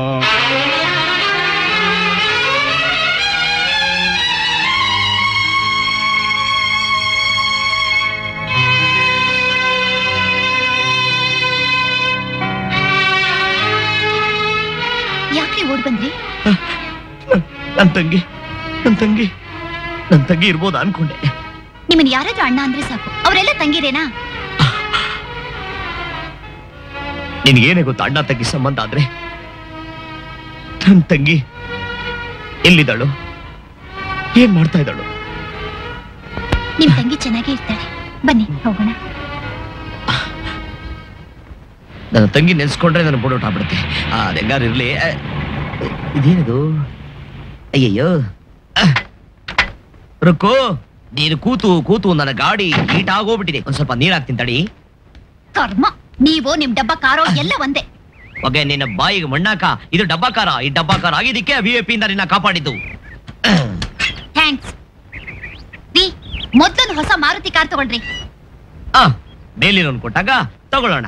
ಯಾಕ್ರಿ ಓಡ್ ಬಂದ್ರಿ ನನ್ ತಂಗಿ ನನ್ ತಂಗಿ ನನ್ ತಂಗಿ ಇರ್ಬೋದು ಅನ್ಕೊಂಡೆ ನಿಮ್ಮನ್ ಯಾರಾದ್ರೂ ಅಣ್ಣ ಅಂದ್ರೆ ಸಾಕು ಅವರೆಲ್ಲ ತಂಗಿರೇನಾ ನಿನ್ಗೇನೆ ಗೊತ್ತು ಅಣ್ಣ ತಂಗಿ ಸಂಬಂಧ ಆದ್ರೆ ನನ್ ತಂಗಿ ಎಲ್ಲಿದ್ದಾಳು ಏನ್ ಮಾಡ್ತಾ ಇದ್ದಾಳು ನಿಮ್ ತಂಗಿ ಚೆನ್ನಾಗೇ ಇರ್ತಾಳೆ ಬನ್ನಿ ಹೋಗೋಣ ನನ್ನ ತಂಗಿ ನೆನ್ಸ್ಕೊಂಡ್ರೆ ನನ್ನ ಬೋಡೋಟ್ ಆಗ್ಬಿಡುತ್ತೆ ಅದು ಹೆಂಗಾರು ಇರ್ಲಿ ಆ, ಇದೇನಿದು ಅಯ್ಯಯ್ಯೋ ಆ. ರುಕ್ಕು ನೀನು ಕೂತು ಕೂತು ನನ್ನ ಗಾಡಿ ಹೀಟ್ ಆಗೋಗ್ಬಿಟ್ಟಿದೆ ಒಂದ್ ಸ್ವಲ್ಪ ನೀರ್ ಹಾಕ್ತೀನಿ ತಡಿ ಕರ್ಮ ನೀವು ನಿಮ್ ಡಬ್ಬ ಕಾರೋ ಎಲ್ಲ ಒಂದೇ ಓಕೆ ನಿನ್ನ ಬಾಯಿಗೆ ಮಣ್ಣಾಕ ಇದು ಡಬ್ಬಾಕಾರ ಈ ಡಬ್ಬಾಕಾರ ಆಗಿದ್ದಕ್ಕೆ ವಿ ಐ ಇಂದ ನಿನ್ನ ಕಾಪಾಡಿದ್ದು ಥ್ಯಾಂಕ್ಸ್ ರೀ ಮೊದ್ಲೊಂದು ಹೊಸ ಮಾರುತಿ ಕಾರ್ ತಗೊಳ್ರಿ ಆ ಮೇಲಿರೋನ್ ಕೊಟ್ಟಾಗ ತಗೊಳ್ಳೋಣ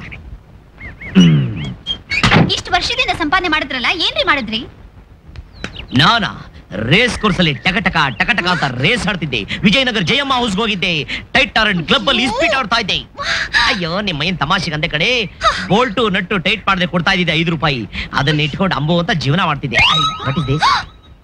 ಇಷ್ಟು ವರ್ಷದಿಂದ ಸಂಪಾದನೆ ಮಾಡಿದ್ರಲ್ಲ ಏನ್ರಿ ಮಾಡಿದ್ರಿ ನಾನಾ ರೇಸ್ ಕೋರ್ಸ್ ಅಲ್ಲಿ ಟಕಟಕ ಟಕಟಕ ಅಂತ ರೇಸ್ ಆಡ್ತಿದ್ದೆ ವಿಜಯನಗರ ಜಯಮ್ಮ ಹೌಸ್ಗೆ ಹೋಗಿದ್ದೆ ಟೈಟ್ ಆರ್ ಕ್ಲಬ್ ಅಲ್ಲಿ ಸ್ಪೀಡ್ ಆಡ್ತಾ ಇದ್ದೆ ಅಯ್ಯೋ ನಿಮ್ಮ ಏನ್ ತಮಾಷೆಗೆ ಅಂದೆ ಕಡೆ ಬೋಲ್ಟು ನಟ್ಟು ಟೈಟ್ ಮಾಡದೆ ಕೊಡ್ತಾ ಇದ್ದಿದ್ದೆ ಐದು ರೂಪಾಯಿ ಅದನ್ನ ಇಟ್ಕೊಂಡು ಅಂಬು ಅಂತ ಜೀವನ ಮಾಡ್ತಿದ್ದೆ ವಾಟ್ ಇಸ್ ದಿಸ್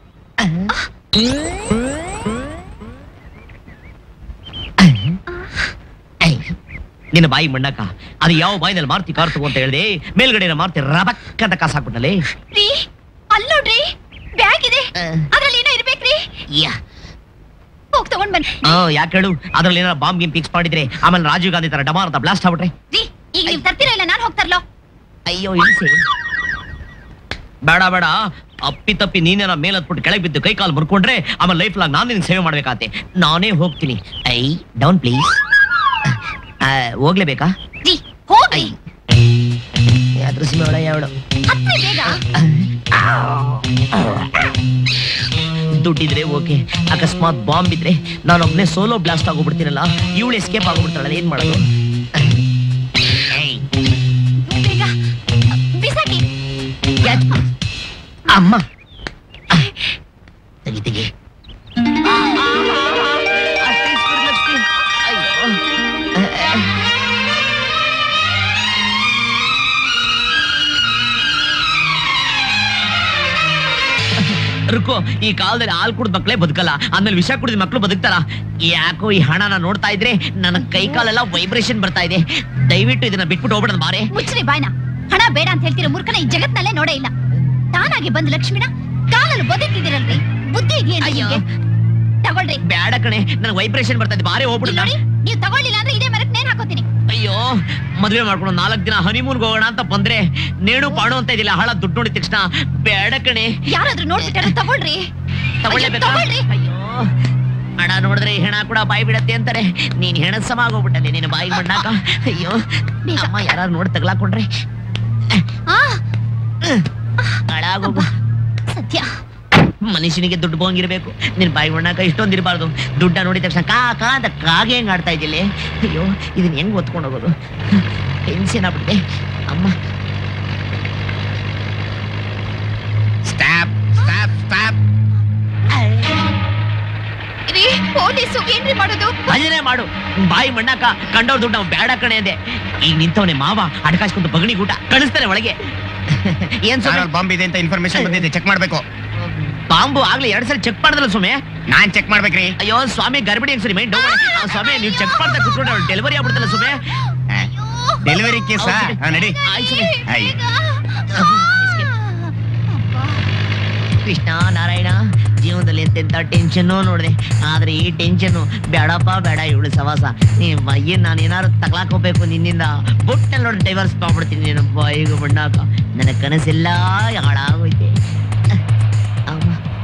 ನಿನ್ನ ಬಾಯಿ ಮಣ್ಣಕ್ಕ ಅದು ಯಾವ ಬಾಯಿನಲ್ಲಿ ಮಾರ್ತಿ ಕಾರ್ ತಗೋ ಅಂತ ಹೇಳಿದೆ ಮೇಲ್ಗಡೆ ಮಾರ್ತಿ ರಬಕ್ ಅಂತ ಕಾಸು ಹಾಕ್ಬಿಟ್ಟಲೆ ರೀ ಅಲ್ ನೋಡ್ರಿ ಬ್ಯಾಗ್ ಇದೆ ಅದ್ರಲ್ಲಿ ಏನೋ ಇರ್ಬೇಕ್ರಿ ಯಾ ಹೋಗ್ ತಗೊಂಡ್ ಬನ್ನಿ ಆ, ಯಾಕೆ ಹೇಳು ಅದ್ರಲ್ಲಿ ಏನಾರ ಬಾಂಬ್ ಗಿಮ್ ಫಿಕ್ಸ್ ಮಾಡಿದ್ರೆ ಆಮೇಲೆ ರಾಜೀವ್ ಗಾಂಧಿ ತರ ಡಮಾರ್ ಅಂತ ಬ್ಲಾಸ್ಟ್ ಆಗ್ಬಿಟ್ರೆ ರೀ ಈಗ ನೀವ್ ತರ್ತೀರಾ ಇಲ್ಲ ನಾನ್ ಹೋಗ್ತಾರಲ್ಲೋ ಅಯ್ಯೋ ಇಳಿಸಿ ಬೇಡ ಬೇಡ ಅಪ್ಪಿ ತಪ್ಪಿ ನೀನೇನ ಮೇಲ್ ಹತ್ಬಿಟ್ಟು ಕೆಳಗೆ ಬಿದ್ದು ಕೈ ಕಾಲು ಮುರ್ಕೊಂಡ್ರೆ ಆಮೇಲೆ ಲೈಫ್ ಲಾಂಗ್ ನಾನು ನಿನ್ ಸೇವೆ ಮಾಡ್ಬೇಕಾತೆ ನಾನೇ ಹೋಗ್ತೀನಿ ಐ ಡೌನ್ ಪ್ಲೀಸ್ ಹೋಗ್ಲೇಬೇಕಾ ರೀ ಹೋಗ್ರಿ ಯಾವ್ದು ಸಿಂಹ ಯಾವಳು ಹತ್ರಿ ಬೇಗ ದುಡ್ಡಿದ್ರೆ ಓಕೆ ಅಕಸ್ಮಾತ್ ಬಾಂಬ್ ಇದ್ರೆ ನಾನೊಬ್ನೇ ಸೋಲೋ ಬ್ಲಾಸ್ಟ್ ಆಗೋಗ್ಬಿಡ್ತೀನಲ್ಲ ಇವಳು ಎಸ್ಕೇಪ್ ಆಗೋಗ್ಬಿಡ್ತಾಳಲ್ಲ ಏನ್ ಮಾಡೋದು ಏಯ್, ಬೇಗ ಬಿಸಾಕಿ ಯಾಕ್- ಅಮ್ಮ ತೆಗಿ ತೆಗಿ ಅಷ್ಟೇ ಸ್ಪೀಡ್ ಲಕ್ಷ್ಮಿ. ಅಯ್ಯೋ. ರುಕೋ ಈ ಕಾಲದಲ್ಲಿ ಹಾಲು ಕುಡಿದ ಮಕ್ಕಳೇ ಬದುಕಲ್ಲ ಆಮೇಲೆ ವಿಷ ಕುಡಿದ ಮಕ್ಕಳು ಬದುಕ್ತಾರ ಯಾಕೋ ಈ ಹಣನ ನೋಡ್ತಾ ಇದ್ರೆ ನನ್ನ ಕೈ ಕಾಲೆಲ್ಲ ವೈಬ್ರೇಷನ್ ಬರ್ತಾ ಇದೆ ದಯವಿಟ್ಟು ಇದನ್ನ ಬಿಟ್ಬಿಟ್ಟು ಹೋಗ್ಬಿಡೋದು ಮಾರೆ ಮುಚ್ಚ್ರಿ ಬಾಯ್ನ ಹಣ ಬೇಡ ಅಂತ ಹೇಳ್ತಿರೋ ಮೂರ್ಖನ ಈ ಜಗತ್ನಲ್ಲೇ ನೋಡೇ ಇಲ್ಲ ತಾನಾಗಿ ಬಂದು ಲಕ್ಷ್ಮಿನ ಕಾಲಲ್ಲಿ ಬದುಕಿದಿರಲ್ರಿ ಬುದ್ಧಿ ಇದೆಯೇನ್ರಿ ಅಯ್ಯೋ. ನಿಮ್ಗೆ? ತಗೊಳ್ರಿ ಬೇಡ ಕಣೆ ನನಗೆ ವೈಬ್ರೇಷನ್ ಬರ್ತಾ ಇದೆ ಬಾರೆ ಇಲ್ಲಿ ಹೋಗ್ಬಿಡು ನೋಡಿ ನೀವು ತಗೊಳ್ಳಿಲ್ಲ ಅಂದ್ರೆ ಇದೇ ಮರಕ್ಕೆ ನೇಣ್ ಹಾಕೋತೀನಿ ಅಯ್ಯೋ ಮದ್ವೆ ಮಾಡ್ಕೊಂಡು ನಾಲ್ಕು ದಿನ ಹನಿಮೂನ್ಗೆ ಹೋಗೋಣ ಅಂತ ಬಂದ್ರೆ ನೇಣು ಪಾಣು ಅಂತ ಇದಿಲ್ಲ ಹಳ ದುಡ್ಡು ನೋಡಿದ ತಕ್ಷಣ ಬೇಡ ಕಣೆ ಯಾರಾದ್ರೂ ನೋಡ್ಬಿಟ್ಟಾರ ತಗೊಳ್ರಿ ತಗೊಳ್ಳೇಬೇಕಾ ತಗೊಳ್ರಿ. ಅಯ್ಯೋ ಹಣ ನೋಡಿದ್ರೆ ಈ ಹೆಣ ಕೂಡ ಬಾಯಿ ಬಿಡತ್ತೆ ಅಂತಾರೆ ನೀನ್ ಹೆಣ ಸಮ ಆಗೋಗ್ಬಿಟ್ಟಲ್ಲಿ ನಿನ್ನ ಬಾಯಿ ಮಣ್ಣಾಕ ಅಯ್ಯೋ ಬೇಗ. ಅಮ್ಮ ಯಾರು ನೋಡಿ ತಗ್ಲಾಕೊಂಡ್ರೆ ಆ ಹಾಳಾಗೋಗು ಸತ್ಯ ಮನುಷ್ಯನಿಗೆ ದುಡ್ಡು ಬೋಂಗಿರ್ಬೇಕು ನಿನ್ ಬಾಯಿ ಮಣ್ಣಾಕ ಇಷ್ಟೊಂದಿರಬಾರ್ದು ದುಡ್ಡ ನೋಡಿದ ತಕ್ಷಣ ಕಾ ಕಾ ಅಂತ ಕಾಗೆ ಹೆಂಗ್ ಆಡ್ತಾ ಇದ್ದಿಲ್ಲ ಅಯ್ಯೋ ಇದನ್ನ ಹೆಂಗ್ ಒತ್ಕೊಂಡು ಹೋಗೋದು ಟೆನ್ಷನ್ ಆಗ್ಬಿಟ್ಟಿದೆ ಅಮ್ಮ ಸ್ಟಾಪ್ ಸ್ಟಾಪ್ ಸ್ಟಾಪ್ ರೀ ಪೊಲೀಸು ಏನ್ರಿ ಮಾಡೋದು ಭಜನೆ ಮಾಡು ಬಾಯಿ ಮಣ್ಣಾಕ ಕಂಡವ್ರ ದುಡ್ಡು ನಾವು ಬೇಡ ಕಣೆ ಅಂದೆ ಈಗ ನಿಂತವನೆ ಮಾವ ಅಡ್ಕಾಸ್ಕೊಂಡು ಬಗಣಿ ಊಟ ಕಳಿಸ್ತಾನೆ ಒಳಗೆ ಏನ್ ಸ್ವಾಮಿ ಬಾಂಬ್ ಇದೆ ಅಂತ ಇನ್ಫಾರ್ಮೇಶನ್ ಬಂದಿದೆ ಚೆಕ್ ಮಾಡ್ಬೇಕು ಬಾಂಬು ಆಗ್ಲಿ ಎರಡ್ ಸಲ ಚೆಕ್ ಮಾಡಿದ್ರಲ್ಲ ಸ್ವಾಮಿ ನಾನ್ ಚೆಕ್ ಮಾಡ್ಬೇಕ್ರಿ ಅಯ್ಯೋ ಸ್ವಾಮಿ ಗರ್ಭಿಣಿ ಹೆಂಗ್ ಸರಿ ಮೈಂಡ್ ಸ್ವಾಮಿ ನೀವು ಚೆಕ್ ಮಾಡ್ತಾ ಕುತ್ಕೊಂಡ್ರೆ ಡೆಲಿವರಿ ಆಗ್ಬಿಡ್ತಲ್ಲ ಸ್ವಾಮಿ ಡೆಲಿವರಿ ಕೇಸ ನಡಿ ಆಯ್ತು ಸ್ವಾಮಿ. ಅಯ್ಯ. ಕೃಷ್ಣ ನಾರಾಯಣ ಜೀವನದಲ್ಲಿ ಎಂತೆಂತ ಟೆನ್ಷನ್ ನೋಡಿದೆ ಆದ್ರೆ ಈ ಟೆನ್ಷನ್ ಬೇಡಪ್ಪ ಬೇಡ ಇವಳು ಸವಾಸ ನಿಮ್ಮ ಏನ್ ನಾನು ಏನಾದ್ರು ತಗ್ಲಾಕ್ ಹೋಗ್ಬೇಕು ನಿನ್ನಿಂದ ಬುಟ್ಟಲ್ಲಿ ನೋಡಿ ಡೈವರ್ಸ್ ಮಾಡ್ಬಿಡ್ತೀನಿ ನೀನು ಬಾಯಿಗೆ ಮಣ್ಣಾಕ ನನ್ನ ಕನಸೆಲ್ಲ ಹಾಳಾಗೋಯ್ತೆ ಅಮ್ಮ.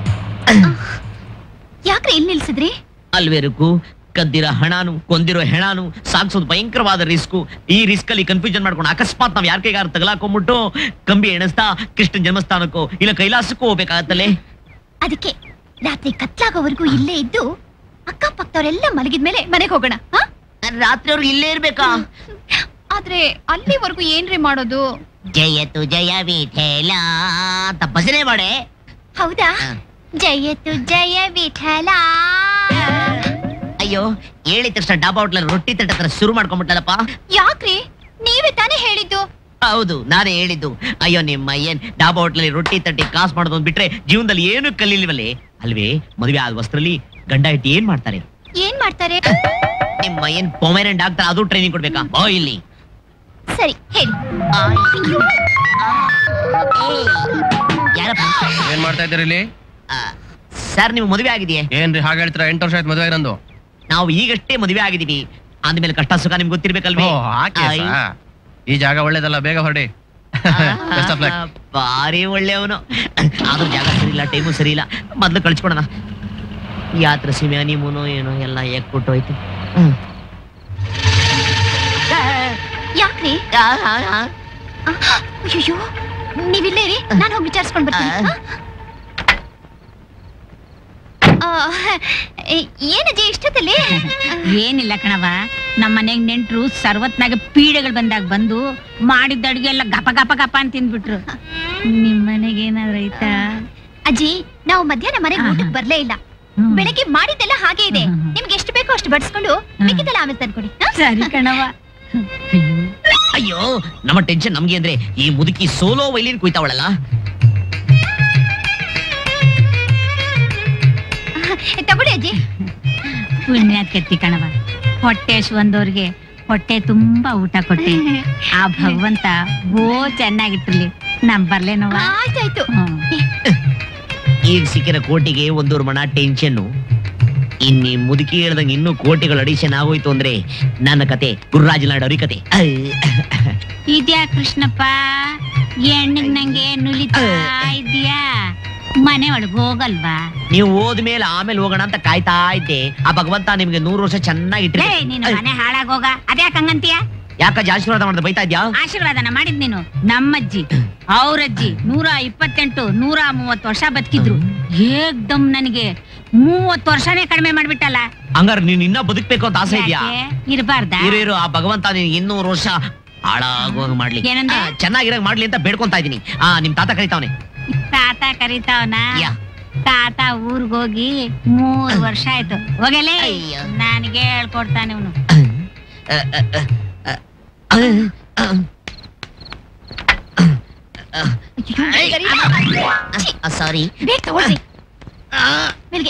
ಯಾಕ್ರಿ ಇಲ್ಲಿ ನಿಲ್ಸಿದ್ರಿ ಅಲ್ವೇರಕ್ಕೂ ಕದ್ದಿರೋ ಹಣನು ಕೊಂದಿರೋ ಹೆಣನು ಸಾಗಿಸೋದು ಭಯಂಕರವಾದ ರಿಸ್ಕು ಈ ರಿಸ್ಕ್ ಅಲ್ಲಿ ಕನ್ಫ್ಯೂಷನ್ ಮಾಡ್ಕೊಂಡು ಅಕಸ್ಮಾತ್ ನಾವ್ ಯಾರ ಕೈಗಾರ ತಗಲಾಕೊಂಡ್ಬಿಟ್ಟು ಕಂಬಿ ಎಣಿಸ್ತಾ ಕೃಷ್ಣನ್ ಜನ್ಮಸ್ಥಾನಕ್ಕೋ ಇಲ್ಲ ಕೈಲಾಸಕ್ಕೂ ಹೋಗ್ಬೇಕಾಗತ್ತಲ್ಲೇ ಅದಕ್ಕೆ ರಾತ್ರಿ ಕತ್ಲಾಗೋವರೆಗೂ ಇಲ್ಲೇ ಇದ್ದು ಅಕ್ಕಪಕ್ಕದವರೆಲ್ಲ ಮಲಗಿದ್ಮೇಲೆ ಮನೆಗೆ ಹೋಗೋಣ ಹಾ? ರಾತ್ರಿ ಅವ್ರಿಗೆ ಇಲ್ಲೇ ಇರ್ಬೇಕಾ ಆದ್ರೆ ಅಲ್ಲಿವರೆಗೂ ಏನ್ರಿ ಮಾಡೋದು ಜಯತು ಜಯ ವಿಠಲ ಅಂತ ಭಜನೆ ಮಾಡೆ ಹೌದಾ ಹಾ. ಜಯತು ಜಯ ವಿಠಲ ಅಯ್ಯೋ ಹೇಳಿದ ತಕ್ಷಣ ಡಾಬಾ ಹೋಟ್ಲಲ್ಲಿ ರೊಟ್ಟಿ ತಟ್ಟ ಹತ್ರ ಶುರು ಮಾಡ್ಕೊಂಡ್ಬಿಟ್ಟಲ್ಲಪ್ಪ ಯಾಕ್ರಿ ನೀವೇ ತಾನೇ ಹೇಳಿದ್ದು ಹೌದು ನಾನೇ ಹೇಳಿದ್ದು ಅಯ್ಯೋ ನಿಮ್ಮ ಏನ್ ಡಾಬಾ ಹೋಟ್ಲಲ್ಲಿ ರೊಟ್ಟಿ ತಟ್ಟಿ ಕಾಸು ಮಾಡೋದು ಒಂದ್ ಬಿಟ್ರೆ ಜೀವನದಲ್ಲಿ ಏನು ಕಲೀಲಿವಲ್ಲೇ ಅಲ್ವೇ ಮದುವೆ ಆದ ವಸ್ತ್ರದಲ್ಲಿ ಗಂಡ ಹೆಂಡತಿ ಏನ್ ಮಾಡ್ತಾರೆ ಏನ್ ಮಾಡ್ತಾರೆ ನಿಮ್ಮ ಏನ್ ಪೊಮೆರೆಂಟ್ ಆಗ್ತಾರೆ ಅದು ಟ್ರೈನಿಂಗ್ ಕೊಡ್ಬೇಕಾ ಬಾ ಇಲ್ಲಿ ಸರಿ ಹೇಳಿ ಅಯ್ಯೋ. ಯಾರಪ್ಪ ಏನ್ ಮಾಡ್ತಾ ಇದ್ದೀರಿ ಇಲ್ಲಿ ಆ, ಸರ್ ನೀವು ಮದುವೆ ಆಗಿದೆಯೇ ಏನ್ರಿ ಹಾಗೆ ಹೇಳ್ತೀರಾ ಎಂಟು ವರ್ಷ ಆಯ್ತು ಮದುವೆ ನಂದು ನಾವು ಈಗಷ್ಟೇ ಮದುವೆ ಆಗಿದೀವಿ ಅಂದ್ಮೇಲೆ ಕಷ್ಟ ಸುಖ ನಿಮ್ಗೆ ಗೊತ್ತಿರ್ಬೇಕಲ್ವೇ ಓ ಹಾಗೆ ಆಯ್. ಈ ಜಾಗ ಒಳ್ಳೇದಲ್ಲ ಬೇಗ ಹೊರಡಿ Best of luck. ಭಾರಿ ಒಳ್ಳೆಯವನು ಆದ್ರೂ ಜಾಗ ಸರಿ ಇಲ್ಲ ಟೈಮು ಸರಿ ಇಲ್ಲ ಮೊದ್ಲು ಕಳ್ಸ್ಕೊಡೋಣ ಯಾತ್ರ ಸೀಮೆ ಹನಿಮೂನು ಏನೋ ಎಲ್ಲ ಹೇಗ್ ಕೊಟ್ಟೋಯ್ತು ಹ್ಮ್. ಯಾಕ್ರಿ ಅಯ್ಯೋ ನೀವಿಲ್ಲೇ ಇರಿ ನಾನು ಹೋಗಿ ವಿಚಾರಿಸ್ಕೊಂಡ್ ಬರ್ತೀನಿ ಹಾ? ಆ, ಏ- ಏನಜ್ಜಿ ಇಷ್ಟದಲ್ಲಿ ಏನಿಲ್ಲ ಕಣವ ನಮ್ಮ ಮನೆಗ್ ನೆಂಟ್ರು ಸರ್ವತ್ನಾಗ ಪೀಡೆಗಳು ಬಂದಾಗ ಬಂದು ಮಾಡಿದ್ದ ಅಡ್ಗೆ ಎಲ್ಲ ಗಪ ಗಪ ಗಪ ಅಂತ ತಿಂದ್ಬಿಟ್ರು ನಿಮ್ ಮನೆಗೆ ಏನಾದ್ರು ಐತಾ ಅಜ್ಜಿ ನಾವು ಮಧ್ಯಾಹ್ನ ಮನೆಗೆ ಊಟಕ್ಕೆ ಬರ್ಲೇ ಇಲ್ಲ ಬೆಳಗ್ಗೆ ಮಾಡಿದ್ದೆಲ್ಲ ಹಾಗೆ ಇದೆ ನಿಮ್ಗೆ ಎಷ್ಟು ಬೇಕೋ ಅಷ್ಟು ಬಡಿಸ್ಕೊಂಡು ಮಿಕ್ಕಿದ್ದೆಲ್ಲ ಆಮೇಲೆ ತಂದ್ಕೊಡಿ ಹಾ? ಸರಿ ಕಣವ ಅಯ್ಯೋ ನಮ್ಮ ಟೆನ್ಷನ್ ನಮ್ಗೆ ಅಂದ್ರೆ ಈ ಮುದುಕಿ ಸೋಲೋ ವೈಲಿನ್ ಕುಯ್ತಾವಳಲ್ಲ ತಗೊಳ್ಳಿ ಅಜ್ಜಿ ಪುಣ್ಯ ಕೆತ್ತಿ ಕಣವ ಹೊಟ್ಟೆ ಬಂದವ್ರಿಗೆ ಹೊಟ್ಟೆ ತುಂಬಾ ಊಟ ಕೊಟ್ಟೆ ಆ ಭಗವಂತ ಓ ಚೆನ್ನಾಗಿಟ್ಟಿರ್ಲಿ ನಮ್ ಬರ್ಲೇನವ ಆಯ್ತಾಯ್ತು ಈಗ ಸಿಕ್ಕಿರೋ ಕೋಟಿಗೆ ಒಂದೂರು ಮಣ ಟೆನ್ಷನ್ ಇನ್ನಿ ಮುದುಕಿ ಹೇಳ್ದಂಗೆ ಇನ್ನೂ ಕೋಟಿಗಳು ಅಡಿಷನ್ ಆಗೋಯ್ತು ಅಂದ್ರೆ ನನ್ನ ಕತೆ ಗುರುರಾಜ ನಾಡೋರಿ ಕತೆ ಇದ್ಯಾ ಕೃಷ್ಣಪ್ಪ ಹೆಣ್ಣಿಗ್ ನಂಗೆ ನುಲಿತಾ ಇದ್ಯಾ ಮನೆ ಒಳಗ್ ಹೋಗಲ್ವಾ ನೀವು ಹೋದ್ಮೇಲೆ ಆಮೇಲೆ ಹೋಗೋಣ ಅಂತ ಕಾಯ್ತಾ ಇದ್ದೆ ಆ ಭಗವಂತ ನಿಮ್ಗೆ ನೂರು ವರ್ಷ ಚೆನ್ನಾಗಿ ಲೇ ನೀನು ಮನೆ ಹಾಳಾಗೋಗ ಅದ್ಯಾಕ್ ಹಂಗಂತೀಯ ಯಾಕ ಆಶೀರ್ವಾದ ಮಾಡಿದ್ರೆ ಬೈತಾ ಇದ್ಯಾ ಆಶೀರ್ವಾದನ ಮಾಡಿದ್ ನೀನು ನಮ್ಮಜ್ಜಿ ಅವ್ರಜ್ಜಿ ನೂರ ಇಪ್ಪತ್ತೆಂಟು ನೂರ ಮೂವತ್ತು ವರ್ಷ ಬದುಕಿದ್ರು ಏಕ್ದಮ್ ನನಗೆ ಮೂವತ್ತು ವರ್ಷನೇ ಕಡಿಮೆ ಮಾಡ್ಬಿಟ್ಟಲ್ಲ ಹಂಗಾರೆ ನೀನ್ ಇನ್ನ ಬದುಕ್ಬೇಕು ಅಂತ ಆಸೆ ಇದೆಯಾ ಯಾಕೆ? ಇರ್ಬಾರ್ದಾ ಇರು ಇರು ಆ ಭಗವಂತ ನೀನ್ ಇನ್ನೂರು ವರ್ಷ ಹಾಳಾಗುವಾಗ ಮಾಡ್ಲಿ ಏನಂದೆ? ಆ, ಚೆನ್ನಾಗಿರಾಗ ಮಾಡ್ಲಿ ಅಂತ ಬೇಡ್ಕೊಂತಾ ಇದೀನಿ ಆ ನಿಮ್ ತಾತ ಕರಿತಾವನೆ ತಾತ ಕರಿತಾವನ ತಾತ ಊರ್ಗ್ ಹೋಗಿ ಮೂರ್ ವರ್ಷ ಆಯ್ತು ಹೋಗಲೇ ನನಗೆ ಹೇಳ್ಕೊಡ್ತಾನೆ ಅವನು ಸಾರಿ ಬೇಗ ತಗೊಳ್ರಿ ಮೇಲ್ಗೆ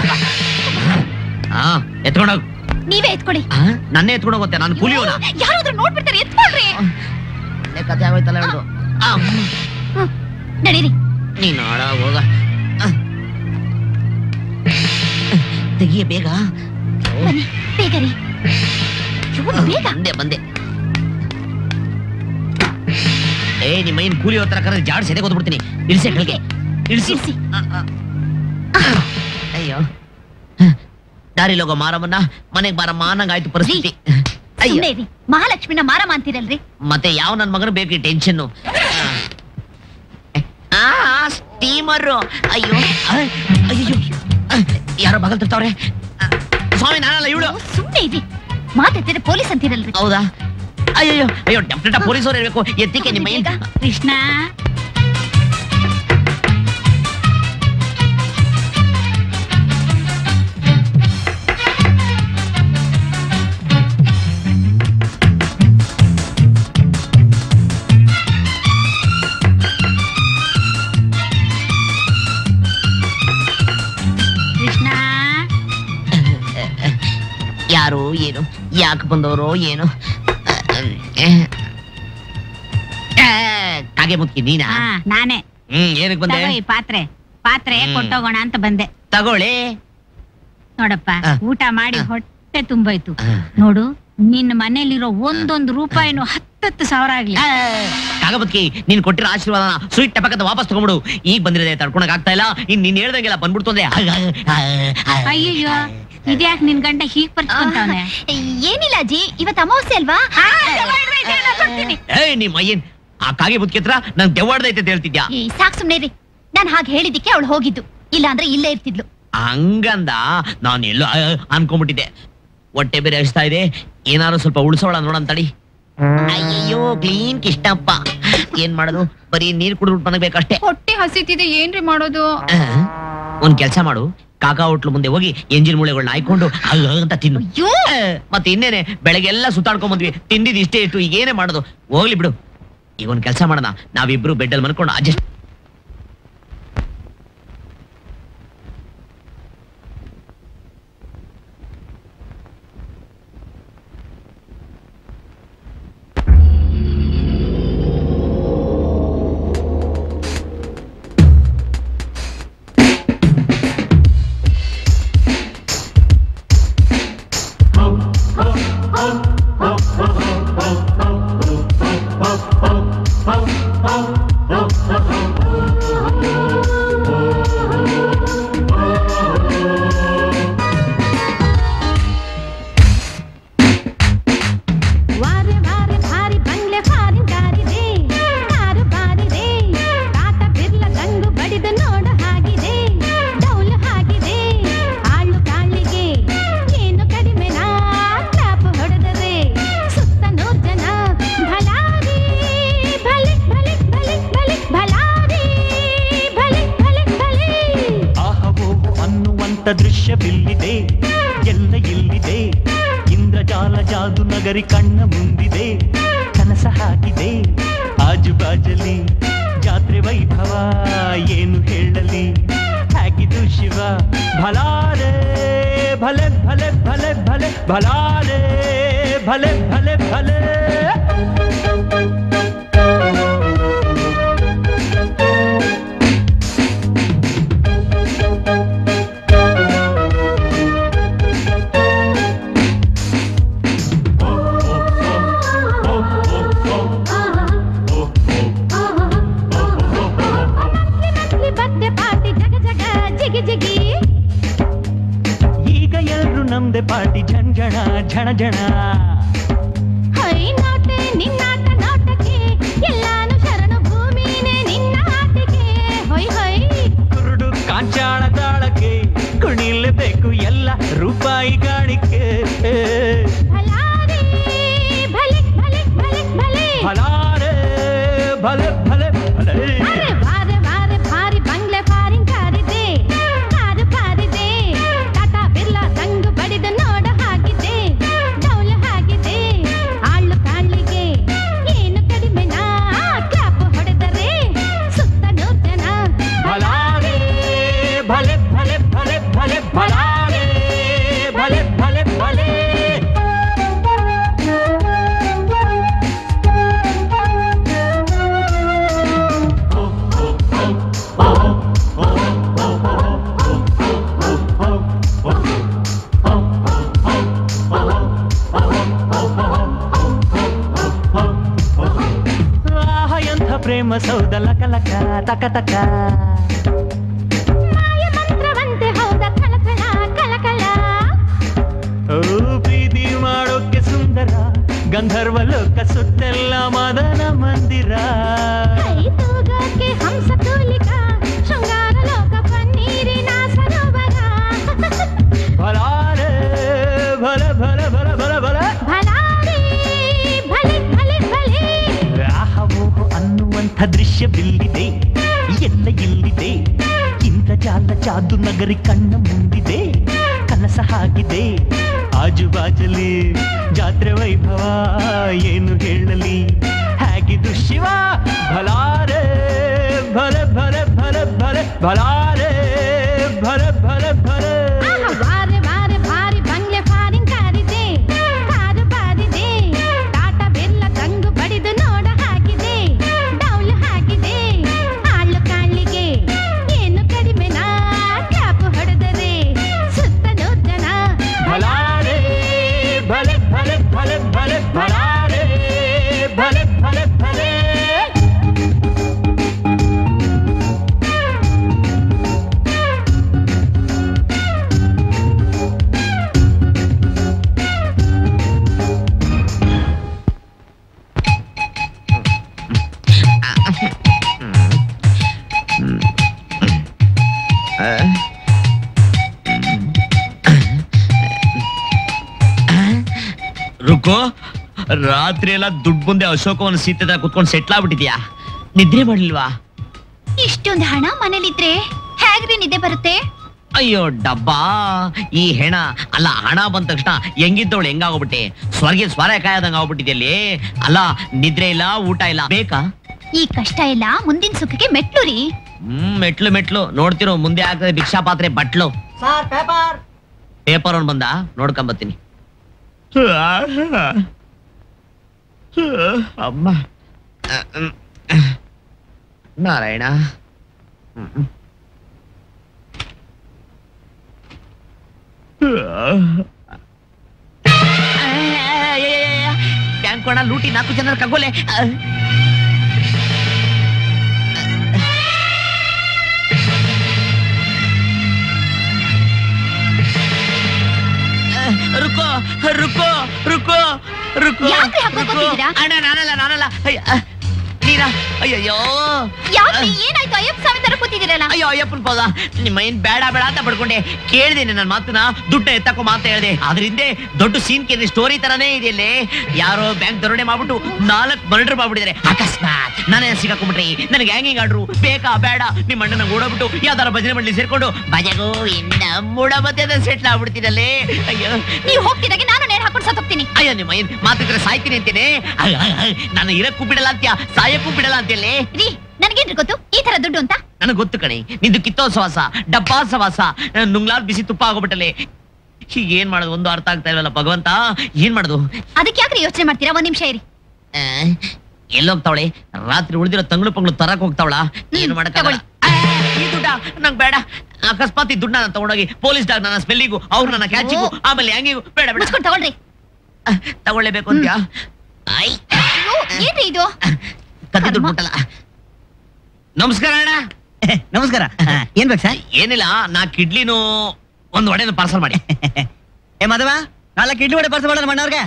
ಹಾ ಎತ್ಕೊಂಡೋಗ್ ನೀವೇ ಎತ್ಕೊಳ್ಳಿ ಆ, ನನ್ನೇ ಎತ್ಕೊಂಡೋಗುತ್ತೆ ನಾನು ಕೂಲಿಯೋನ ಯಾರಾದ್ರೂ ನೋಡ್ಬಿಡ್ತಾರೆ ಎತ್ಕೊಳ್ರಿ ಒಳ್ಳೆ ಕತೆ ಆಗೋಯ್ತಲ್ಲ ಹೇಳ್ದು ನಡೀರಿ ನೀನು ಹಾಳ ಹೋಗ ಆ. ತೆಗಿಯ ಬೇಗ ಬನ್ನಿ ಬೇಗ ರೀ ಅಯ್ಯೋ, ಬೇಗ ಬಂದೆ ಬಂದೆ ಏ ನಿಮ್ಮ ಏನ್ ಕೂಲಿ ಹತ್ರ ಕರೆದ್ರೆ ಜಾಡ್ ಸೆದೆ ಗೊತ್ಬಿಡ್ತೀನಿ ಇಳಿಸೆ ಕೆಳಗೆ ಇಳಿಸಿ ಅಯ್ಯೋ ದಾರಿಲಿ ಹೋಗೋ ಮಾರಮ್ಮನ್ನ ಮನೆಗ್ ಬಾರಮ್ಮ ಅನ್ನಂಗಾಯ್ತು ಪರಿಸ್ಥಿತಿ ಅಯ್ಯೋ ಸುಮ್ನೆ ಇರಿ ಮಹಾಲಕ್ಷ್ಮಿನ ಮಾರಮ್ಮ ಅಂತೀರಲ್ರಿ ಮತ್ತೆ ಯಾವ ನನ್ ಮಗನ ಬೇಕು ಈ ಟೆನ್ಷನ್ ಆ ಸ್ಟೀಮರ್ ಅಯ್ಯೋ ಆ, ಅಯ್ಯೋ ಆ, ಯಾರೋ ಬಗಲ್ ತರ್ತಾವ್ರೆ ಆ, ಸ್ವಾಮಿ ನಾನಲ್ಲ ಇವಳು ಸುಮ್ನೆ ಇರಿ ಮಾತಾಡ್ತಿದ್ರೆ ಪೊಲೀಸ್ ಅಂತೀರಲ್ರಿ ಹೌದಾ ಅಯ್ಯೋ ಅಯ್ಯೋ ಡೆಫ್ನೆಟ್ ಪೊಲೀಸರು ಇರ್ಬೇಕು ಎತ್ತಿಕೆ ನಿಮ್ಮ ಏನ್ ಕೃಷ್ಣ ಕೃಷ್ಣ ಯಾರು ಏನು ಯಾಕೆ ಬಂದವರು ಏನು ಕಾಗೆ ಮುಕ್ಕಿ ನೀನಾ ಹಾ ನಾನೇ ಹ್ಮ್ ಏನಕ್ಕೆ ಬಂದೆ ತಗೋ ಈ ಪಾತ್ರೆ ಪಾತ್ರೆ ಹ್ಮ್. ಕೊಟ್ಟೋಗೋಣ ಅಂತ ಬಂದೆ ತಗೊಳ್ಳಿ ನೋಡಪ್ಪ ಆ. ಊಟ ಮಾಡಿ ಹೊಟ್ಟೆ ತುಂಬೋಯ್ತು ನೋಡು ನಿನ್ನ ಮನೇಲಿರೋ ಒಂದೊಂದು ರೂಪಾಯಿನು ಹತ್ತತ್ತು ಸಾವಿರ ಆಗ್ಲಿ ಕಾಗಬತ್ಕಿ ನೀನ್ ಕೊಟ್ಟಿರೋ ಆಶೀರ್ವಾದನ ಸ್ವೀಟ್ ಟಪಕದ ವಾಪಸ್ ತಗೊಂಬಿಡು ಈಗ ಬಂದಿರೋದೆ ತಡ್ಕೊಳಕ್ ಆಗ್ತಾ ಇಲ್ಲ ಇನ್ ನೀನ್ ಹೇಳ್ದಂಗೆಲ್ಲ ಬಂದ್ಬಿಡ್ತು ಅಂದ್ರೆ ಅಯ್ಯಯ್ಯೋ ಇದ್ಯಾಕ್ ನಿನ್ ಗಂಡ ಹೀಗ್ ಪರ್ಚ್ಕೊಂತಾವನೆ ಏನಿಲ್ಲ ಅಜ್ಜಿ ಇವತ್ತು ಅಮಾವಾಸ್ಯೆ ಅಲ್ವಾ ಏಯ್ ನಿಮ್ಮ ಅಯ್ಯನ್ ಆ ಕಾಗೆ ಬುತ್ಕಿ ಹತ್ರ ನಂಗೆ ದೆವ್ವಾಡ್ದೈತೆ ಅಂತ ಹೇಳ್ತಿದ್ಯಾ ಏ, ಸಾಕ್ ಸುಮ್ನೆ ರೀ ನಾನ್ ಹಾಗೆ ಹೇಳಿದಿಕ್ಕೆ ಅವಳು ಹೋಗಿದ್ದು ಇಲ್ಲ ಅಂದ್ರೆ ಇಲ್ಲೇ ಇರ್ತಿದ್ಲು ಹಂಗಂದ ನಾನು ಎಲ್ಲೋ ಆ, ಅನ್ಕೊಂಡ್ಬಿಟ್ಟಿದ್ದೆ ಹೊಟ್ಟೆ ಬೇರೆ ಹಚ್ತಾ ಇದೆ ಏನಾದ್ರು ಸ್ವಲ್ಪ ಉಳಿಸೋಳ ನೋಡೋಣ ತಡಿ ಅಯ್ಯಯ್ಯೋ ಕ್ಲೀನ್ ಕಿಷ್ಟಪ್ಪ ಏನ್ ಮಾಡೋದು ಬರೀ ನೀರ್ ಕುಡಿದ್ಬಿಟ್ಟು ಮನಗ್ಬೇಕಷ್ಟೇ ಹೊಟ್ಟೆ ಹಸಿತಿದೆ ಏನ್ರಿ ಮಾಡೋದು ಒಂದ್ ಕೆಲ್ಸ ಮಾಡು ಕಾಕಾ ಹೋಟ್ಲು ಮುಂದೆ ಹೋಗಿ ಎಂಜಿನ್ ಮೂಳೆಗಳನ್ನ ಹಾಯ್ಕೊಂಡು ಅಗ್ ಅಗ್ ಅಂತ ತಿನ್ನು ಆ, ಮತ್ತೆ ಇನ್ನೇನೆ ಬೆಳಗ್ಗೆ ಎಲ್ಲ ಸುತ್ತಾಡ್ಕೊಂಡ್ ಬಂದ್ವಿ ತಿಂದಿದ್ ಇಷ್ಟೇ ಇಟ್ಟು ಈಗ ಏನೇ ಮಾಡೋದು ಹೋಗ್ಲಿ ಬಿಡು ಈಗ ಒಂದ್ ಕೆಲ್ಸ ಮಾಡೋಣ ನಾವಿಬ್ರು ಬೆಡ್ಡಲ್ಲಿ ಮನ್ಕೊಂಡು ಅಡ್ಜಸ್ಟ್ ಜಾಲ ಜಾದು ನಗರಿ ಕಣ್ಣ ಮುಂದಿದೆ ಕನಸ ಹಾಕಿದೆ ಆಜು ಬಾಜಲಿ ಜಾತ್ರೆ ವೈಭವ ಏನು ಹೇಳಲಿ ಹಾಕಿದು ಶಿವ ಭಲಾರೆ ಭಲೆ ಭಲೆ ಭಲೆ ಭಲೆ ಭಲಾರೆ ಭಲೆ ಭಲೆ ಭಲೆ ನಕ್ಲಿ ಬದ್ದೆ ಪಾಟಿ ಜಗ ಜಗ ಜಿಗಿ ಜಿಗಿ ಈಗ ಎಲ್ರು ನಮ್ದೆ ಪಾಟಿ ಝಂಜಣ ಝಣ ಝಣ ಹೈ ನಾಟೆ ನಿನ್ನಾಟ ನಾಟಕ್ಕೆ ಎಲ್ಲಾನು ಶರಣು ಭೂಮಿನೇ ನಿನ್ನ ಆಟಿಕೆ ಹೊಯ್ ಹೊಯ್ ಕುರುಡು ಕಾಂಚಾಳ ತಾಳಕ್ಕೆ ಕುಣಿಲೇಬೇಕು ಎಲ್ಲ ರೂಪಾಯಿ ಗಾಣಿಕೆ ಭಲಾರೆ ಭಲೆ ಭಲೆ ಭಲೆ ಭಲೆ ಭಲಾರೆ ಭಲೆ ಭಲೆ ಭಲೆ ಅರೆ ವಾರೆ ವಾರೆ ಭಾರಿ ಬಂಗ್ಲೆ ಫಾರಿನ್ ಕಾರಿದೆ ಕಾರು ಕಾರಿದೆ ಟಾಟಾ ಬಿರ್ಲಾ ತಂಗು ಬಡಿದು ನೋಡ ಹಾಗಿದೆ ಡೌಲು ಹಾಗಿದೆ ಆಳು ಕಾಳಿಗೆ ಏನು ಕಡಿಮೆನಾ ಕ್ಲಾಪ್ ಹೊಡೆದರೆ ಸುತ್ತ ನೂರ್ ಜನ ಭಲಾರೆ ಭಲೆ ಭಲೆ ಭಲೆ ಭಲೆ ಭಲಾರೆ ಭಲೆ ಭಲೆ ಭಲೆ ಆಹ ಎಂಥ ಪ್ರೇಮ ಸೌದ ಲಕ ಲಕ ತಕ ತಕ ಮಾಯ ಮಂತ್ರವಂತೆ ಹೌದ ಕಳಕಳ ಕಳಕಳ ಓ ಪ್ರೀತಿ ಮಾಡೋಕೆ ಸುಂದರ ಗಂಧರ್ವ ಲೋಕ ಸುತ್ತೆಲ್ಲ ಮದನ ಮಂದಿರ ಕೈ ತೂಗಕ್ಕೆ ಹಂಸ ತೂಲಿಕ ಶೃಂಗಾರ ಲೋಕ ಪನ್ನೀರಿನ ಸರೋವರ ಭಲಾರೆ ಭಲೆ ಭಲೆ ಭಲೆ ಭಲೆ ಭಲೆ ಭಲಾರೆ ಭಲೆ ಭಲೆ ಭಲೆ ಆಹವೋಹೋ ಅನ್ನುವಂಥ ದೃಶ್ಯವಿಲ್ಲಿದೆ ಎಲ್ಲ ಇಲ್ಲಿದೆ ಇಂಥ ಜಾಲ ಜಾದು ನಗರಿ ಕಣ್ಣ ಮುಂದಿದೆ ಕನಸ ಹಾಗಿದೆ ಆಜು ಬಾಜಲಿ ಜಾತ್ರೆ ವೈಭವ ಏನು ಹೇಳಲಿ ಹೇಗಿದು ಶಿವ ಭಲಾರೆ ಭಲೆ ಭಲೆ ಭಲೆ ಭಲೆ ಭಲಾರೆ ಭಲೆ ಭಲೆ ಭಲೆ ಆಹ, ವಾರೆ ವಾರೆ ಭಾರಿ ಬಂಗ್ಲೆ ಫಾರಿನ್ ಕಾರಿದೆ ಕಾರು ಬಾರಿದೆ ಟಾಟಾ ಬಿರ್ಲಾ ತಂಗು ಬಡಿದು ನೋಡ ಹಾಕಿದೆ ಡೌಲು ಹಾಕಿದೆ ಆಳು ಕಾಳಿಗೆ ಏನು ಕಡಿಮೆನಾ ಕ್ಯಾಪ್ ಹೊಡೆದರೆ ಸುತ್ತ ನೂರ್ ಜನ ಭಲಾರೆ ಭಲೆ ಭಲೆ ಭಲೆ ಭಲೆ ಭಲಾರೆ ಭಲೆ ಭಲೆ ಭಲೆ ರುಕೋ ರಾತ್ರಿ ಎಲ್ಲ ದುಡ್ಡು ಮುಂದೆ ಅಶೋಕವನ ಸೀತೆ ತರ ಕುತ್ಕೊಂಡು ಸೆಟ್ಲ್ ಆಗ್ಬಿಟ್ಟಿದ್ಯಾ ನಿದ್ರೆ ಮಾಡ್ಲಿಲ್ವಾ ಇಷ್ಟೊಂದು ಹಣ ಮನೇಲಿದ್ರೆ ಹೇಗ್ರಿ ನಿದ್ದೆ ಬರುತ್ತೆ ಅಯ್ಯೋ ಡಬ್ಬಾ ಈ ಹೆಣ ಅಲ್ಲ ಹಣ ಬಂದ ತಕ್ಷಣ ಹೆಂಗಿದ್ದವಳು ಹೆಂಗಾಗೋಗ್ಬಿಟ್ಟೆ ಸ್ವರ್ಗ ಸ್ವರ ಕಾಯದಂಗ ಆಗ್ಬಿಟ್ಟಿದ್ಯಲ್ಲಿ ಅಲ್ಲ ನಿದ್ರೆ ಇಲ್ಲ ಊಟ ಇಲ್ಲ ಬೇಕಾ ಈ ಕಷ್ಟ ಎಲ್ಲ ಮುಂದಿನ ಸುಖಕ್ಕೆ ಮೆಟ್ಲು ರೀ ಹ್ಮ್ ಮೆಟ್ಲು ಮೆಟ್ಲು ನೋಡ್ತಿರೋ ಮುಂದೆ ಆಗ್ತದೆ ಭಿಕ್ಷಾ ಪಾತ್ರೆ ಬಟ್ಲು ಪೇಪರ್ ಅವ್ನು ಬಂದ ನೋಡ್ಕೊಂಬತ್ತೀನಿ ಅಮ್ಮ ನಾರಾಯಣ ಬ್ಯಾಂಕ್ ಕೊಡ ಲೂಟಿ ನಾಲ್ಕು ಜನರ ಕಗೋಲೆ ರುಕೋ ರುಕೋ ರುಕೋ ರುಕೋ ಯಾಕ್ರಿ ಹಗ್ಗ ರುಕೋ. ಕೊಟ್ಟಿದ್ದೀರಾ? ಅಣ್ಣ ನಾನಲ್ಲ ನಾನಲ್ಲ ಅಯ್ಯ, ಅಹ್, ನೀನಾ ಅಯ್ಯಯ್ಯೋ ಯಾಕ್ರಿ ಏನಾಯ್ತು ಅಯ್ಯಪ್ಪ ಸ್ವಾಮಿ ತರ ಕೂತಿದ್ದೀರಲ್ಲ ಅಯ್ಯೋ ಅಯ್ಯಪ್ಪನ್ ಪೌದ ನಿಮ್ಮ ಏನ್ ಬೇಡ ಬೇಡ ಅಂತ ಪಡ್ಕೊಂಡೆ ಕೇಳ್ದೇನೆ ನನ್ನ ಮಾತನ್ನ ದುಡ್ಡ ಎತ್ತಕೋ ಮಾತ ಹೇಳ್ದೆ ಅದ್ರಿಂದ ದೊಡ್ಡ ಸೀನ್ ಕೇಳಿ ಸ್ಟೋರಿ ತರನೇ ಇದೆಯಲ್ಲೇ ಯಾರೋ ಬ್ಯಾಂಕ್ ದರೋಡೆ ಮಾಡ್ಬಿಟ್ಟು ನಾಲ್ಕು ಮರ್ಡರ್ ಮಾಡ್ಬಿಟ್ಟಿದ್ದಾರೆ ಅಕಸ್ಮಾತ್ ನಾನೇ ಸಿಗಾಕೊಂಡ್ಬಿಟ್ರಿ ನನಗೆ ಹ್ಯಾಂಗಿಂಗ್ ಆಡ್ರು ಬೇಕಾ ಬೇಡ ನಿಮ್ಮ ಅಣ್ಣನ ಓಡೋಗ್ಬಿಟ್ಟು ಯಾವ್ದಾರ ಭಜನೆ ಮಂಡಳಿ ಸೇರ್ಕೊಂಡು ಭಜಗೋ ಇನ್ನ ಮೂಡ ಮತ್ತೆ ಸೆಟ್ಲ್ ಆಗ್ಬಿಡ್ತೀನಲ್ಲೇ ಅಯ್ಯೋ ನೀವು ಹೋಗ್ತಿದ್ದಾಗೆ ನಾನು ನೇಣು ಹಾಕೊಂಡು ಸತ್ತೋಗ್ತೀನಿ ಅಯ್ಯ ನಿಮ್ಮ ಏನ್ ಮಾತಿದ್ರೆ ಸಾಯ್ತೀನಿ ಅಂತೇನೆ ಅಯ್ಯ, ಅಯ್ಯ, ಅಯ್ಯ, ನಾನು ಇರಕ್ಕೂ ಬಿಡಲ್ಲ ಅಂತ್ಯ ಸಾಯಕ್ಕೂ ಬಿಡಲ್ಲ ಅಂತೇಳಿ ರೀ ನನಗೇನ್ರಿ ಗೊತ್ತು ಈ ತರ ದುಡ್ಡು ಅಂತ ನನಗೆ ಗೊತ್ತು ಕಣೆ ನಿಂದು ಕಿತ್ತೋ ಸವಾಸ ಡಬ್ಬಾ ಸವಾಸ ನುಂಗ್ಲಾರ್ ಬಿಸಿ ತುಪ್ಪ ಆಗೋಬಿಟ್ಟಲೆ ಹೀಗ್ ಏನ್ ಮಾಡೋದು ಒಂದು ಅರ್ಥ ಆಗ್ತಾ ಇಲ್ವಲ್ಲ ಭಗವಂತ ಏನ್ ಮಾಡೋದು ಅದಕ್ಕೆ ಯಾಕ್ರಿ ಯೋಚನೆ ಮಾಡ್ತೀರಾ ಒಂದ್ ನಿಮಿಷ ಇರಿ ಆ, ಎಲ್ಲೋಗ್ತಾವಳೆ ರಾತ್ರಿ ಉಳಿದಿರೋ ತಂಗ್ಳು ಪಂಗ್ಳು ತರಕ್ ಹೋಗ್ತಾವಳ ಏನು ಮಾಡಕ್ಕಾಗಲ್ಲ ಆ, ಈ ದುಡ್ಡ ನಂಗ್ ಬೇಡ ಅಕಸ್ಮಾತ್ ಈ ದುಡ್ಡ ನಾನು ತಗೊಂಡೋಗಿ ಪೊಲೀಸ್ ಡಾಗ್ ನನ್ನ ಸ್ಮೆಲ್ಲಿಗೂ ಅವ್ರು ನನ್ನ ಕ್ಯಾಚಿಗೂ ಆಮೇಲೆ ಹ್ಯಾಂಗಿಗೂ ಬೇಡ ಬೇಡ ಮುಚ್ಕೊಂಡು ತಗೊಳ್ರಿ ತಗೊಳ್ಳೇಬೇಕು ಅಂತ್ಯಾ ಐ ಅಯ್ಯೋ, ಏನ್ರಿ ಇದು ಕತ್ತಿ ದುಡ್ಡು ಮುಟ್ಟಲ್ಲ ನಮಸ್ಕಾರ ಅಣ್ಣ ನಮಸ್ಕಾರ ಏನ್ ಬೇಕು ಸರ್ ಏನಿಲ್ಲ ನಾ ಕಿಡ್ಲಿನು ಒಂದ್ ಒಡೆನ ಪಾರ್ಸಲ್ ಮಾಡಿ ಏ ಮದವ ನಾಲ್ಕು ಇಡ್ಲಿ ವಡೆ ಬರ್ಸ ಮಾಡೋಣ ಮಣ್ಣವ್ರಿಗೆ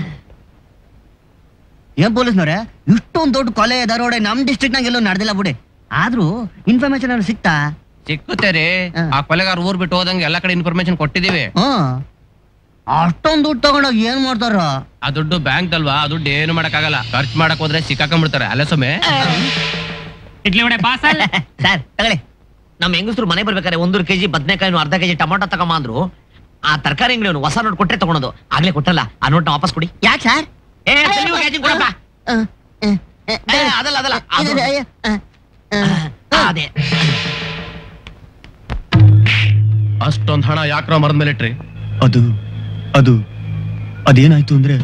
ಏನ್ ಪೊಲೀಸ್ನವ್ರೆ ಇಷ್ಟೊಂದ್ ದೊಡ್ಡ ಕೊಲೆ ದರೋಡೆ ನಮ್ ಡಿಸ್ಟ್ರಿಕ್ಟ್ ನಾಗ ಎಲ್ಲೂ ನಡೆದಿಲ್ಲ ಬಿಡಿ ಆದ್ರೂ ಇನ್ಫಾರ್ಮೇಶನ್ ಅವ್ರು ಸಿಕ್ತಾ ಸಿಕ್ಕುತ್ತೆ ರೀ ಆ ಕೊಲೆಗಾರ ಊರ್ ಬಿಟ್ಟು ಹೋದಂಗೆ ಎಲ್ಲಾ ಕಡೆ ಇನ್ಫಾರ್ಮೇಶನ್ ಕೊಟ್ಟಿದೀವಿ ಹ್ಮ್ ಅಷ್ಟೊಂದ್ ದುಡ್ಡು ತಗೊಂಡೋಗಿ ಏನ್ ಮಾಡ್ತಾರ ಆ ದುಡ್ಡು ಬ್ಯಾಂಕ್ ಅಲ್ವಾ ಆ ದುಡ್ಡು ಏನು ಮಾಡಕ್ಕಾಗಲ್ಲ ಖರ್ಚು ಮಾಡಕ್ ಹೋದ್ರೆ ಸಿಕ್ಕಾಕೊಂಡ್ಬಿಡ್ತಾರೆ ಅಲ್ಲ ಸೊಮ್ಮೆ ಇಡ್ಲಿ ವಡೆ ಪಾರ್ಸಲ್ ಸರ್ ತಗೊಳ್ಳಿ ನಮ್ ಹೆಂಗಸರು ಮನೆ ಬರ್ಬೇಕಾದ್ರೆ ಒಂದೂರು ಕೆಜಿ ಬದನೆಕಾಯಿ ಅರ್ಧ ಕೆಜಿ ಟೊಮಾಟೊ ತಗೊಂಬ ಅಂದ್ರು ಆ ತರಕಾರಿ ಅಂಗಡಿ ಹೊಸ ನೋಟ್ ಕೊಟ್ರೆ ತಗೊಳೋದು ಆಗ್ಲೇ ಕೊಟ್ಟಲ್ಲ ಆ ನೋಟ್ ವಾಪಸ್ ಕೊಡಿ ಯಾಕೆ ಸರ್ ಏ ತೆಲಿವು ಕ್ಯಾಚಿಂಗ್ ಕೊಡಪ್ಪ ಏ, ಅದಲ್ಲ ಅದಲ್ಲ ಅದು- ಆ, ಅದೇ ಅಷ್ಟೊಂದ್ ಹಣ ಯಾಕ್ರ ಮರದ ಮೇಲೆ ಇಟ್ರಿ ಅದು ಅದು ಅದೇನಾಯ್ತು ಅಂದ್ರೆ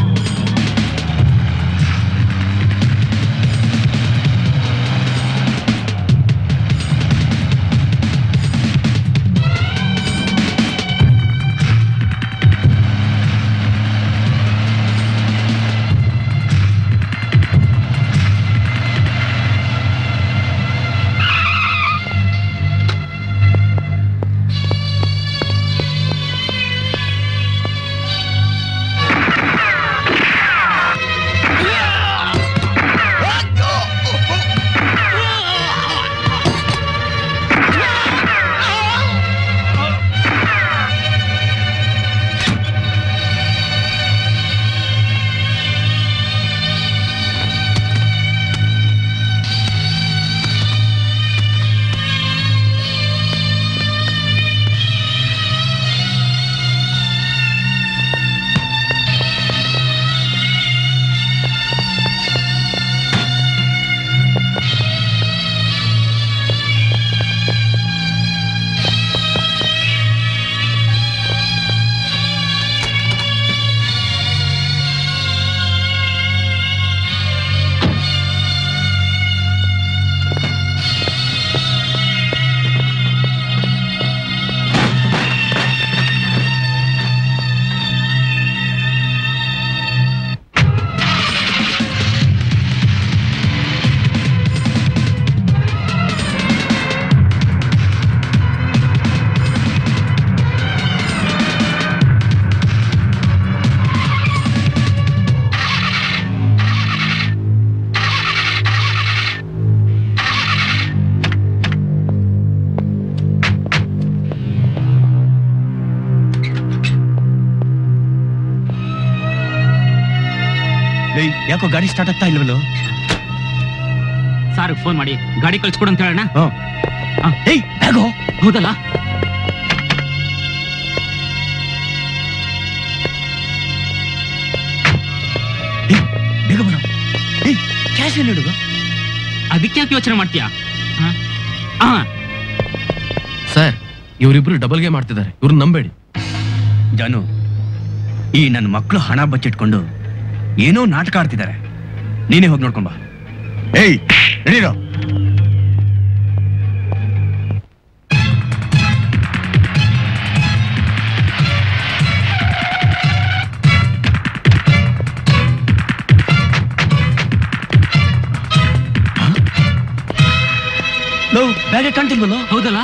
ಲೇ, ಯಾಕೋ ಗಾಡಿ ಸ್ಟಾರ್ಟ್ ಆಗ್ತಾ ಇಲ್ವಲ್ಲೋ ಸಾರ್ ಫೋನ್ ಮಾಡಿ ಗಾಡಿ ಕಳ್ಸ್ಕೊಡು ಅಂತ ಹೇಳೋಣ ಏಯ್ ಬ್ಯಾಗೋ ಹೌದಲ್ಲ ಬೇಗ ಬರೋ ಏಯ್ ಕ್ಯಾಶ್ ಎಲ್ಲಿ ಇಡುವ ಅದಕ್ಕೆ ಯಾಕೆ ಯೋಚನೆ ಮಾಡ್ತೀಯಾ ಹ? ಆ ಸರ್ ಇವರಿಬ್ರು ಡಬಲ್ ಗೇಮ್ ಮಾಡ್ತಿದ್ದಾರೆ ಇವ್ರನ್ನ ನಂಬೇಡಿ ಜಾನು ಈ ನನ್ನ ಮಕ್ಕಳು ಹಣ ಬಚ್ಚಿಟ್ಕೊಂಡು ಏನೋ ನಾಟಕ ಆಡ್ತಿದ್ದಾರೆ ನೀನೇ ಹೋಗಿ ನೋಡ್ಕೊಂಡ್ ಬಾ ಏಯ್ ನಡೀರೋ ಬ್ಯಾಗೆ ಕಾಣ್ತಿಲ್ವಲ್ಲೋ ಹೌದಲ್ಲ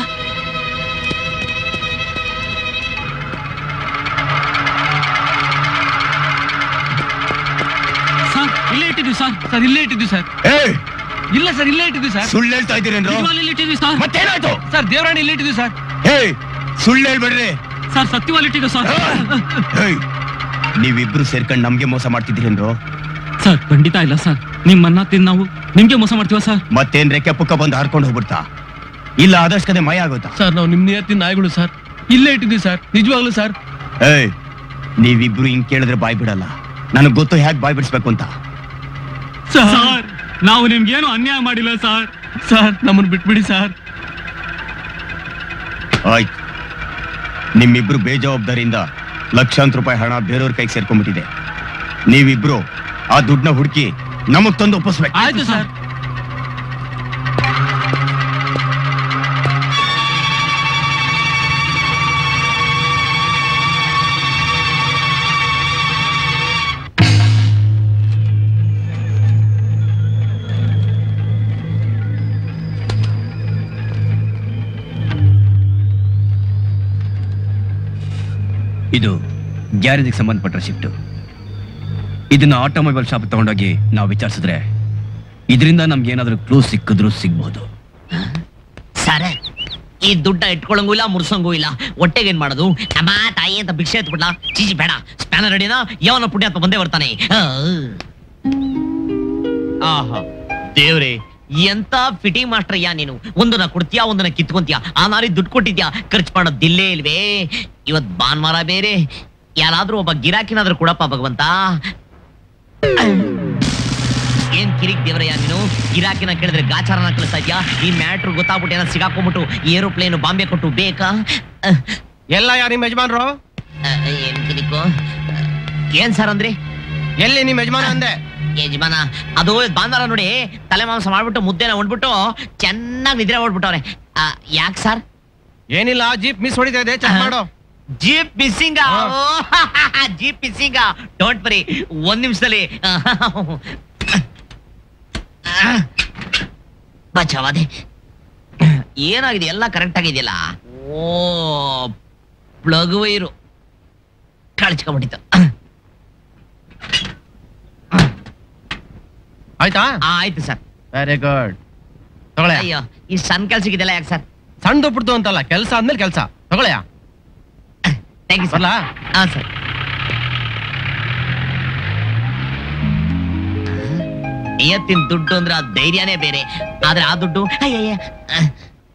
ಸರ್ ಇಲ್ಲೇ ಇಟ್ಟಿದ್ವಿ ಸರ್ ಸರ್ ಇಲ್ಲೇ ಇಟ್ಟಿದ್ವಿ ಸರ್ ಏಯ್ ಇಲ್ಲ ಸರ್ ಇಲ್ಲೇ ಇಟ್ಟಿದ್ವಿ ಸರ್ ಸುಳ್ಳು ಹೇಳ್ತಾ ಇದ್ದೀರೇನ್ರೋ ನಿಜವಾಗ್ಲೂ ಇಲ್ಲೇ ಇಟ್ಟಿದ್ವಿ ಸರ್ ಮತ್ತೇನಾಯ್ತು ಸರ್ ದೇವರಾಣಿ ಇಲ್ಲೇ ಇಟ್ಟಿದ್ವಿ ಸರ್ ಏಯ್ ಸುಳ್ಳು ಹೇಳ್ಬೇಡ್ರಿ ಸರ್ ಸತ್ಯವಾಗಿ ಇಟ್ಟಿದ್ವಿ ಸರ್ ಏಯ್ ನೀವಿಬ್ರು ಸೇರ್ಕೊಂಡು ನಮ್ಗೆ ಮೋಸ ಮಾಡ್ತಿದ್ದೀರೇನ್ರೋ ಸರ್ ಖಂಡಿತ ಇಲ್ಲ ಸರ್ ನಿಮ್ಮನ್ನ ತಿಂದು ನಾವು ನಿಮ್ಗೆ ಮೋಸ ಮಾಡ್ತೀವ ಸರ್ ಮತ್ತೇನ್ ರೆಕ್ಕೆ ಪುಕ್ಕ ಬಂದು ಹಾರ್ಕೊಂಡು ಹೋಗ್ಬಿಡ್ತಾ ಇಲ್ಲ ಆದಷ್ಟು ಕದೆ ಮಯ ಆಗುತ್ತಾ ಸರ್ ನಾವು ನಿಮ್ ನಿಯತ್ತಿನ ನಾಯಿಗಳು ಸರ್ ಇಲ್ಲೇ ಇಟ್ಟಿದ್ವಿ ಸರ್ ನಿಜವಾಗ್ಲೂ ಸರ್ ಏಯ್ ನೀವಿಬ್ರು ಹಿಂಗ್ ಕೇಳಿದ್ರೆ ಬಾಯ್ ಬಿಡಲ್ಲ ನನಗ್ ಗೊತ್ತು ಹೇಗೆ ಬಾಯ್ ಬಿಡಿಸ್ಬೇಕು ಅಂತ ಸರ್ ನಾವು ನಿಮ್ಗೇನು ಅನ್ಯಾಯ ಮಾಡಿಲ್ಲ ಸರ್ ಸರ್ ನಮ್ಮನ್ನ ಬಿಟ್ಬಿಡಿ ಸರ್ ಆಯ್ತು ನಿಮ್ಮಿಬ್ರು ಬೇಜವಾಬ್ದಾರಿಯಿಂದ ಲಕ್ಷಾಂತರ ರೂಪಾಯಿ ಹಣ ಬೇರೆಯವ್ರ ಕೈಗೆ ಸೇರ್ಕೊಂಡ್ಬಿಟ್ಟಿದೆ ನೀವಿಬ್ರು ಆ ದುಡ್ಡನ್ನ ಹುಡುಕಿ ನಮಗ್ ತಂದು ಒಪ್ಪಿಸ್ಬೇಕು ಆಯ್ತು ಸರ್ ಇದು ಗ್ಯಾರೇಜಿಗೆ ಸಂಬಂಧಪಟ್ಟ ಶಿಫ್ಟ್ ಇದನ್ನ ಆಟೋಮೊಬೈಲ್ ಶಾಪ್ ತಗೊಂಡೋಗಿ ನಾವು ವಿಚಾರಿಸಿದ್ರೆ ಇದರಿಂದ ನಮ್ಗೆ ಏನಾದ್ರೂ ಕ್ಲೂ ಸಿಕ್ಕಿದ್ರು ಸಿಗ್ಬಹುದು ಸರ ಈ ದುಡ್ಡ ಇಟ್ಕೊಳಂಗೂ ಇಲ್ಲ ಮುರ್ಸಂಗೂ ಇಲ್ಲ ಹೊಟ್ಟೆಗೆ ಏನ್ ಮಾಡೋದು ಅಮ್ಮ ತಾಯಿ ಅಂತ ಭಿಕ್ಷೆ ಎತ್ಬಿಡ್ಲಾ ಚೀಚಿ ಬೇಡ ಸ್ಪ್ಯಾನರ್ ಅಡಿನ ಯಾವನ ಪುಣ್ಯಾತ್ಮ ಬಂದೇ ಬರ್ತಾನೆ ಆ. ಆಹಾ ದೇವ್ರೆ ಎಂತ ಫಿಟಿಂಗ್ ಮಾಸ್ಟರ್ ಯಾ ನೀನು ಒಂದನ್ನ ಕೊಡ್ತೀಯಾ ಒಂದನ್ನ ಕಿತ್ಕೊಂತೀಯಾ ಆ ನಾರಿ ದುಡ್ಡು ಕೊಟ್ಟಿದ್ಯಾ ಖರ್ಚು ಮಾಡೋದಿಲ್ಲೇ ಇಲ್ವೇ ಇವತ್ ಭಾನುವಾರ ಬೇರೆ ಯಾರಾದ್ರೂ ಒಬ್ಬ ಗಿರಾಕಿನಾದ್ರೂ ಕೊಡಪ್ಪ ಭಗವಂತ ಏನ್ ಕಿರಿಕ್ ದೇವ್ರಯ್ಯ ನೀನು ಗಿರಾಕಿನ ಕೇಳಿದ್ರೆ ಗಾಚಾರನ ಕಳಿಸ್ತಾ ಇದ್ಯಾ ಈ ಮ್ಯಾಟ್ರು ಗೊತ್ತಾಗ್ಬಿಟ್ಟು ಏನೋ ಸಿಗಾಕೊಂಡ್ಬಿಟ್ಟು ಏರೋಪ್ಲೇನ್ ಬಾಂಬೆ ಕೊಟ್ಟು ಬೇಕಾ ಎಲ್ಲ ಯಾರು ನಿಮ್ಮ ಯಜಮಾನ್ರು ಅಹ್, ಏನ್ ಕಿರಿಕು ಏನ್ ಸರ್ ಅಂದ್ರಿ ಎಲ್ಲಿ ನಿಮ್ಮ ಯಜಮಾನ ಅಂದೆ ಯಜಮಾನ ಅದು ಬಾಂದಾರ ನೋಡಿ ತಲೆ ಮಾಂಸ ಮಾಡ್ಬಿಟ್ಟು ಮುದ್ದೆನ ಉಂಡ್ಬಿಟ್ಟು ಚೆನ್ನಾಗಿ ನಿದ್ರೆ ಹೊಡ್ಬಿಟ್ಟವ್ರೆ ಯಾಕೆ ಸರ್ ಏನಿಲ್ಲ ಜೀಪ್ ಮಿಸ್ ಹೊಡಿತಾ ಇದೆ ಚೆಕ್ ಮಾಡು jeep missing jeep missing don't worry ಒಂದ್ ನಿಮಿಷದಲ್ಲಿ ಬಚಾವಾದೆ ಏನಾಗಿದೆ ಎಲ್ಲ ಕರೆಕ್ಟ್ ಆಗಿದೆಯಲ್ಲ ಓ ಪ್ಲಗ್ ವೈರು ಕಳ್ಚ್ಕೊಂಡ್ಬಿಟ್ಟಿತ್ತು ಆಯ್ತಾ ಆ, ಆಯ್ತು ಸರ್ ವೆರಿ ಗುಡ್ ತಗೊಳ್ಳೆ ಅಯ್ಯೋ ಈ ಸಣ್ಣ ಕೆಲ್ಸಕ್ಕಿದೆಲ್ಲ ಯಾಕೆ ಸರ್ ಸಣ್ಣ ಬಿಡ್ತು ಅಂತಲ್ಲ ಕೆಲಸ ಆದ್ಮೇಲೆ ಕೆಲಸ ತಗೊಳ್ಳೆಯ ಥ್ಯಾಂಕ್ ಯು ಸರ್ ಬರ್ಲಾ ಹಾ ಸರ್ ನಿಯತ್ತಿನ ದುಡ್ಡು ಅಂದ್ರೆ ಆ ಧೈರ್ಯನೇ ಬೇರೆ ಆದ್ರೆ ಆ ದುಡ್ಡು ಅಯ್ಯಯ್ಯ ಅಹ್.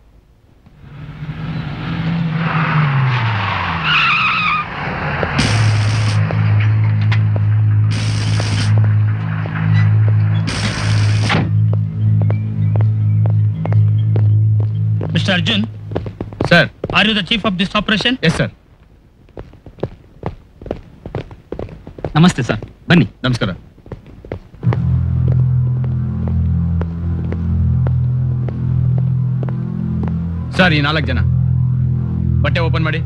Mr. Arjun, sir are you the chief of this operation? Yes sir ನಮಸ್ತೆ ಸರ್ ಬನ್ನಿ ನಮಸ್ಕಾರ ಸರ್ ಈ ನಾಲ್ಕು ಜನ ಬಟ್ಟೆ ಓಪನ್ ಮಾಡಿ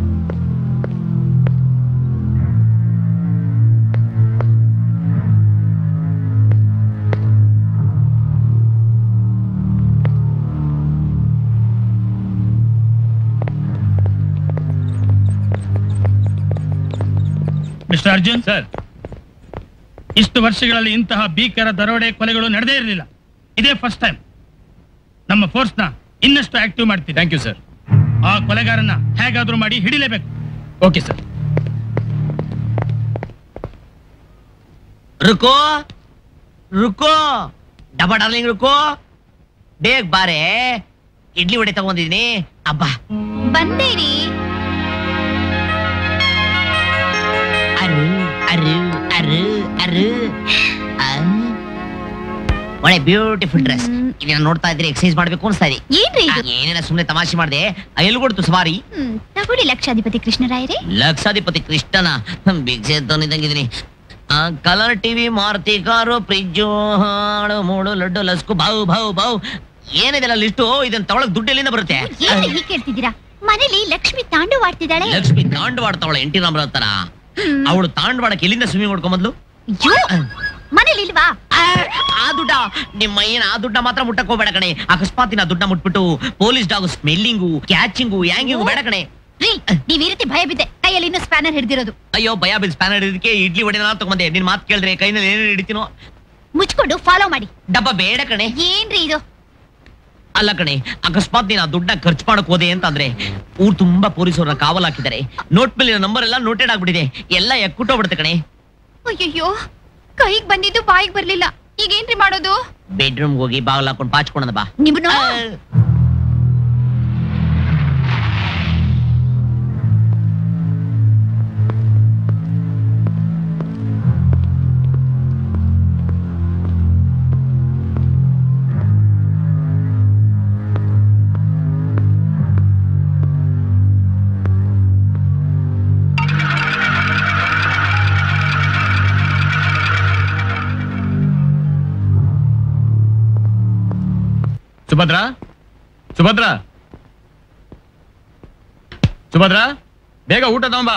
ಮಿಸ್ಟರ್ ಅರ್ಜುನ್ ಸರ್ ಇಷ್ಟು ವರ್ಷಗಳಲ್ಲಿ ಇಂತಹ ಭೀಕರ ದರೋಡೆ ಕೊಲೆಗಳು ನಡೆದೇ ಇರಲಿಲ್ಲ ಇದೇ ಫಸ್ಟ್ ಟೈಮ್ ನಮ್ಮ ಫೋರ್ಸ್ ನ ಇನ್ನಷ್ಟು ಆಕ್ಟಿವ್ ಮಾಡ್ತೀವಿ ಥ್ಯಾಂಕ್ ಯು ಸರ್ ಆ ಕೊಲೆಗಾರನ ಹೇಗಾದ್ರೂ ಮಾಡಿ ಹಿಡಿಲೇಬೇಕು ಓಕೆ ಸರ್ ರುಕೋ ರುಕೋ ಡಬ ಡಾರ್ಲಿಂಗ್ ರುಕೋ ಬೇಗ ಬಾರೆ ಇಡ್ಲಿ ವಡೆ ತಗೊಂಡಿದೀನಿ ಅಬ್ಬಾ ಬಂದೇರಿ ಅರು ಅರು ಅರು ಅರು ಆ. ಒಳ್ಳೆ ಬ್ಯೂಟಿಫುಲ್ ಡ್ರೆಸ್ ಇದನ್ನ ನೋಡ್ತಾ ಇದ್ರೆ ಎಕ್ಸರ್ಸೈಸ್ ಮಾಡ್ಬೇಕು ಅನ್ಸ್ತಾ ಇದೆ ಏನ್ರಿ ಇದು ಏನೇನ ಸುಮ್ನೆ ತಮಾಷೆ ಮಾಡ್ದೆ ಎಲ್ಲಿ ಕೊಡ್ತು ಸವಾರಿ ಹ್ಮ್ ತಗೊಳ್ಳಿ ಲಕ್ಷಾಧಿಪತಿ ಕೃಷ್ಣರಾಯರೇ ಲಕ್ಷಾಧಿಪತಿ ಕೃಷ್ಣನ ಹ್ಮ್, ಭಿಕ್ಷೆ ತಂದಿದ್ದಂಗಿದ್ದೀನಿ colour TV Maruti car fridge ಹಾಳು ಮೂಳು ಲಡ್ಡು ಲಸ್ಕು ಬಾವು ಬಾವು ಬಾವು ಏನಿದೆಲ್ಲ ಲಿಸ್ಟು ಇದನ್ನ ತಗೊಳಕ್ ದುಡ್ಡು ಎಲ್ಲಿಂದ ಬರುತ್ತೆ ಏನ್ ಹೀಗೆ ಕೇಳ್ತಿದ್ದೀರಾ ಮನೇಲಿ ಲಕ್ಷ್ಮಿ ತಾಂಡವಾಡ್ತಿದ್ದಾಳೆ ಲಕ್ಷ್ಮಿ ತಾಂಡವಾಡ್ತಾವಳ ಎಂಟಿ ರಾಮರ ಹತ್ರ ಅವಳು ತಾಂಡವಾಡಕ್ಕೆ ಎಲ್ಲಿಂದ ಸ್ವಿಮ್ಮಿಂಗ್ ಹೊಡ್ಕೊಂಬಂದ್ಲು ಅಯ್ಯೋ ಮನೇಲಿ ಇಲ್ವಾ ಆ, ಆ ದುಡ್ಡ ನಿಮ್ಮ ಏನ್ ಆ ದುಡ್ಡ ಮಾತ್ರ ಮುಟ್ಟಕ್ ಹೋಗ್ಬೇಡ ಕಣೆ ಅಕಸ್ಮಾತ್ ಆ ದುಡ್ಡ ಮುಟ್ಬಿಟ್ಟು police dog smelling catching hanging ಬೇಡ ಕಣೆ ರೀ ನೀವ್ ಈ ರೀತಿ ಭಯ ಬಿದ್ದೆ ಕೈಯಲ್ಲಿ ಇನ್ನೂ ಸ್ಪ್ಯಾನರ್ ಹಿಡಿದಿರೋದು ಅಯ್ಯೋ ಭಯ ಬಿಲ್ ಸ್ಪ್ಯಾನರ್ ಇದಕ್ಕೆ ಇಡ್ಲಿ ಹೊಡೆದ ತಗೊಂಬಂದೆ ನಿನ್ ಮಾತು ಕೇಳಿದ್ರೆ ಕೈನಲ್ಲಿ ಏನೇನು ಹಿಡಿತೀನೋ ಮುಚ್ಕೊಂಡು ಫಾಲೋ ಮಾಡಿ ಡಬ್ಬ ಬೇಡ ಕಣೆ ಏನ್ರಿ ಇದು ಅಲ್ಲ ಕಣೆ ಅಕಸ್ಮಾತ್ ನೀನ್ ಆ ದುಡ್ಡನ್ನ ಖರ್ಚು ಮಾಡಕ್ ಹೋದೆ ಅಂತಂದ್ರೆ ಊರ್ ತುಂಬಾ ಪೊಲೀಸರನ್ನ ಕಾವಲ್ ಹಾಕಿದ್ದಾರೆ ನೋಟ್ ಮೇಲಿನ ನಂಬರ್ ಎಲ್ಲ ನೋಟೆಡ್ ಆಗ್ಬಿಟ್ಟಿದೆ ಎಲ್ಲ ಎಕ್ಕುಟ್ಟೋಗ್ಬಿಡುತ್ತೆ ಕಣೆ ಅಯ್ಯಯ್ಯೋ ಕೈಗ್ ಬಂದಿದ್ದು ಬಾಯಿಗೆ ಬರ್ಲಿಲ್ಲ ಈಗೇನ್ರಿ ಮಾಡೋದು ಬೆಡ್ರೂಮ್ ಹೋಗಿ ಬಾಗಿಲು ಹಾಕೊಂಡು ಪಾಚ್ಕೊಂಡ ಬಾ ನಿಮ್ನು ಸುಭದ್ರಾ ಸುಭದ್ರಾ ಸುಭದ್ರಾ ಬೇಗ ಊಟ ತಗೊಂಬಾ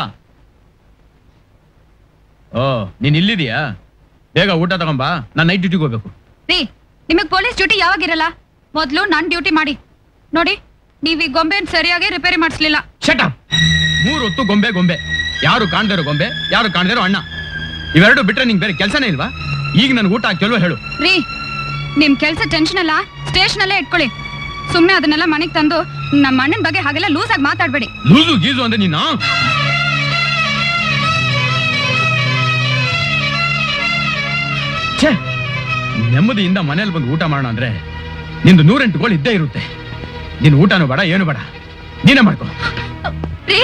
ಓ ನೀನ್ ಇಲ್ಲಿದೀಯಾ ಬೇಗ ಊಟ ತಗೊಂಬಾ ನಾನು ನೈಟ್ ಡ್ಯೂಟಿಗೆ ಹೋಗ್ಬೇಕು ರೀ ನಿಮಗ್ ಪೊಲೀಸ್ ಡ್ಯೂಟಿ ಯಾವಾಗಿರಲ್ಲ ಮೊದ್ಲು ನಾನ್ ಡ್ಯೂಟಿ ಮಾಡಿ ನೋಡಿ ನೀವ್ ಈ ಗೊಂಬೆನ್ ಸರಿಯಾಗಿ ರಿಪೇರಿ ಮಾಡಿಸ್ಲಿಲ್ಲ ಶಟ ಮೂರು ಹೊತ್ತು ಗೊಂಬೆ ಗೊಂಬೆ ಯಾರು ಕಾಣ್ದಿರೋ ಗೊಂಬೆ ಯಾರು ಕಾಣ್ದಿರೋ ಅಣ್ಣ ಇವೆರಡು ಬಿಟ್ರೆ ನಿಂಗೆ ಬೇರೆ ಕೆಲಸನೇ ಇಲ್ವಾ ಈಗ ನನ್ಗೆ ಊಟ ಹಾಕ್ಯಲ್ವ ಹೇಳು ರೀ ನಿಮ್ ಕೆಲ್ಸ ಟೆನ್ಷನ್ ಎಲ್ಲ ಸ್ಟೇಷನ್ ಅಲ್ಲೇ ಇಟ್ಕೊಳ್ಳಿ ಸುಮ್ನೆ ಅದನ್ನೆಲ್ಲ ಮನೆಗ್ ತಂದು ನಮ್ಮ ಅಣ್ಣನ ಬಗ್ಗೆ ಹಾಗೆಲ್ಲ ಲೂಸ್ ಆಗಿ ಮಾತಾಡ್ಬೇಡಿ ಲೂಸು ಗೀಸು ಅಂದ್ರೆ ನೀನು ಛೇ ನೆಮ್ಮದಿಯಿಂದ ಮನೇಲಿ ಬಂದು ಊಟ ಮಾಡೋಣ ಅಂದ್ರೆ ನಿಂದು ನೂರೆಂಟು ಗೋಳು ಇದ್ದೇ ಇರುತ್ತೆ ನಿನ್ ಊಟನೂ ಬೇಡ ಏನು ಬೇಡ ನೀನೇ ಮಾಡ್ಕೋ ರೀ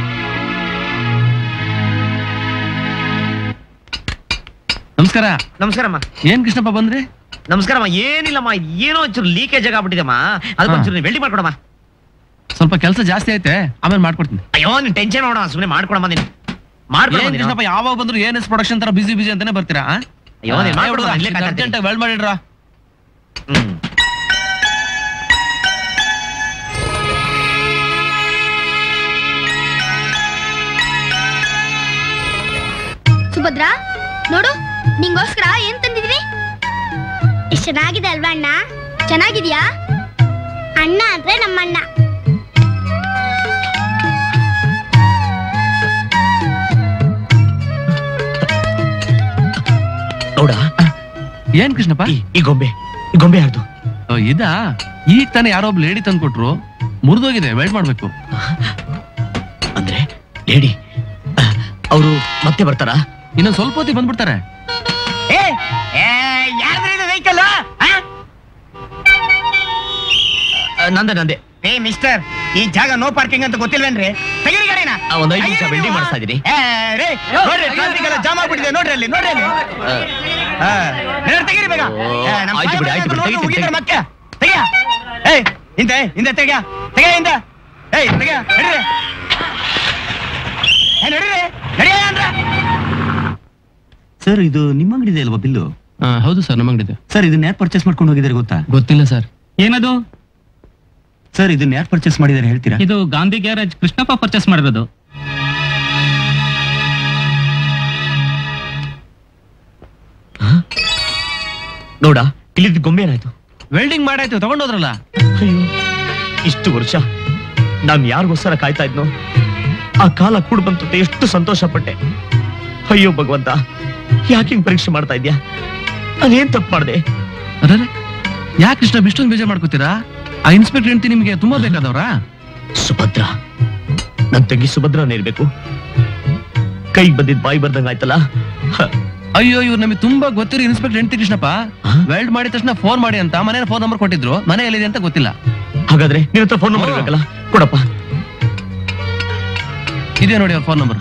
ನಮಸ್ಕಾರ ನಮಸ್ಕಾರಮ್ಮ ಏನ್ ಕೃಷ್ಣಪ್ಪ ಬಂದ್ರಿ ನಮಸ್ಕಾರಮ್ಮ ಏನಿಲ್ಲಮ್ಮ ಇದ್ ಏನೋ ಒಂಚೂರು ಲೀಕೇಜ್ ಆಗ್ಬಿಟ್ಟಿದೆಮ್ಮ ಅದಕ್ಕೊಂಚೂರು ವೆಲ್ಡಿ ಮಾಡ್ಕೊಡಮ್ಮ ಸ್ವಲ್ಪ ಕೆಲಸ ಜಾಸ್ತಿ ಐತೆ ಆಮೇಲೆ ಮಾಡ್ಕೊಡ್ತೀನಿ ಅಯ್ಯೋ ನೀನ್ ಟೆನ್ಷನ್ ಮಾಡೋಣ ಸುಮ್ಮನೆ ಮಾಡ್ಕೊಡಮ್ಮ ನೀನು ಏನ್ ಮಾಡ್ಕೊಡಮ್ಮ ಕೃಷ್ಣಪ್ಪ ಯಾವಾಗ ಬಂದ್ರು ಏನ್ ಎಸ್ ಪ್ರೊಡಕ್ಷನ್ ತರ ಬಿಸಿ ಬಿಸಿ ಅಂತಾನೆ ಬರ್ತೀರಾ ಆ? ಅಯ್ಯೋ, ನೀನ್ ಆ, ಮಾಡ್ಕೊಡು, ಹುಡುಗ, ಇಲ್ಲೇ ಕಾಯ್ತಾ urgent ಆಗಿ ವೆಲ್ಡ್ ಮಾಡಿಡ್ರ ಹ್ಮ್ ಸುಭದ್ರಾ ನೋಡು ನಿಂಗೋಸ್ಕರ ಏನ್ ತಂದಿದೀನಿ ಇಷ್ಟ ಚೆನ್ನಾಗಿದೆ ಅಲ್ವಾ ಅಣ್ಣ ಚೆನ್ನಾಗಿದ್ಯಾ ಅಣ್ಣ ಅಂದ್ರೆ ನಮ್ಮಣ್ಣ ಗೌಡ ಏನ್ ಕೃಷ್ಣಪ್ಪ ಈ ಗೊಂಬೆ ಈ ಗೊಂಬೆ ಯಾರ್ದು ಓ, ಇದಾ ಈಗ ತಾನೇ ಯಾರೋ ಒಬ್ರು ಲೇಡಿ ತಂದು ಕೊಟ್ರು ಮುರಿದೋಗಿದೆ ವೆಲ್ಡ್ ಮಾಡ್ಬೇಕು ಅಂದ್ರೆ ಲೇಡಿ ಅವರು ಮತ್ತೆ ಬರ್ತಾರಾ ಇನ್ನೊಂದ್ ಸ್ವಲ್ಪ ಹೊತ್ತಿಗೆ ಬಂದ್ಬಿಡ್ತಾರೆ ವೆಹಿಕಲ್ ನಂದೆ ನಂದೆ ಏ ಮಿಸ್ಟರ್ ಈ ಜಾಗ ನೋ ಪಾರ್ಕಿಂಗ್ ಅಂತ ಗೊತ್ತಿಲ್ವೇನ್ರಿ ತೆಗೀರಿ ಗಾಡಿನ ಆ, ಒಂದ್ ಐದು ನಿಮಿಷ ವೆಲ್ಡಿಂಗ್ ಮಾಡಿಸ್ತಾ ಇದೀನಿ ಏ, ರೇ, ನೋಡ್ರಿ ಟ್ರಾಫಿಕ್ ಎಲ್ಲ ಜಾಮ್ ಆಗ್ಬಿಟ್ಟಿದೆ ನೋಡ್ರಿ ಅಲ್ಲಿ ನೋಡ್ರಿ ಅಲ್ಲಿ ಆ, ಏ, ತೆಗೀರಿ ಬೇಗ ಏ, ನಮ್ಮ ಆಯ್ತು ಬಿಡಿ, ಆಯ್ತು ಬಿಡಿ, ಸಾಹೇಬ್ರು ತೆಗಿತೀನಿ, ಹೋಗಿದ್ದಾರೆ ಮತ್ತೆ ತೆಗಿಯ ಏಯ್ ಹಿಂದೆ ಹಿಂದೆ ತೆಗಿಯ ತೆಗಿಯ ಹಿಂದೆ ಏಯ್ ತೆಗಿಯ ನಡೀರಿ ಏ ನಡೀರಿ ನಡಿಯ ಅಂದ್ರೆ ಸರ್ ಇದು ನಿಮ್ಮ ಅಂಗಡಿ ಅಲ್ವಾ ಬಿಲ್ಲು ಹೌದು ಸರ್ ನಮ್ಮ ಅಂಗಡಿ ಸರ್ ಇದನ್ನ ಯಾರು ಪರ್ಚೇಸ್ ಮಾಡ್ಕೊಂಡು ಹೋಗಿದ್ದಾರೆ ಗೊತ್ತಾ ಗೊತ್ತಿಲ್ಲ ಸರ್ ಏನದು ಸರ್ ಇದನ್ನ ಯಾರು ಪರ್ಚೇಸ್ ಮಾಡಿದ್ದಾರೆ ಹೇಳ್ತೀರಾ ಇದು ಗಾಂಧಿ ಗ್ಯಾರೇಜ್ ಕೃಷ್ಣಪ್ಪ ಪರ್ಚೇಸ್ ಮಾಡಿರೋದು ಗೌಡ ಇಲ್ಲಿದ್ದ ಗೊಂಬೆ ಏನಾಯ್ತು ವೆಲ್ಡಿಂಗ್ ಮಾಡಾಯ್ತು ತಗೊಂಡೋದ್ರಲ್ಲ ಅಯ್ಯೋ ಇಷ್ಟು ವರ್ಷ ನಾನ್ ಯಾರಿಗೋಸ್ಕರ ಕಾಯ್ತಾ ಇದ್ನೋ ಆ ಕಾಲ ಕೂಡ ಬಂತು ಅಂತ ಎಷ್ಟು ಸಂತೋಷ ಪಟ್ಟೆ ಅಯ್ಯೋ ಭಗವಂತ ಯಾಕೆ ಹಿಂಗ್ ಪರೀಕ್ಷೆ ಮಾಡ್ತಾ ಇದ್ಯಾ ನಾನೇನ್ ತಪ್ಪು ಮಾಡ್ದೆ ಅರೆ ಯಾಕೆ ಕೃಷ್ಣ ಇಷ್ಟೊಂದು ಬೇಜಾರ್ ಮಾಡ್ಕೋತೀರಾ ಆ ಇನ್ಸ್ಪೆಕ್ಟರ್ ಹೆಂಡತಿ ನಿಮ್ಗೆ ತುಂಬಾ ಬೇಕಾದವ್ರಾ ಸುಭದ್ರ ನನ್ ತಂಗಿ ಸುಭದ್ರನೇ ಇರ್ಬೇಕು ಕೈಗೆ ಬಂದಿದ್ ಬಾಯಿ ಬರ್ದಂಗ ಆಯ್ತಲ್ಲ ಹ, ಅಯ್ಯೋ ಇವ್ರು ನಮಗೆ ತುಂಬಾ ಗೊತ್ತಿರೋ ಇನ್ಸ್ಪೆಕ್ಟರ್ ಹೆಂಡತಿ ಕೃಷ್ಣಪ್ಪ ವೆಲ್ಡ್ ಮಾಡಿದ ತಕ್ಷಣ ಫೋನ್ ಮಾಡಿ ಅಂತ ಮನೆ ಫೋನ್ ನಂಬರ್ ಕೊಟ್ಟಿದ್ರು ಮನೆ ಎಲ್ಲಿದೆ ಅಂತ ಗೊತ್ತಿಲ್ಲ ಹಾಗಾದ್ರೆ ನಿನ್ನ ಹತ್ರ ಫೋನ್ ನಂಬರ್ ಇರ್ಬೇಕಲ್ಲ ಕೊಡಪ್ಪ ಇದೆ ನೋಡಿ ಅವ್ರ ಫೋನ್ ನಂಬರ್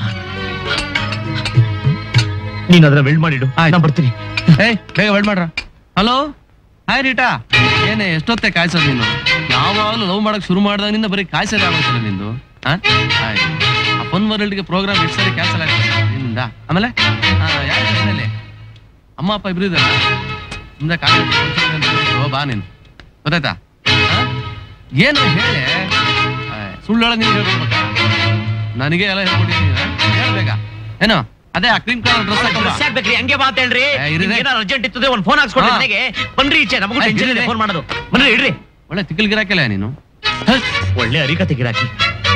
ನೀನ್ ಅದನ್ನ ವೆಲ್ಡ್ ಮಾಡಿಡು ನಾ ಬರ್ತೀನಿ ಏಯ್ ಬೇಗ ವೆಲ್ಡ್ ಮಾಡ್ರ ಹಲೋ ಹಾಯ್ ರೀಟಾ ಏನೇ ಎಷ್ಟೊತ್ತೆ ಕಾಯ್ಸೋದು ನೀನು ಯಾವಾಗಲೂ ಲವ್ ಮಾಡಕ್ ಶುರು ಮಾಡ್ದಾಗಿನಿಂದ ಬರೀ ಕಾಯ್ಸೋದೇ ಆಗೋಯ್ತಲ್ಲ ನಿಂದು ಆ ಆಯ್ತು ಆ ಫೋನ್ ವರ್ಲ್ಡ್ಗೆ ಪ್ರೋಗ್ರಾಮ್ ಎಷ್ಟು ಸರಿ ಕ್ಯಾನ್ಸಲ್ ಆಗಿದೆ ನಿನ್ನಿಂದ ಆಮೇಲೆ ಆ, ಯಾರ ಹೆಸರಲ್ಲಿ ಅಮ್ಮ ಅಪ್ಪ ಇಬ್ರು ಇದಾರ ಮುಂದೆ ಕಾಲ ಬಾ ನೀನು ಗೊತ್ತಾಯ್ತಾ ಆ? ಏನು ಹೇಳಿ ಸುಳ್ಳೊಳಗೆ ನೀನು ಹೇಳ್ಕೊಡ್ಬೇಕಾ ನನಗೆ ಎಲ್ಲ ಹೇಳ್ಕೊಟ್ಟಿದ್ದೀನಿ ಹೇಳ್ಬೇಕ ಏನೋ ಅದೇ ಆ ಕ್ರೀಮ್ ಕಲರ್ ಡ್ರೆಸ್ ಡ್ರೆಸ್ ಹಾಕ್ಬೇಕ್ರಿ ಹಂಗೆ ಮಾತೇಳ್ರಿ ಏ, ಇರಿದೆ. ಏನಾರು ಅರ್ಜೆಂಟ್ ಇತ್ತದೆ ಒಂದ್ ಫೋನ್ ಹಾಕ್ಸ್ಕೊಡ್ರಿ ಹಾ. ನನಗೆ ಬನ್ರಿ ಈಚೆ ನಮಗೂ ಏ, ಟೆನ್ಷನ್ ಇದೆ ಇರಿದೆ. ಫೋನ್ ಮಾಡೋದು ಬನ್ರಿ ಇಡ್ರಿ ಒಳ್ಳೆ ತಿಕ್ಕಲ್ ಗಿರಾಕಿಲ್ಲ ನೀನು ಒಳ್ಳೆ ಅರಿಕತೆ ಗಿರಾಕಿ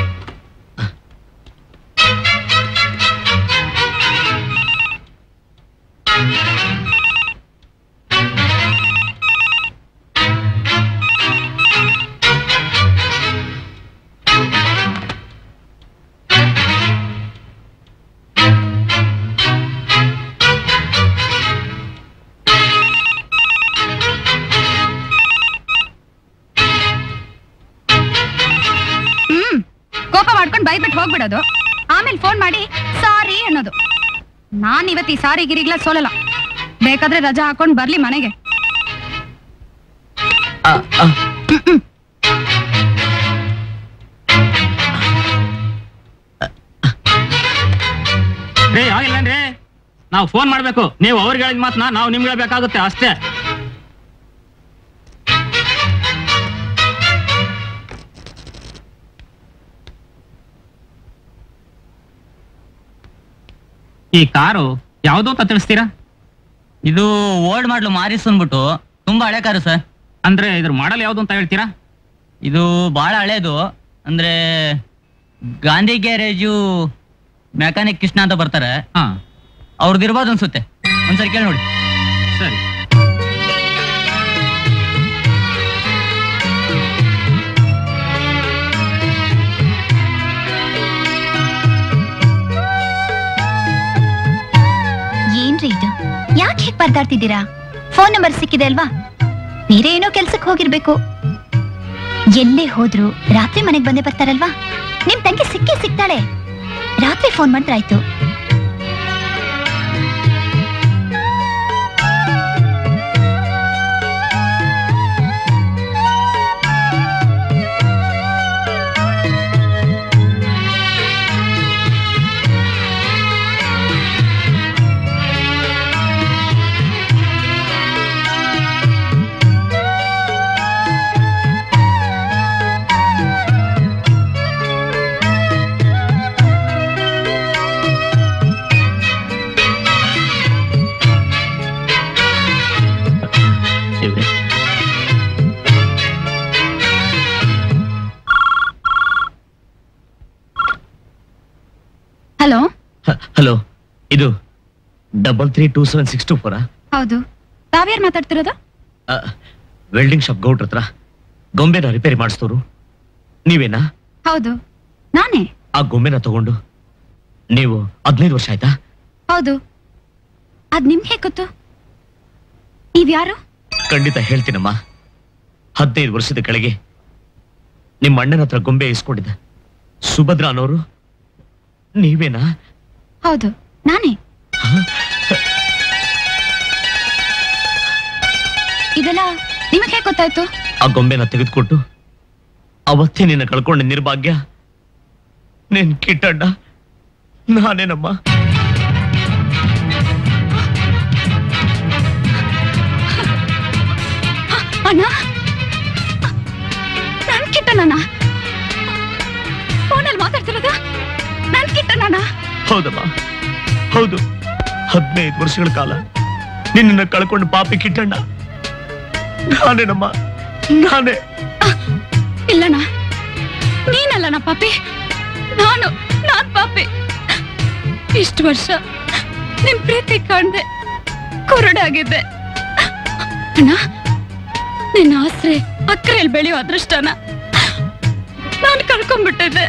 ಹ್ಮ್ ಕೋಪ ಮಾಡ್ಕೊಂಡ್ ಬೈಬಿಟ್ಟು ಹೋಗ್ಬಿಡೋದು ಆಮೇಲೆ ಫೋನ್ ಮಾಡಿ ಸಾರಿ ಅನ್ನೋದು ನಾನ್ ಇವತ್ತು ಈ ಸಾರಿ ಗಿರಿಗ್ಲ ಸೋಲಲ್ಲ ಬೇಕಾದ್ರೆ ರಜಾ ಹಾಕೊಂಡ್ ಬರ್ಲಿ ಮನೆಗೆ ರೇ ಆಗಿಲ್ಲೇನ್ರಿ ನಾವು ಫೋನ್ ಮಾಡ್ಬೇಕು ನೀವು ಅವ್ರಿಗೆ ಹೇಳಿದ ಮಾತನ್ನ ನಾವು ನಿಮ್ಗೆ ಹೇಳ್ಬೇಕಾಗುತ್ತೆ ಅಷ್ಟೇ ಈ ಕಾರು ಯಾವ್ದು ಅಂತ ತಿಳಿಸ್ತೀರಾ ಇದು ಓಲ್ಡ್ ಮಾಡ್ಲು ಮಾರಿಸ್ ಅಂದ್ಬಿಟ್ಟು ತುಂಬಾ ಹಳೆ ಕಾರು ಸರ್ ಅಂದ್ರೆ ಇದ್ರ ಮಾಡಲ್ ಯಾವ್ದು ಅಂತ ಹೇಳ್ತೀರಾ ಇದು ಬಹಳ ಹಳೇದು ಅಂದ್ರೆ ಗಾಂಧಿ ಗ್ಯಾರೇಜು ಮೆಕ್ಯಾನಿಕ್ ಕೃಷ್ಣ ಅಂತ ಬರ್ತಾರೆ ಅವ್ರದ್ದು ಇರ್ಬೋದು ಅನ್ಸುತ್ತೆ ಒಂದ್ಸರಿ ಕೇಳಿ ನೋಡಿ ಸರಿ ಏನ್ರಿ ಇದು ಯಾಕೆ ಹೀಗ್ ಪರದಾಡ್ತಿದ್ದೀರಾ ಫೋನ್ ನಂಬರ್ ಸಿಕ್ಕಿದೆ ಅಲ್ವಾ ಬೇರೆ ಏನೋ ಕೆಲ್ಸಕ್ಕೆ ಹೋಗಿರ್ಬೇಕು ಎಲ್ಲೇ ಹೋದ್ರು ರಾತ್ರಿ ಮನೆಗ್ ಬಂದೇ ಬರ್ತಾರಲ್ವಾ ನಿಮ್ ತಂಗಿ ಸಿಕ್ಕೇ ಸಿಗ್ತಾಳೆ ರಾತ್ರಿ ಫೋನ್ ಮಾಡಿದ್ರಾಯ್ತು ಹಲೋ ಹಲೋ ಇದು double three two seven six two ಫೋರಾ ಹೌದು ತಾವ್ಯಾರು ಮಾತಾಡ್ತಿರೋದು ವೆಲ್ಡಿಂಗ್ ಶಾಪ್ ಗೌಡ್ರ ಹತ್ರ ಗೊಂಬೆನ ರಿಪೇರಿ ಮಾಡಿಸ್ತೋರು ನೀವೇನಾ ಹೌದು ನಾನೇ ಆ ಗೊಂಬೆನ ತಗೊಂಡು ನೀವು ಹದಿನೈದು ವರ್ಷ ಆಯ್ತಾ ಹೌದು ಅದ್ ನಿಮ್ಗೆ ಹೇಗ್ ಗೊತ್ತು ನೀವ್ಯಾರು ಖಂಡಿತ ಹೇಳ್ತೀನಮ್ಮ ಹದಿನೈದು ವರ್ಷದ ಕೆಳಗೆ ನಿಮ್ಮ ಅಣ್ಣನ ಹತ್ರ ಗೊಂಬೆ ಇಸ್ಕೊಂಡಿದ್ದ ಸುಭದ್ರ ಅನ್ನೋರು ನೀವೇನಾ ಹೌದು ನಾನೇ ಇದೆಲ್ಲ ನಿಮಗೆ ಹೇಗೆ ಗೊತ್ತಾಯ್ತು ಆ ಗೊಂಬೆನ ತೆಗೆದುಕೊಟ್ಟು ಅವತ್ತೇ ನಿನ್ನ ಕಳ್ಕೊಂಡ ನಿರ್ಭಾಗ್ಯ ನಿನ್ ಕಿಟ್ಟಣ್ಣ ನಾನೇನಮ್ಮ ಅಣ್ಣ ನನ್ ಕಿಟ್ಟಣ್ಣ ಫೋನಲ್ಲಿ ಮಾತಾಡ್ತಿರೋದು ನನ್ ಕಿಟ್ಟಣ್ಣ ಹೌದಮ್ಮ ಹೌದು ಹದಿನೈದು ವರ್ಷಗಳ ಕಾಲ ನಿನ್ನ ಕಳ್ಕೊಂಡು ಪಾಪಿ ಕಿಟ್ಟಣ್ಣ ನಾನೇನಮ್ಮ ನಾನೇ ಇಲ್ಲಣ್ಣ ನೀನಲ್ಲಣ್ಣ ಪಾಪಿ ನಾನು ನಾನ್ ಪಾಪಿ ಇಷ್ಟು ವರ್ಷ ನಿಮ್ ಪ್ರೀತಿ ಕಾಣ್ದೆ ಕುರುಡಾಗಿದ್ದೆ ಅಣ್ಣ ನಿನ್ನ ಆಸರೆ ಅಕ್ರೆಯಲ್ಲಿ ಬೆಳೆಯೋ ಅದೃಷ್ಟನ ನಾನು ಕಳ್ಕೊಂಡ್ಬಿಟ್ಟಿದ್ದೆ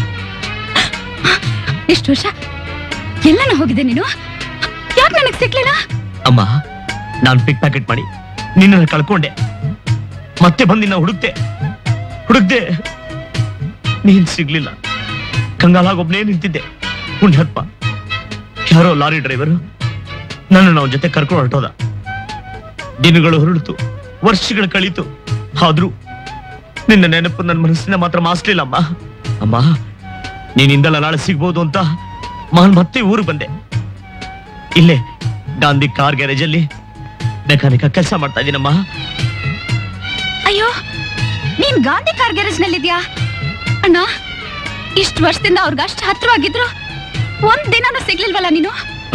ಇಷ್ಟು ವರ್ಷ ಎಲ್ಲನ ಹೋಗಿದೆ ನೀನು ಯಾಕೆ ನನಗೆ ಸಿಗ್ಲಿಲ್ಲ ಅಮ್ಮ ನಾನ್ ಪಿಕ್ ಪ್ಯಾಕೆಟ್ ಮಾಡಿ ನಿನ್ನನ್ನು ಕಳ್ಕೊಂಡೆ ಮತ್ತೆ ಬಂದು ನಿನ್ನ ಹುಡುಕ್ತೆ ಹುಡುಕ್ದೆ ನೀನ್ ಸಿಗ್ಲಿಲ್ಲ ಕಂಗಾಲಾಗೊಬ್ನೇ ನಿಂತಿದ್ದೆ ಪುಣ್ಯಪ್ಪ ಯಾರೋ ಲಾರಿ ಡ್ರೈವರು ನನ್ನ ನಾವು ಜೊತೆ ಕರ್ಕೊಂಡು ಹೊರಟೋದ ದಿನಗಳು ಹೊರಡ್ತು ವರ್ಷಗಳು ಕಳೀತು ಆದ್ರೂ ನಿನ್ನ ನೆನಪು ನನ್ನ ಮನಸ್ಸಿನ ಮಾತ್ರ ಮಾಸ್ಲಿಲ್ಲ ಅಮ್ಮ ಅಮ್ಮ ನೀನಿಂದಲ್ಲ ನಾಳೆ ಸಿಗ್ಬೋದು ಅಂತ ನಾನ್ ಮತ್ತೆ ಊರು ಬಂದೆ ಇಲ್ಲೇ ಗಾಂಧಿ ಕಾರ್ ಗ್ಯಾರೇಜ್ ಅಲ್ಲಿ ಮೆಕ್ಯಾನಿಕ ಕೆಲಸ ಮಾಡ್ತಾ ಇದ್ದೀನಮ್ಮ ಅಯ್ಯೋ ನೀನ್ ಗಾಂಧಿ ಕಾರ್ ಗ್ಯಾರೇಜ್ ನಲ್ಲಿದ್ಯಾ ಅಣ್ಣ ಇಷ್ಟು ವರ್ಷದಿಂದ ಅವ್ರಿಗೆ ಅಷ್ಟು ಹತ್ರವಾಗಿದ್ರು ಒಂದ್ ದಿನನೂ ಸಿಗ್ಲಿಲ್ವಲ್ಲ ನೀನು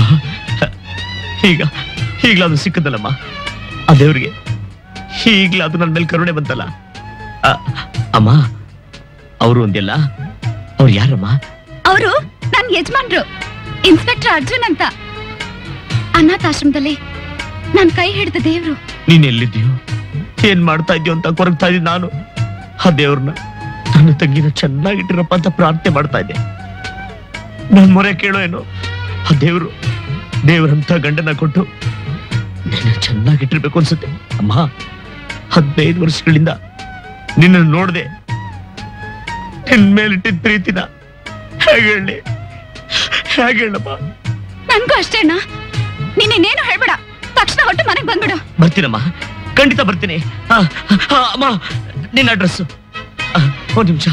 ಈಗ ಈಗ್ಲಾದ್ರು ಸಿಕ್ಕದಲ್ಲಮ್ಮ ಆ ದೇವ್ರಿಗೆ ಈಗ್ಲಾದ್ರು ನನ್ನ ಮೇಲೆ ಕರುಣೆ ಬಂತಲ್ಲ ಆ, ಅಮ್ಮ ಅವರು ಒಂದಿಲ್ಲ ಅವ್ರು ಯಾರಮ್ಮ ಅವರು ನನ್ ಯಜಮಾನ್ರು ಇನ್ಸ್ಪೆಕ್ಟರ್ ಅರ್ಜುನ್ ಅಂತ ಅನಾಥಾಶ್ರಮದಲ್ಲಿ ನನ್ ಕೈ ಹಿಡಿದ ದೇವ್ರು ನೀನ್ ಎಲ್ಲಿದ್ಯೋ ಏನ್ ಮಾಡ್ತಾ ಇದ್ಯೋ ಅಂತ ಕೊರಗ್ತಾ ಇದ್ದೀನಿ ನಾನು ಆ ದೇವ್ರನ್ನ ನನ್ನ ತಂಗಿನ ಚೆನ್ನಾಗಿಟ್ಟಿರಪ್ಪ ಅಂತ ಪ್ರಾರ್ಥನೆ ಮಾಡ್ತಾ ಇದ್ದೆ ನನ್ ಮೊರೆ ಕೇಳೋ ಏನೋ ಆ ದೇವ್ರು ದೇವ್ರಂತ ಗಂಡನ ಕೊಟ್ಟು ನಿನ್ನ ಚೆನ್ನಾಗಿಟ್ಟಿರ್ಬೇಕು ಅನ್ಸುತ್ತೆ ಅಮ್ಮ ಹದಿನೈದು ವರ್ಷಗಳಿಂದ ನಿನ್ನ ನೋಡ್ದೆ ನಿನ್ ಮೇಲಿಟ್ಟಿದ್ದ ಪ್ರೀತಿನ ಹೇಗೆ ಹೇಳಿ ಹೇಗೆ ಹೇಳಪ್ಪ ನನ್ಗೂ ಅಷ್ಟೇ ಅಣ್ಣ ನೀನೇನು ಹೇಳ್ಬೇಡ ತಕ್ಷಣ ಹೊಟ್ಟು ಮನೆಗ್ ಬಂದ್ಬಿಡು ಬರ್ತೀನಮ್ಮ ಖಂಡಿತ ಬರ್ತೀನಿ ಆ, ಆ, ಅಮ್ಮ ನಿನ್ನ ಅಡ್ರೆಸ್ ಒಂದ್ ನಿಮಿಷ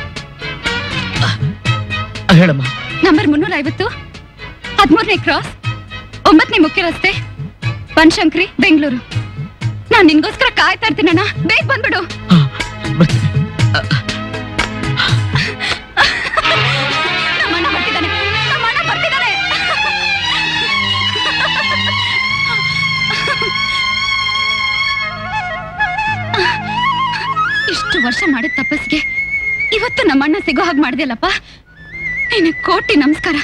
ಹೇಳಮ್ಮ ನಂಬರ್ ಮುನ್ನೂರ ಐವತ್ತು ಹದಿಮೂರನೇ ಕ್ರಾಸ್ ಒಂಬತ್ತನೇ ಮುಖ್ಯ ರಸ್ತೆ ಬನಶಂಕರಿ ಬೆಂಗಳೂರು ನಾನ್ ನಿನ್ಗೋಸ್ಕರ ಕಾಯ್ತಾ ಇರ್ತೀನಣ್ಣ ಬೇಗ ಬಂದ್ಬಿಡು ನಮ್ಮಣ್ಣ ಬರ್ತಿದ್ದಾನೆ ನಮ್ಮಣ್ಣ ಬರ್ತಿದ್ದಾನೆ ಇಷ್ಟು ವರ್ಷ ಮಾಡಿದ ತಪಸ್ಸಿಗೆ ಇವತ್ತು ನಮ್ಮಣ್ಣ ಸಿಗೋ ಹಾಗೆ ಮಾಡ್ದೆಲ್ಲಪ್ಪ ನಿನಗೆ ಕೋಟಿ ನಮಸ್ಕಾರ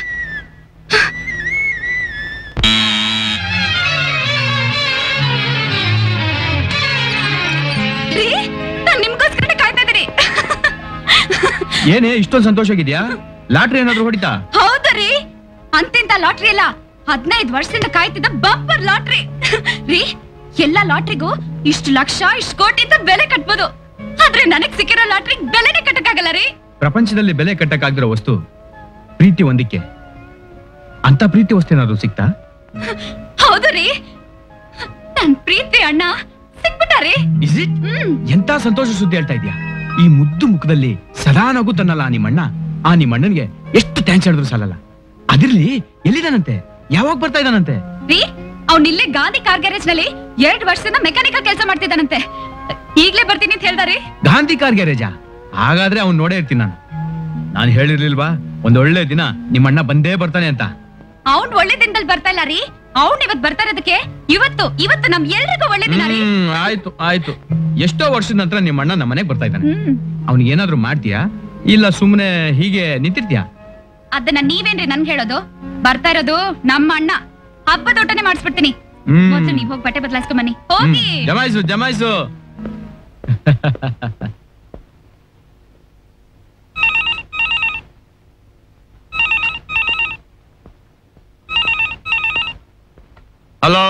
ರೀ, ನಾನ್ ನಿಮ್ಗೋಸ್ಕರನೇ ಕಾಯ್ತಾ ಇದೀನಿ ಏನೇ ಇಷ್ಟೊಂದು ಸಂತೋಷವಾಗಿದ್ಯಾ ಲಾಟ್ರಿ ಏನಾದ್ರು ಹೊಡಿತಾ ಹೌದು ರೀ ಅಂತಿಂತ ಲಾಟ್ರಿ ಅಲ್ಲ ಹದಿನೈದು ವರ್ಷದಿಂದ ಕಾಯ್ತಿದ್ದ ಬಂಪರ್ ಲಾಟ್ರಿ ರೀ ಎಲ್ಲ ಲಾಟ್ರಿಗೂ ಇಷ್ಟು ಲಕ್ಷ ಇಷ್ಟು ಕೋಟಿ ಅಂತ ಬೆಲೆ ಕಟ್ಬೋದು ಆದ್ರೆ ನನಗ್ ಸಿಕ್ಕಿರೋ ಲಾಟ್ರಿ ಬೆಲೆನೇ ಕಟ್ಟಕ್ಕಾಗಲ್ಲ ರೀ ಪ್ರಪಂಚದಲ್ಲಿ ಬೆಲೆ ಕಟ್ಟಕ್ಕಾಗ್ದಿರೋ ವಸ್ತು ಪ್ರೀತಿ ಒಂದಿಕ್ಕೆ ಅಂತ ಪ್ರೀತಿ ವಸ್ತು ಏನಾದ್ರು ಸಿಕ್ತಾ ಹೌದು ರೀ ನನ್ ಪ್ರೀತಿ ಅಣ್ಣ ಸಿಕ್ಬಿಟ್ಟಾರಿ ಇಸ್ ಇಟ್ ಎಂತ ಸಂತೋಷ ಸುದ್ದಿ ಹೇಳ್ತಾ ಇದ್ಯಾ ಈ ಮುದ್ದು ಮುಖದಲ್ಲಿ ಸದಾ ನಗುತ್ತಾನಲ್ಲ ಆ ನಿಮ್ಮಣ್ಣ ಆ ನಿಮ್ಮಣ್ಣನ್ಗೆ ಎಷ್ಟು ಥ್ಯಾಂಕ್ಸ್ ಹೇಳಿದ್ರು ಸಾಲಲ್ಲ ಅದಿರ್ಲಿ ಎಲ್ಲಿದಾನಂತೆ ಯಾವಾಗ ಬರ್ತಾ ಇದ್ದಾನಂತೆ ರೀ ಅವ್ನ್ ಇಲ್ಲೇ ಗಾಂಧಿ ಕಾರ್ ಗ್ಯಾರೇಜ್ ನಲ್ಲಿ ಎರಡ್ ವರ್ಷದಿಂದ ಮೆಕ್ಯಾನಿಕಲ್ ಕೆಲಸ ಮಾಡ್ತಿದ್ದಾನಂತೆ ಈಗ್ಲೇ ಬರ್ತೀನಿ ಅಂತ ಹೇಳ್ದಾರಿ ಗಾಂಧಿ ಕಾರ್ ಗ್ಯಾರೇಜಾ ಹಾಗಾದ್ರೆ ಅವ್ನ್ ನೋಡೇ ಇರ್ತೀನಿ ನಾನು ನಾನು ಹೇಳಿರ್ಲಿಲ್ವಾ ಒಂದ್ ಒಳ್ಳೆ ದಿನ ನಿಮ್ಮಣ್ಣ ಬಂದೇ ಬರ್ತಾನೆ ಅಂತ ಅವ್ನ್ ಒಳ್ಳೆ ದಿನದಲ್ಲಿ ಬರ್ತಾ ಇಲ್ಲ ರೀ ಅವ್ನ್ ಇವತ್ ಬರ್ತಾ ಇರೋದಕ್ಕೆ ಇವತ್ತು ಇವತ್ತು ನಮ್ ಎಲ್ರಿಗೂ ಒಳ್ಳೆ ದಿನ ರೀ ಹ್ಮ್ ಆಯ್ತು ಆಯ್ತು ಎಷ್ಟೋ ವರ್ಷದ ನಂತರ ನಿಮ್ಮಣ್ಣ ನಮ್ಮ ಮನೆಗ್ ಬರ್ತಾ ಇದ್ದಾನೆ ಹ್ಮ್ ಅವ್ನಿಗೆ ಏನಾದ್ರು ಮಾಡ್ತೀಯಾ ಇಲ್ಲ ಸುಮ್ನೆ ಹೀಗೆ ನಿಂತಿರ್ತೀಯಾ ಅದನ್ನ ನೀವೇನ್ರಿ ನನ್ಗೆ ಹೇಳೋದು ಬರ್ತಾ ಇರೋದು ನಮ್ಮ ಅಣ್ಣ ಹಬ್ಬದ ಊಟನೇ ಮಾಡಿಸ್ಬಿಡ್ತೀನಿ ಹ್ಮ್. ಮೊದ್ಲು ನೀವ್ ಹೋಗಿ ಬಟ್ಟೆ ಬದಲಾಯಿಸ್ಕೊಂಡ್ ಬನ್ನಿ ಹೋಗಿ ಜಮಾಯಿಸು ಜಮಾಯಿಸು ಹಲೋ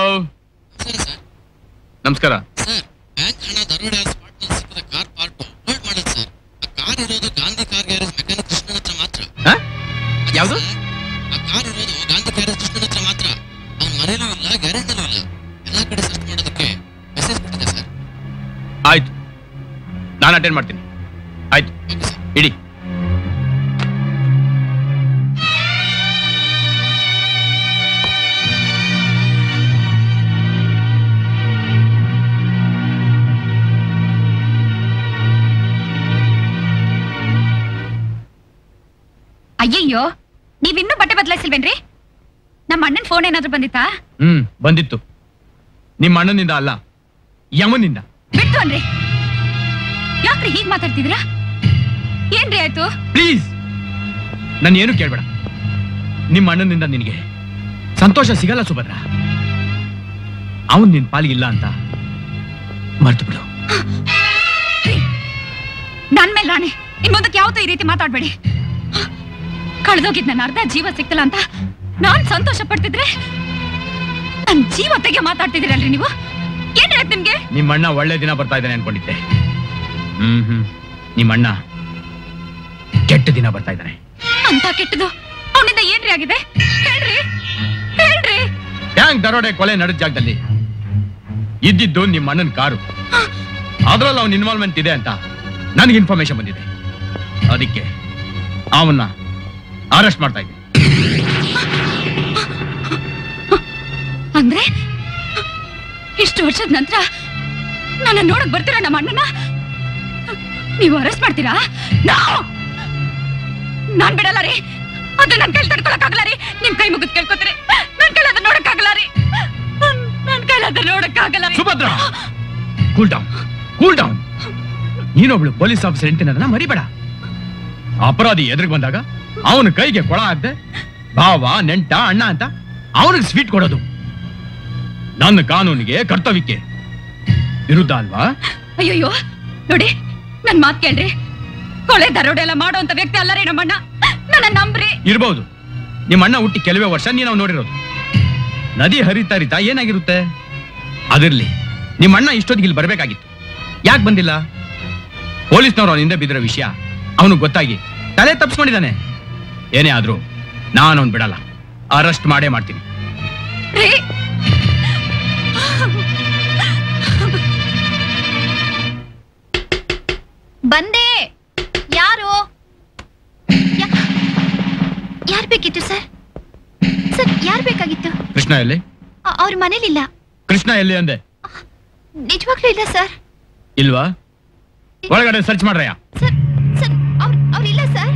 ನಮಸ್ಕಾರ ಸರ್ ಬ್ಯಾಂಕ್ ಹಣ ದರೋಡೆ ಸ್ಪಾಟ್ ನಲ್ಲಿ ಸಿಕ್ಕಿದ ಕಾರ್ ಪಾರ್ಟ್ ಹೋಲ್ಡ್ ಮಾಡೋದು ಸರ್ ಆ ಕಾರ್ ಇರೋದು ಗಾಂಧಿ ಕಾರ್ ಗ್ಯಾರೇಜ್ ಮೆಕ್ಯಾನಿಕ್ ಕೃಷ್ಣನ ಹತ್ರ ಮಾತ್ರ ಯಾವುದು ಆ ಕಾರ್ ಇರೋದು ಗಾಂಧಿ ಗ್ಯಾರೇಜ್ ಕೃಷ್ಣನ ಹತ್ರ ಮಾತ್ರ ಅವ್ನ ಮನೇಲೂ ಇಲ್ಲ ಗ್ಯಾರೇಜ್ ನಲ್ಲೂ ಇಲ್ಲ ಎಲ್ಲಾ ಕಡೆ ಸರ್ಚ್ ಮಾಡೋದಕ್ಕೆ ಮೆಸೇಜ್ ಕೊಟ್ಟಿದೆ ಸರ್ ಆಯ್ತು ನಾನು ಅಟೆಂಡ್ ಮಾಡ್ತೀನಿ ಆಯ್ತು ಇಡಿ ಅಯ್ಯಯ್ಯೋ ನೀವ್ ಇನ್ನೂ ಬಟ್ಟೆ ಬದಲಾಯಿಸಿಲ್ವೇನ್ರಿ ನಮ್ಮ ಅಣ್ಣನ್ ಫೋನ್ ಏನಾದ್ರೂ ಬಂದಿತ್ತಾ ಹ್ಮ್ ಬಂದಿತ್ತು ನಿಮ್ಮ ಅಣ್ಣನಿಂದ ಅಲ್ಲ ಯಮನಿಂದ ಬಿಟ್ಟು ಅನ್ರಿ ಯಾಕ್ರಿ ಹೀಗ್ ಮಾತಾಡ್ತಿದ್ದೀರಾ ಏನ್ರಿ ಆಯ್ತು ಪ್ಲೀಸ್ ನಾನು ಏನು ಕೇಳ್ಬೇಡ ನಿಮ್ಮ ಅಣ್ಣನಿಂದ ನಿನಗೆ ಸಂತೋಷ ಸಿಗಲ್ಲ ಸುಭದ್ರ ಅವನ್ ನಿನ್ ಪಾಲಿಗಿಲ್ಲ ಅಂತ ಮರ್ತು ಬಿಡು ನನ್ ಮೇಲೆ ನಾನೇ ಇನ್ ಮುಂದಕ್ಕೆ ಯಾವತ್ತೂ ಈ ರೀತಿ ಮಾತಾಡ್ಬೇಡಿ ಕಳೆದೋಗಿದ್ ನನ್ನ ಅರ್ಧ ಜೀವ ಸಿಕ್ತಲ್ಲ ಅಂತ ನಾನ್ ಸಂತೋಷ ಪಡ್ತಿದ್ರೆ ನನ್ ಜೀವ ತೆಗೆ ಮಾತಾಡ್ತಿದ್ದೀರಲ್ರಿ ನೀವು ಏನ್ ಹೇಳಕ್ ನಿಮ್ಗೆ ನಿಮ್ಮ ಅಣ್ಣ ಒಳ್ಳೆ ದಿನ ಬರ್ತಾ ಇದ್ದಾನೆ ಅನ್ಕೊಂಡಿದ್ದೆ ಹ್ಮ್ ಹ್ಮ್ ನಿಮ್ಮ ಅಣ್ಣ ಕೆಟ್ಟ ದಿನ ಬರ್ತಾ ಇದ್ದಾನೆ ಅಂತ ಕೆಟ್ಟದು ಅವನಿಂದ ಏನ್ರಿ ಆಗಿದೆ ಹೇಳ್ರಿ ಹೇಳ್ರಿ ಟ್ಯಾಂಕ್ ದರೋಡೆ ಕೊಲೆ ನಡೆದ ಜಾಗದಲ್ಲಿ ಇದ್ದಿದ್ದು ನಿಮ್ಮ ಅಣ್ಣನ ಕಾರು ಅದ್ರಲ್ಲಿ ಅವನ ಇನ್ವಾಲ್ವ್ಮೆಂಟ್ ಇದೆ ಅಂತ ನನಗೆ ಇನ್ಫಾರ್ಮೇಶನ್ ಬಂದಿದೆ ಅದಕ್ಕೆ ಅವನ್ನ ಅರೆಸ್ಟ್ ಮಾಡ್ತಾ ಇದ್ದೆ ಅಂದ್ರೆ ಇಷ್ಟು ವರ್ಷದ ನಂತರ ನನ್ನ ನೋಡಕ್ ಬರ್ತೀರಾ ನಮ್ಮ ಅಣ್ಣನ ನೀವು ಅರೆಸ್ಟ್ ಮಾಡ್ತೀರಾ ನೋ! ನಾನ್ ಬಿಡಲ್ಲ ರೀ ಅದು ನನ್ ಕೈಲಿ ತಡ್ಕೊಳಕ್ಕಾಗಲ್ಲ ರೀ ನಿಮ್ ಕೈ ಮುಗಿದ್ ಕೇಳ್ಕೊತೀರಿ ನನ್ ಕೈಲಿ ಅದನ್ನ ನೋಡಕ್ಕಾಗಲ್ಲ ರೀ ನನ್ ಕೈಲಿ ಅದನ್ನ ನೋಡಕ್ಕಾಗಲ್ಲ ರೀ Subhadra cool down cool down ನೀನೊಬ್ಳು ಪೊಲೀಸ್ ಆಫೀಸರ್ ಎಂಟಿನ ಮರಿಬೇಡ ಅಪರಾಧಿ ಎದುರಿಗೆ ಬಂದಾಗ ಅವನ ಕೈಗೆ ಕೊಳ ಹಾಕ್ದೆ ಭಾವ ನೆಂಟ ಅಣ್ಣ ಅಂತ ಅವನಿಗೆ ಸ್ವೀಟ್ ಕೊಡೋದು ನನ್ನ ಕಾನೂನಿಗೆ ಕರ್ತವ್ಯಕ್ಕೆ ವಿರುದ್ಧ ಅಲ್ವಾ ಅಯ್ಯಯ್ಯೋ ನೋಡಿ ನನ್ ಮಾತ್ ಕೇಳ್ರಿ ಕೊಳೆ ದರೋಡೆ ಎಲ್ಲ ಮಾಡೋಂತ ವ್ಯಕ್ತಿ ಅಲ್ಲ ರೀ ನಮ್ಮಣ್ಣ ನನ್ನ ನಂಬ್ರಿ ಇರ್ಬೋದು ನಿಮ್ಮ ಅಣ್ಣ ಹುಟ್ಟಿ ಕೆಲವೇ ವರ್ಷ ನೀನು ಅವ್ನು ನೋಡಿರೋದು ನದಿ ಹರಿತಾ ಹರಿತಾ ಏನಾಗಿರುತ್ತೆ ಅದಿರ್ಲಿ ನಿಮ್ಮ ಅಣ್ಣ ಇಷ್ಟೊತ್ತಿಗೆ ಇಲ್ಲಿ ಬರ್ಬೇಕಾಗಿತ್ತು ಯಾಕೆ ಬಂದಿಲ್ಲ ಪೊಲೀಸ್ನವ್ರು ಅವನ ಹಿಂದೆ ಬಿದ್ದಿರೋ ವಿಷಯ ಅವನು ಗೊತ್ತಾಗಿ ತಲೆ ತಪ್ಪಿಸ್ಕೊಂಡಿದ್ದಾನೆ ಏನೇ ಆದ್ರೂ ನಾನು ಅವ್ನು ಬಿಡಲ್ಲ ಅರೆಸ್ಟ್ ಮಾಡೇ ಮಾಡ್ತೀನಿ ರೀ ಬಂದೆ ಯಾರು ಯಾ- ಯಾರ್ ಬೇಕಿತ್ತು ಸರ್ ಸರ್ ಯಾರ್ ಬೇಕಾಗಿತ್ತು ಕೃಷ್ಣ ಎಲ್ಲಿ ಅ- ಅವ್ರ ಮನೇಲಿಲ್ಲ ಕೃಷ್ಣ ಎಲ್ಲಿ ಅಂದೆ ನಿಜವಾಗ್ಲೂ ಇಲ್ಲ ಸರ್ ಇಲ್ವಾ ಒಳಗಡೆ ಸರ್ಚ್ ಮಾಡ್ರಯ್ಯ ಸರ್ ಸರ್ ಅವ್ರ ಅವ್ರಿಲ್ಲ ಸರ್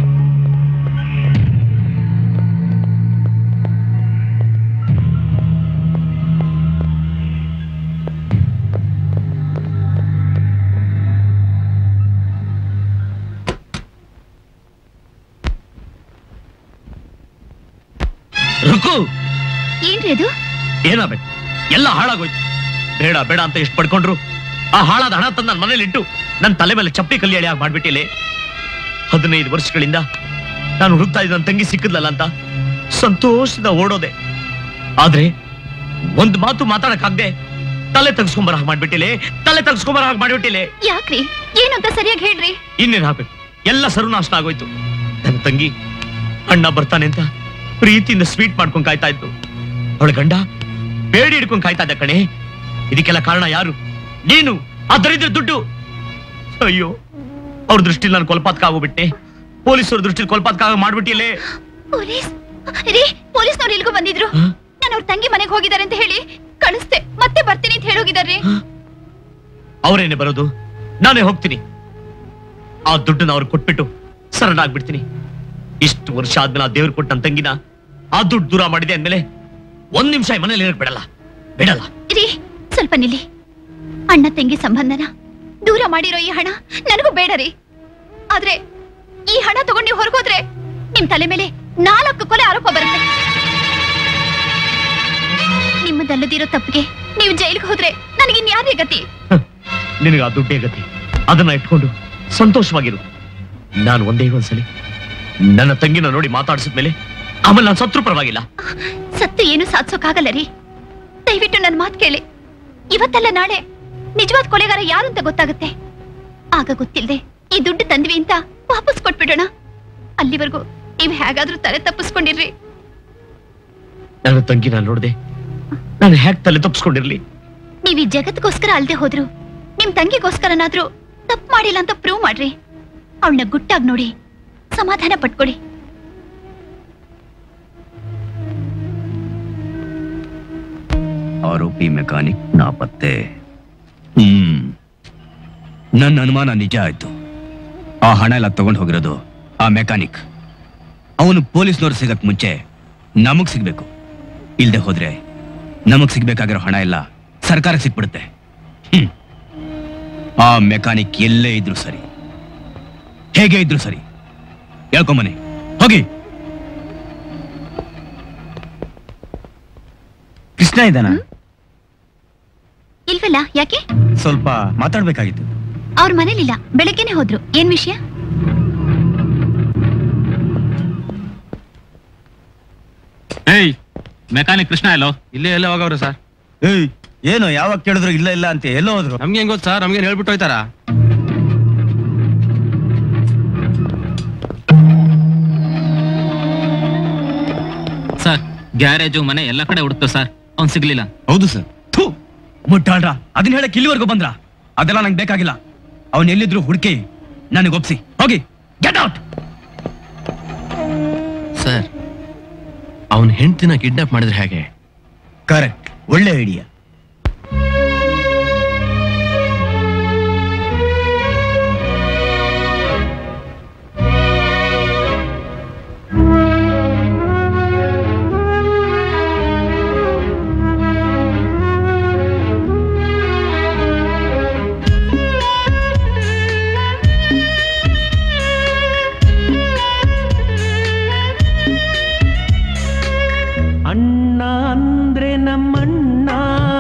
ಏನ್ರಿ ಅದು ಏನಾಗ್ಬೇಕು ಎಲ್ಲ ಹಾಳಾಗೋಯ್ತು ಬೇಡ ಬೇಡ ಅಂತ ಎಷ್ಟು ಪಡ್ಕೊಂಡ್ರು ಆ ಹಾಳಾದ ಹಣ ತಂದು ನನ್ನ ಮನೇಲಿ ಇಟ್ಟು ನನ್ನ ತಲೆ ಮೇಲೆ ಚಪ್ಪಲಿ ಕಲ್ಲಿಯಾಳಿ ಆಗಿ ಮಾಡ್ಬಿಟ್ಟಿಲ್ಲ ಹದಿನೈದು ವರ್ಷಗಳಿಂದ ನಾನು ಹುಡುಕ್ತಾ ಇದ್ದ ನನ್ನ ತಂಗಿ ಸಿಕ್ಕಿದ್ಲಲ್ಲ ಅಂತ ಸಂತೋಷದ ಓಡೋದೆ ಆದ್ರೆ ಒಂದು ಮಾತು ಮಾತಾಡಕ್ಕಾಗ್ದೆ ತಲೆ ತೆಗ್ಸ್ಕೊಂಬರ ಹಾಗೆ ಮಾಡ್ಬಿಟ್ಟಿಲೆ ತಲೆ ತೆಗ್ಸ್ಕೊಂಬರ ಹಾಗೆ ಮಾಡ್ಬಿಟ್ಟಿಲೆ ಯಾಕ್ರಿ ಏನು ಅಂತ ಸರಿಯಾಗಿ ಹೇಳ್ರಿ ಇನ್ನೇನ್ ಹಾಕ್ಬೇಕು ಎಲ್ಲ ಸರ್ವನಾಶ ಆಗೋಯ್ತು ನನ್ನ ತಂಗಿ ಅಣ್ಣ ಬರ್ತಾನೆ ಅಂತ ಪ್ರೀತಿಯಿಂದ ಸ್ವೀಟ್ ಮಾಡ್ಕೊಂಡ್ ಕಾಯ್ತಾ ಇತ್ತು ಅವಳ ಗಂಡ ಬೇಡಿ ಹಿಡ್ಕೊಂಡ್ ಕಾಯ್ತಾ ಇದ್ದ ಕಣೆ ಇದಕ್ಕೆಲ್ಲ ಕಾರಣ ಯಾರು ನೀನು ಆ ದರಿದ್ರ ದುಡ್ಡು ಅಯ್ಯೋ ಅವ್ರ ದೃಷ್ಟಿಲಿ ನಾನು ಕೊಲ್ಪಾತ್ಕಾಗೋಗ್ಬಿಟ್ಟೆ ಪೊಲೀಸರ ದೃಷ್ಟಿಲಿ ಕೊಲ್ಪಾತ್ಕಾಗ ಮಾಡ್ಬಿಟ್ಟಿಲ್ಲೇ ಪೊಲೀಸ್ ರೀ ಪೊಲೀಸ್ನವ್ರು ಇಲ್ಗೂ ಬಂದಿದ್ರು ನಾನು ಅವ್ರ ತಂಗಿ ಮನೆಗೆ ಹೋಗಿದ್ದಾರೆ ಅಂತ ಹೇಳಿ ಕಳಿಸ್ದೆ ಮತ್ತೆ ಬರ್ತೀನಿ ಅಂತ ಹೇಳೋಗಿದಾರ್ರಿ ಅವರೇನೆ ಬರೋದು ನಾನೇ ಹೋಗ್ತೀನಿ ಆ ದುಡ್ಡನ್ನ ಅವ್ರು ಕೊಟ್ಬಿಟ್ಟು ಸರಳಾಗ್ಬಿಡ್ತೀನಿ ಇಷ್ಟು ವರ್ಷ ಆದ್ಮೇಲೆ ಆ ದೇವ್ರು ಕೊಟ್ಟ ನನ್ನ ತಂಗಿನ ಆ ದುಡ್ಡು ದೂರ ಮಾಡಿದೆ ಅಂದ್ಮೇಲೆ ಒಂದ್ ನಿಮಿಷ ಈ ಮನೇಲಿ ಇರಕ್ ಬಿಡಲ್ಲ ಬಿಡಲ್ಲ ರೀ ಸ್ವಲ್ಪ ನಿಲ್ಲಿ ಅಣ್ಣ ತಂಗಿ ಸಂಬಂಧನ ದೂರ ಮಾಡಿರೋ ಈ ಹಣ ನನಗೂ ಬೇಡ ರೀ ಆದ್ರೆ ಈ ಹಣ ತಗೊಂಡು ನೀವು ಹೊರಗೋದ್ರೆ ನಿಮ್ ತಲೆ ಮೇಲೆ ನಾಲ್ಕು ಕೊಲೆ ಆರೋಪ ಬರುತ್ತೆ ನಿಮ್ಮದಲ್ಲದಿರೋ ತಪ್ಪಿಗೆ ನೀವು ಜೈಲಿಗೆ ಹೋದ್ರೆ ನನಗೆ ಇನ್ಯಾರೇ ಗತಿ ನಿನಗೆ ಆ ದುಡ್ಡೇ ಗತಿ ಅದನ್ನ ಇಟ್ಕೊಂಡು ಸಂತೋಷವಾಗಿರು ನಾನು ಒಂದೇ ಒಂದ್ಸಲಿ ನನ್ನ ತಂಗಿನ ನೋಡಿ ಮಾತಾಡ್ಸಿದ್ಮೇಲೆ ಆಮೇಲೆ ನಾನು ಸತ್ರು ಪರವಾಗಿಲ್ಲ ಸತ್ತು ಏನು ಸಾಧಿಸೋಕಾಗಲ್ಲ ರೀ ದಯವಿಟ್ಟು ನನ್ನ ಮಾತು ಕೇಳಿ ಇವತ್ತಲ್ಲ ನಾಳೆ ನಿಜವಾದ ಕೊಲೆಗಾರ ಯಾರು ಅಂತ ಗೊತ್ತಾಗುತ್ತೆ ಆಗ ಗೊತ್ತಿಲ್ಲದೆ ಈ ದುಡ್ಡು ತಂದ್ವಿ ಅಂತ ವಾಪಸ್ ಕೊಟ್ಬಿಡೋಣ ಅಲ್ಲಿವರೆಗೂ ನೀವು ಹೇಗಾದ್ರೂ ತಲೆ ತಪ್ಪಿಸ್ಕೊಂಡಿರ್ರಿ ನನ್ನ ತಂಗಿನ ನೋಡ್ದೆ ನಾನು ಹ್ಯಾಕ್ ತಲೆ ತಪ್ಪಿಸ್ಕೊಂಡಿರ್ಲಿ ನೀವ್ ಈ ಜಗತ್ಗೋಸ್ಕರ ಅಲ್ದೆ ಹೋದ್ರು ನಿಮ್ ತಂಗಿಗೋಸ್ಕರನಾದ್ರೂ ತಪ್ಪು ಮಾಡಿಲ್ಲ ಅಂತ ಪ್ರೂವ್ ಮಾಡ್ರಿ ಅವಳನ್ನ ಗುಟ್ಟಾಗಿ ನೋಡಿ ಸಮಾಧಾನ ಪಟ್ಕೊಡಿ ಆರೋಪಿ ಮೆಕ್ಯಾನಿಕ್ ನಾಪತ್ತೆ ಹ್ಮ್ ನನ್ನ ಅನುಮಾನ ನಿಜ ಆಯ್ತು ಆ ಹಣ ಎಲ್ಲ ತಗೊಂಡು ಹೋಗಿರೋದು ಆ ಮೆಕ್ಯಾನಿಕ್ ಅವನು ಪೊಲೀಸ್ನವ್ರು ಸಿಗಕ್ ಮುಂಚೆ ನಮಗ್ ಸಿಗ್ಬೇಕು ಇಲ್ದೆ ಹೋದ್ರೆ ನಮಗ್ ಸಿಗ್ಬೇಕಾಗಿರೋ ಹಣ ಎಲ್ಲ ಸರ್ಕಾರಕ್ಕೆ ಸಿಕ್ಬಿಡುತ್ತೆ ಹ್ಮ್ ಆ ಮೆಕ್ಯಾನಿಕ್ ಎಲ್ಲೇ ಇದ್ರು ಸರಿ ಹೇಗೆ ಇದ್ರು ಸರಿ ಹೇಳ್ಕೊಂಬನೆ ಹೋಗಿ ಕೃಷ್ಣ ಇದ್ದಾನ ಇಲ್ವಲ್ಲ ಯಾಕೆ ಸ್ವಲ್ಪ ಮಾತಾಡ್ಬೇಕಾಗಿತ್ತು ಅವ್ರ ಮನೇಲಿಲ್ಲ ಬೆಳಗ್ಗೆನೆ ಹೋದ್ರು ಏನ್ ವಿಷಯ ಏಯ್ ಮೆಕ್ಯಾನಿಕ್ ಕೃಷ್ಣ ಎಲ್ಲೋ ಇಲ್ಲೇ ಎಲ್ಲ ಹೋಗವ್ರೆ ಸರ್ ಏಯ್ ಏನು ಯಾವಾಗ ಕೇಳಿದ್ರು ಇಲ್ಲ ಇಲ್ಲ ಅಂತ ಎಲ್ಲೋ ಹೋದ್ರು ನಮ್ಗೆ ಹೆಂಗ್ ಗೊತ್ತು ಸರ್ ನಮ್ಗೆ ಹೇಳ್ಬಿಟ್ಟು ಹೋಯ್ತಾರ ಸರ್ ಗ್ಯಾರೇಜು ಮನೆ ಎಲ್ಲ ಕಡೆ ಹುಡುಕ್ತು ಸರ್ ಅವ್ನ್ ಸಿಗ್ಲಿಲ್ಲ ಹೌದು ಸರ್ ಥೂ ಮುಟ್ಟಾಳ್ರ ಅದನ್ನ ಹೇಳಕ್ ಇಲ್ಲಿವರೆಗೂ ಬಂದ್ರ ಅದೆಲ್ಲ ನಂಗೆ ಬೇಕಾಗಿಲ್ಲ ಅವನ್ ಎಲ್ಲಿದ್ರು ಹುಡುಕಿ ನನಗೆ ಒಪ್ಸಿ ಹೋಗಿ ಗೆಟ್ ಔಟ್ ಸರ್ ಅವನ್ ಹೆಂಡ್ತಿನ ಕಿಡ್ನಾಪ್ ಮಾಡಿದ್ರೆ ಹೇಗೆ ಕರೆಕ್ಟ್ ಒಳ್ಳೆ ಐಡಿಯಾ ಅಣ್ಣ ಅಂದ್ರೆ ನಮ್ಮಣ್ಣ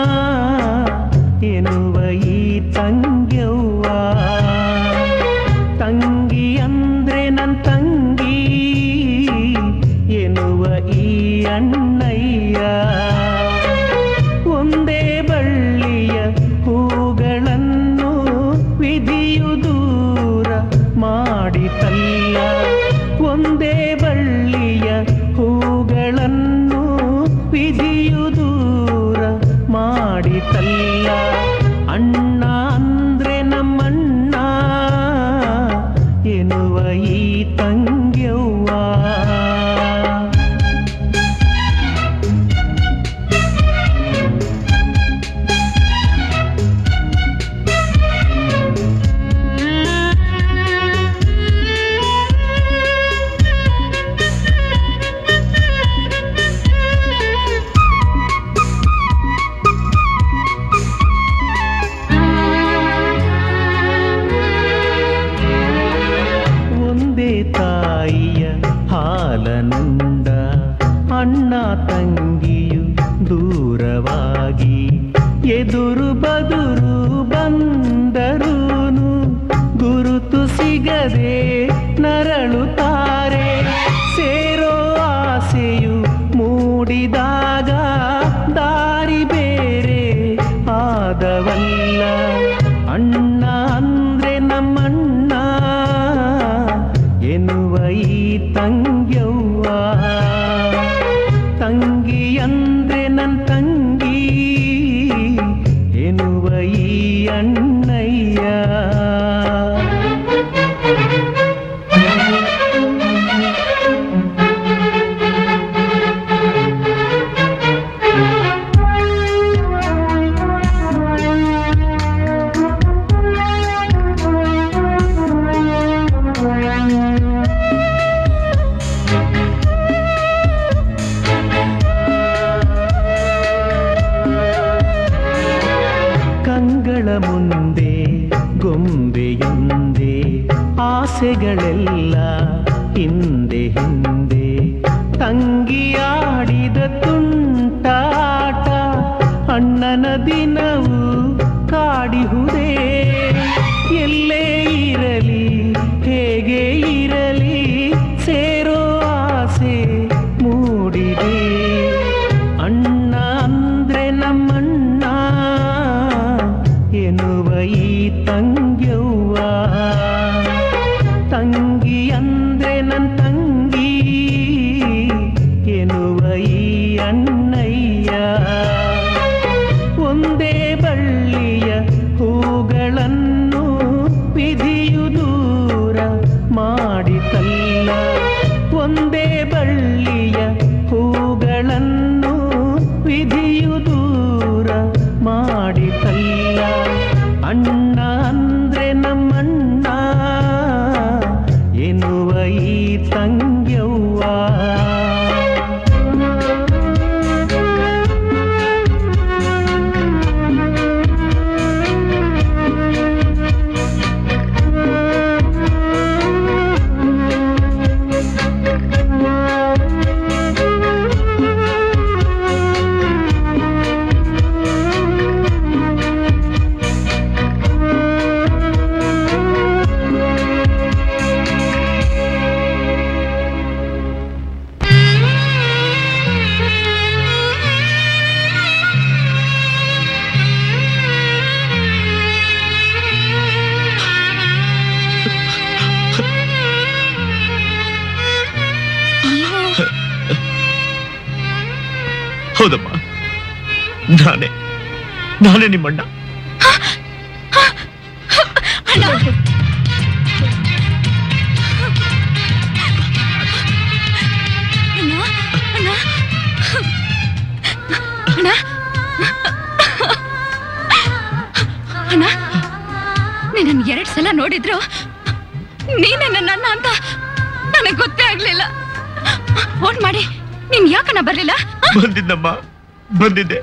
ಎದುರು ಬದುರು ಬಂದರೂನು ಗುರುತು ಸಿಗದೆ ನರಳುತ್ತಾರೆ ಸೇರೋ ಆಸೆಯು ಮೂಡಿದಾಗ ದಾರಿ ಬೇರೆ ಆದವಲ್ಲ ಅಣ್ಣ ಅಂದ್ರೆ ನಮ್ಮಣ್ಣ ಎನ್ನುವ ಈ ತಂಗ್ಯವ್ವ ತಂಗಿ ಅಂದ್ರೆ ನನ್ ತಂಗಿ ಎನ್ನುವ ಈ ಅಣ್ಣಯ್ಯ ಕಂಗಳ ಮುಂದೆ ಗೊಂಬೆಯೊಂದೆ ಆಸೆಗಳೆಲ್ಲ ಹಿಂದೆ ಹಿಂದೆ ತಂಗಿಯಾಡಿದ ತುಂಟಾಟ ಅಣ್ಣನ ದಿನವು ಕಾಡಿಹುದೇ ಎಲ್ಲೇ ಇರಲಿ ಹೇಗೆ ಇರಲಿ ಸೇರೋ ಆಸೆ ಮೂಡಿದೆ ಅಣ್ಣ ಅಂದ್ರೆ ನಮ್ಮಣ್ಣ ಎನ್ನುವ ಈ ತಂಗ್ಯವ್ವ ತಂಗಿ ಅಂದ್ರೆ ನನ್ ತಂಗಿ ಎನ್ನುವ ಈ ಅಣ್ಣಯ್ಯ ಒಂದೇ ಬಳ್ಳಿಯ ಹೂಗಳನ್ನು ವಿಧಿಯು ದೂರ ಮಾಡಿತಲ್ಲ ಒಂದೇ ಬಳ್ಳಿಯ ಹೂಗಳನ್ನು ವಿಧಿಯು ದೂರ ಮಾಡಿತಲ್ಲ ಅಣ್ಣ ಅಂದ್ರೆ ನಮ್ಮಣ್ಣ ಎನ್ನುವ ಈ ತಂಗ್ಯವ್ವ ಹೌದಮ್ಮ ನಾನೇ ನಾನೇ ನಿಮ್ಮಣ್ಣ ಅಣ್ಣ ಅಣ್ಣ ನೀನನ್ ಎರಡ್ ಸಲ ನೋಡಿದ್ರು ನೀನೇ ನನ್ನ ಅಣ್ಣ ಅಂತ ನನಗ್ ಗೊತ್ತೇ ಆಗ್ಲಿಲ್ಲ ಫೋನ್ ಮಾಡಿ ನೀನ್ ಯಾಕಣ್ಣ ಬರ್ಲಿಲ್ಲ ಬಂದಿದ್ದಮ್ಮ ಬಂದಿದ್ದೆ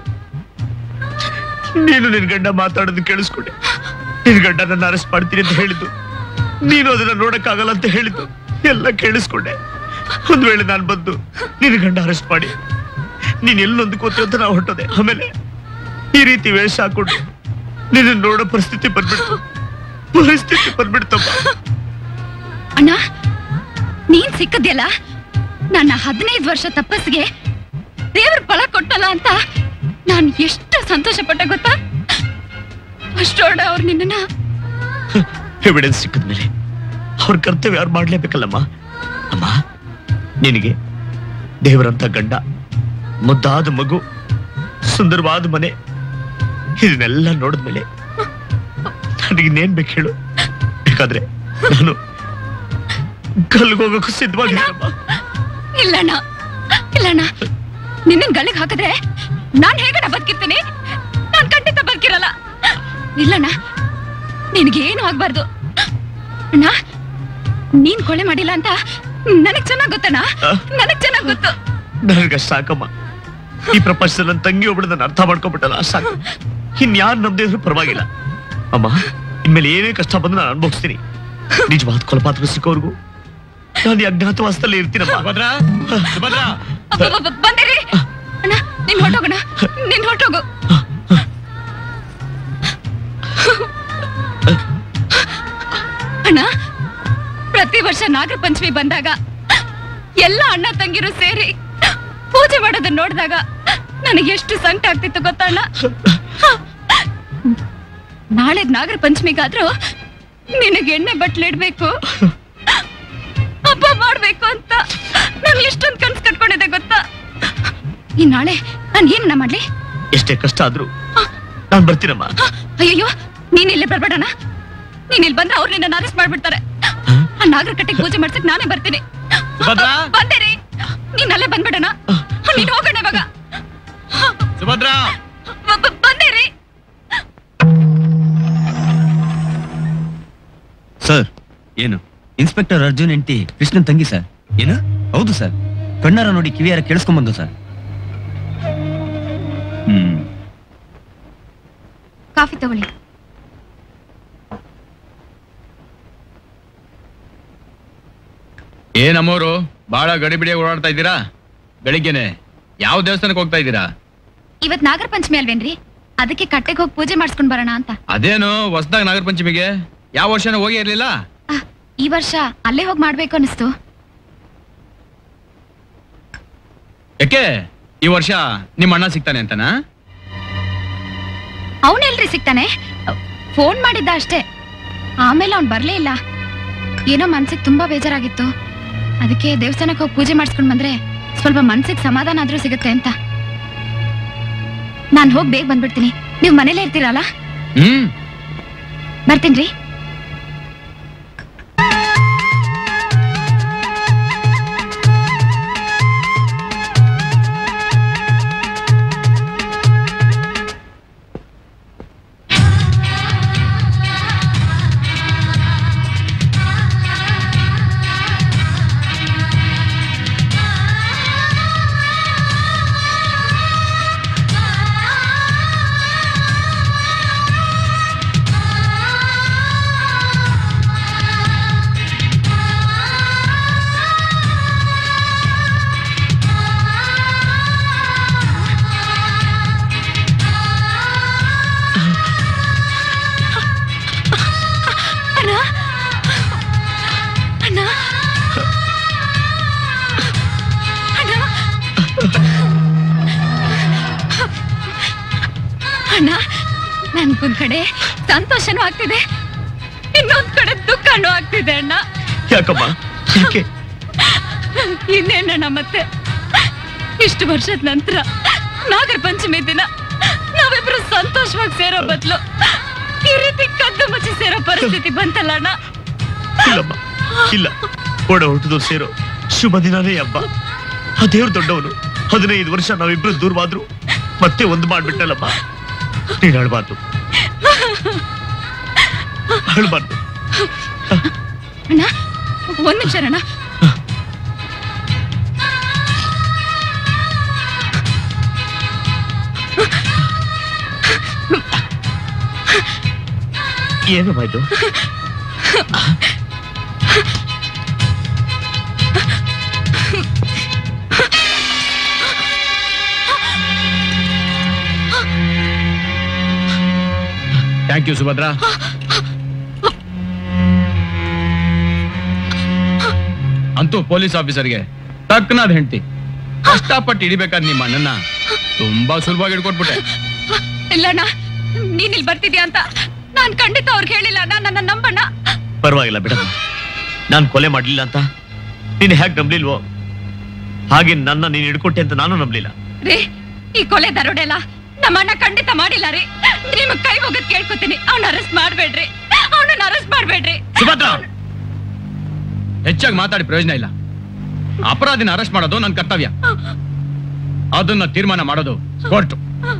ನೀನು ನಿನ್ ಗಂಡ ಮಾತಾಡೋದು ಕೇಳಿಸ್ಕೊಂಡೆ ನಿನ್ ಗಂಡ ನನ್ನ ಅರೆಸ್ಟ್ ಮಾಡ್ತೀನಿ ಅಂತ ಹೇಳಿದ್ದು ನೀನು ಅದನ್ನ ನೋಡಕ್ಕಾಗಲ್ಲ ಅಂತ ಹೇಳಿದ್ದು ಎಲ್ಲ ಕೇಳಿಸ್ಕೊಂಡೆ ಒಂದ್ ವೇಳೆ ನಾನು ಬಂದು ನಿನ್ ಗಂಡ ಅರೆಸ್ಟ್ ಮಾಡಿ ನೀನ್ ಎಲ್ಲಿ ನೊಂದ್ಕೋತಿ ಅಂತ ನಾವು ಹೊಟ್ಟೋದೆ ಆಮೇಲೆ ಈ ರೀತಿ ವೇಷ ಹಾಕೊಂಡು ನಿನ್ನ ನೋಡೋ ಪರಿಸ್ಥಿತಿ ಬಂದ್ಬಿಡ್ತು ಪರಿಸ್ಥಿತಿ ಬಂದ್ಬಿಡ್ತಮ್ಮ ಅಣ್ಣ ನೀನ್ ಸಿಕ್ಕದ್ಯಲ್ಲ ನನ್ನ ಹದಿನೈದು ವರ್ಷ ತಪಸ್ಸಿಗೆ ದೇವ್ರ ಫಲ ಕೊಟ್ಟಲ್ಲ ಅಂತ ನಾನ್ ಎಷ್ಟು ಸಂತೋಷ ಪಟ್ಟೆ ಗೊತ್ತಾ ಅಷ್ಟೋಡ ಅವ್ರು ನಿನ್ನ ಎವಿಡೆನ್ಸ್ ಸಿಕ್ಕಿದ್ಮೇಲೆ ಅವ್ರ ಕರ್ತವ್ಯ ಯಾರು ಮಾಡ್ಲೇಬೇಕಲ್ಲಮ್ಮ ಅಮ್ಮ ನಿನಗೆ ದೇವರಂತ ಗಂಡ ಮುದ್ದಾದ ಮಗು ಸುಂದರವಾದ ಮನೆ ಇದನ್ನೆಲ್ಲ ನೋಡಿದ್ಮೇಲೆ ನನಗಿನ್ನೇನ್ ಬೇಕು ಹೇಳು ಬೇಕಾದ್ರೆ ನಾನು ಕಲ್ಗೋಗಕ್ಕೂ ಸಿದ್ಧವಾಗಿದ್ದೀನಮ್ಮ ಇಲ್ಲಣ್ಣ ಇಲ್ಲಣ್ಣ ನಿನ್ನ ಗಲ್ಲಿಗೆ ಹಾಕಿದ್ರೆ ನಾನ್ ಹೇಗಣ್ಣ ಬದುಕಿರ್ತೀನಿ ನಾನ್ ಖಂಡಿತ ಬದುಕಿರಲ್ಲ ಇಲ್ಲಣ್ಣ ನಿನಗೇನು ಆಗ್ಬಾರ್ದು ಅಣ್ಣ ನೀನ್ ಕೊಳೆ ಮಾಡಿಲ್ಲ ಅಂತ ನನಗ್ ಚೆನ್ನಾಗ್ ಗೊತ್ತಣ್ಣ ನನಗ್ ಚೆನ್ನಾಗ್ ಗೊತ್ತು ನನಗಷ್ಟು ಸಾಕಮ್ಮ ಈ ಪ್ರಪಂಚದಲ್ಲಿ ನನ್ನ ತಂಗಿ ಒಬ್ಬಳು ನಾನು ಅರ್ಥ ಮಾಡ್ಕೊಂಡ್ಬಿಟ್ಟಲ್ಲ ಅಷ್ಟ್ ಸಾಕು ಇನ್ಯಾರು ನಮ್ದಿದ್ರು ಪರವಾಗಿಲ್ಲ ಅಮ್ಮ ಇನ್ಮೇಲೆ ಏನೇ ಕಷ್ಟ ಬಂದು ನಾನು ಅನುಭವಿಸ್ತೀನಿ ನಿಜವಾದ ಕೊಲಪಾತಕ ಸಿಕ್ಕೋರ್ಗು ನಾನು ಈ ಅಜ್ಞಾತವಾಸದಲ್ಲಿ ಇರ್ತೀನಮ್ಮ ಬ- ಬ- ಬಂದಿರಿ ಅಣ್ಣ ನೀನ್ ಹೊರಟೋಗಣ ನೀನ್ ಹೊರಟೋಗು ವರ್ಷ ನಾಗರ ಪಂಚಮಿ ಬಂದಾಗ ಎಲ್ಲ ಅಣ್ಣ ತಂಗಿರು ಸೇರಿ ಪೂಜೆ ಮಾಡೋದನ್ನ ನೋಡಿದಾಗ ನನಗೆ ಎಷ್ಟು ಸಂಕಟ ಆಗ್ತಿತ್ತು ಗೊತ್ತಣ್ಣ ನಾಳೆ ನಾಗರ ಪಂಚಮಿಗಾದ್ರೂ ನಿನಗೆ ಎಣ್ಣೆ ಬಟ್ಲು ಇಡ್ಬೇಕು ಹಬ್ಬ ಮಾಡ್ಬೇಕು ಅಂತ ನಾನು ಎಷ್ಟೊಂದು ಕನ್ಸು ಕಟ್ಕೊಂಡಿದ್ದೆ ಗೊತ್ತಾ ಈ ನಾಳೆ ನಾನು ಏನನ್ನ ಮಾಡ್ಲಿ ಎಷ್ಟೇ ಕಷ್ಟ ಆದ್ರೂ ನಾನ್ ಬರ್ತೀನಮ್ಮ ಅಯ್ಯಯ್ಯೋ ನೀನ್ ಇಲ್ಲಿ ಬರ್ಬೇಡಣ ನೀನ್ ಇಲ್ಲಿ ಬಂದ್ರೆ ಅವ್ರು ನಿನ್ನ ಅರೆಸ್ಟ್ ಮಾಡ್ಬಿಡ್ತಾರೆ ಆ ನಾಗರ ಕಟ್ಟೆಗೆ ಪೂಜೆ ಮಾಡ್ಸಕ್ ನಾನೇ ಬರ್ತೀನಿ ಸುಭದ್ರಾ? ಬಂದೇರಿ ನೀನ್ ಅಲ್ಲೇ ಬಂದ್ಬಿಡಣ ನೀನ್ ಹೋಗೋಣ ಇವಾಗ ಸುಭದ್ರಾ ಬ- ಬ- ಬಂದೇರಿ ಸರ್ ಏನು ಇನ್ಸ್ಪೆಕ್ಟರ್ ಅರ್ಜುನ್ ಹೆಂಡತಿ ಕೃಷ್ಣನ್ ತಂಗಿ ಸರ್ ಏನು ಹೌದು ಸರ್ ಕಣ್ಣಾರ ನೋಡಿ ಕಿವಿಯಾರ ಕೇಳಿಸ್ಕೊಂಬಂದು ಸರ್ ಹ್ಮ್ ಕಾಫಿ ತಗೊಳ್ಳಿ ಏನಮ್ಮೋರು ಬಹಳ ಗಡಿಬಿಡಿ ಓಡಾಡ್ತಾ ಇದ್ದೀರಾ ಬೆಳಿಗ್ಗೆನೆ ಯಾವ ದೇವಸ್ಥಾನಕ್ಕೆ ಹೋಗ್ತಾ ಇದ್ದೀರಾ ಇವತ್ ನಾಗರ ಪಂಚಮಿ ಅಲ್ವೇನ್ರಿ ಅದಕ್ಕೆ ಕಟ್ಟೆಗೆ ಹೋಗಿ ಪೂಜೆ ಮಾಡಿಸ್ಕೊಂಡ್ ಬರೋಣ ಅಂತ ಅದೇನು ಹೊಸದಾಗ ನಾಗರ ಪಂಚಮಿಗೆ ಯಾವ ವರ್ಷನೂ ಹೋಗಿ ಇರ್ಲಿಲ್ಲ ಈ ವರ್ಷ ಅಲ್ಲೇ ಹೋಗಿ ಮಾಡ್ಬೇಕು ಅನಿಸ್ತು ಯಾಕೆ ಈ ವರ್ಷ ನಿಮ್ಮ ಅಣ್ಣ ಸಿಗ್ತಾನೆ ಅಂತನಾ ಅವನೆಲ್ರಿ ಸಿಗ್ತಾನೆ ಫೋನ್ ಮಾಡಿದ್ದ ಅಷ್ಟೇ ಆಮೇಲೆ ಅವ್ನ್ ಬರ್ಲೇ ಇಲ್ಲ ಏನೋ ಮನ್ಸಿಗೆ ತುಂಬಾ ಬೇಜಾರಾಗಿತ್ತು ಅದಕ್ಕೆ ದೇವಸ್ಥಾನಕ್ಕೆ ಹೋಗಿ ಪೂಜೆ ಮಾಡಿಸ್ಕೊಂಡ್ ಬಂದ್ರೆ ಸ್ವಲ್ಪ ಮನ್ಸಿಗೆ ಸಮಾಧಾನ ಆದ್ರೂ ಸಿಗುತ್ತೆ ಅಂತ ನಾನ್ ಹೋಗಿ ಬೇಗ ಬಂದ್ಬಿಡ್ತೀನಿ ನೀವು ಮನೇಲೇ ಇರ್ತೀರಲ್ಲ ಹ್ಮ್ ಬರ್ತೀನ್ರಿ ಅಣ್ಣ ಅಣ್ಣ ಅಣ್ಣ ಅಣ್ಣ ನನ್ಗೊಂದ್ ಕಡೆ ಸಂತೋಷನೂ ಆಗ್ತಿದೆ ಇನ್ನೊಂದ್ ಕಡೆ ದುಃಖನೂ ಆಗ್ತಿದೆ ಅಣ್ಣ ಯಾಕಮ್ಮ ಯಾಕೆ ಇನ್ನೇನಣ್ಣ ಮತ್ತೆ ಇಷ್ಟು ವರ್ಷದ ನಂತರ ನಾಗರ ಪಂಚಮಿ ದಿನ ನಾವಿಬ್ರು ಸಂತೋಷವಾಗಿ ಸೇರೋ ಬದ್ಲು ಈ ರೀತಿ ಕದ್ದು ಮುಚ್ಚಿ ಸೇರೋ ಪರಿಸ್ಥಿತಿ ಬಂತಲ್ಲ ಅಣ್ಣ ಇಲ್ಲಮ್ಮ ಇಲ್ಲ ಓಡ ಹುಟ್ಟಿದು ಸೇರೋ ಶುಭ ದಿನನೇ ಹಬ್ಬ ಆ ದೇವ್ರು ದೊಡ್ಡವನು ಹದಿನೈದು ವರ್ಷ ನಾವಿಬ್ರು ದೂರವಾದ್ರು ಮತ್ತೆ ಒಂದು ಮಾಡ್ಬಿಟ್ಟಲ್ಲಮ್ಮ ನೀನ್ ಅಳ್ಬಾರ್ದು ಅಳ್ಬಾರ್ದು ಅಣ್ಣ ಒಂದ್ ನಿಮಿಷ ಅಣ್ಣ ಏನಮ್ಮ ಇದು ಥ್ಯಾಂಕ್ ಯು ಸುಭದ್ರಾ ಅಂತೂ ಪೊಲೀಸ್ ಆಫೀಸರ್ಗೆ ತಕ್ಕನಾದ ಹೆಂಡತಿ ಕಷ್ಟಪಟ್ಟು ಹಿಡಿಬೇಕಾದ್ ನಿಮ್ಮ ಅಣ್ಣನ ತುಂಬಾ ಸುಲಭವಾಗಿ ಹಿಡ್ಕೊಟ್ಬಿಟ್ಟೆ ಇಲ್ಲಣ್ಣ ನೀನ್ ಇಲ್ಲಿ ಬರ್ತಿದ್ಯಾ ಅಂತ ನಾನ್ ಖಂಡಿತ ಅವ್ರಿಗೆ ಹೇಳಿಲ್ಲ ನಾನ್ ನನ್ನ ನಂಬಣ್ಣ ಪರವಾಗಿಲ್ಲ ಬಿಡಮ್ಮ ನಾನ್ ಕೊಲೆ ಮಾಡ್ಲಿಲ್ಲ ಅಂತ ನೀನ್ ಹೇಗ್ ನಂಬ್ಲಿಲ್ವೋ ಹಾಗೆ ನನ್ನ ನೀನ್ ಹಿಡ್ಕೊಟ್ಟೆ ಅಂತ ನಾನು ನಂಬ್ಲಿಲ್ಲ ರೀ ಈ ಕೊಲೆ ದರೋಡೆಲ್ಲ ನಮ್ಮಣ್ಣ ಖಂಡಿತ ಮಾಡಿಲ್ಲ ರೀ ನಿಮಗ್ ಕೈ ಹೋಗದ್ ಕೇಳ್ಕೊತೀನಿ ಅವ್ನ ಅರೆಸ್ಟ್ ಮಾಡ್ಬೇಡ್ರಿ ಅವನನ್ನ ಅರೆಸ್ಟ್ ಮಾಡ್ಬೇಡ್ರಿ ಸುಭದ್ರಾ ಹೆಚ್ಚಾಗಿ ಮಾತಾಡಿ ಪ್ರಯೋಜನ ಇಲ್ಲ ಅಪರಾಧಿನ ಅರೆಸ್ಟ್ ಮಾಡೋದು ನನ್ನ ಕರ್ತವ್ಯ ಅದನ್ನ ತೀರ್ಮಾನ ಮಾಡೋದು ಕೋರ್ಟ್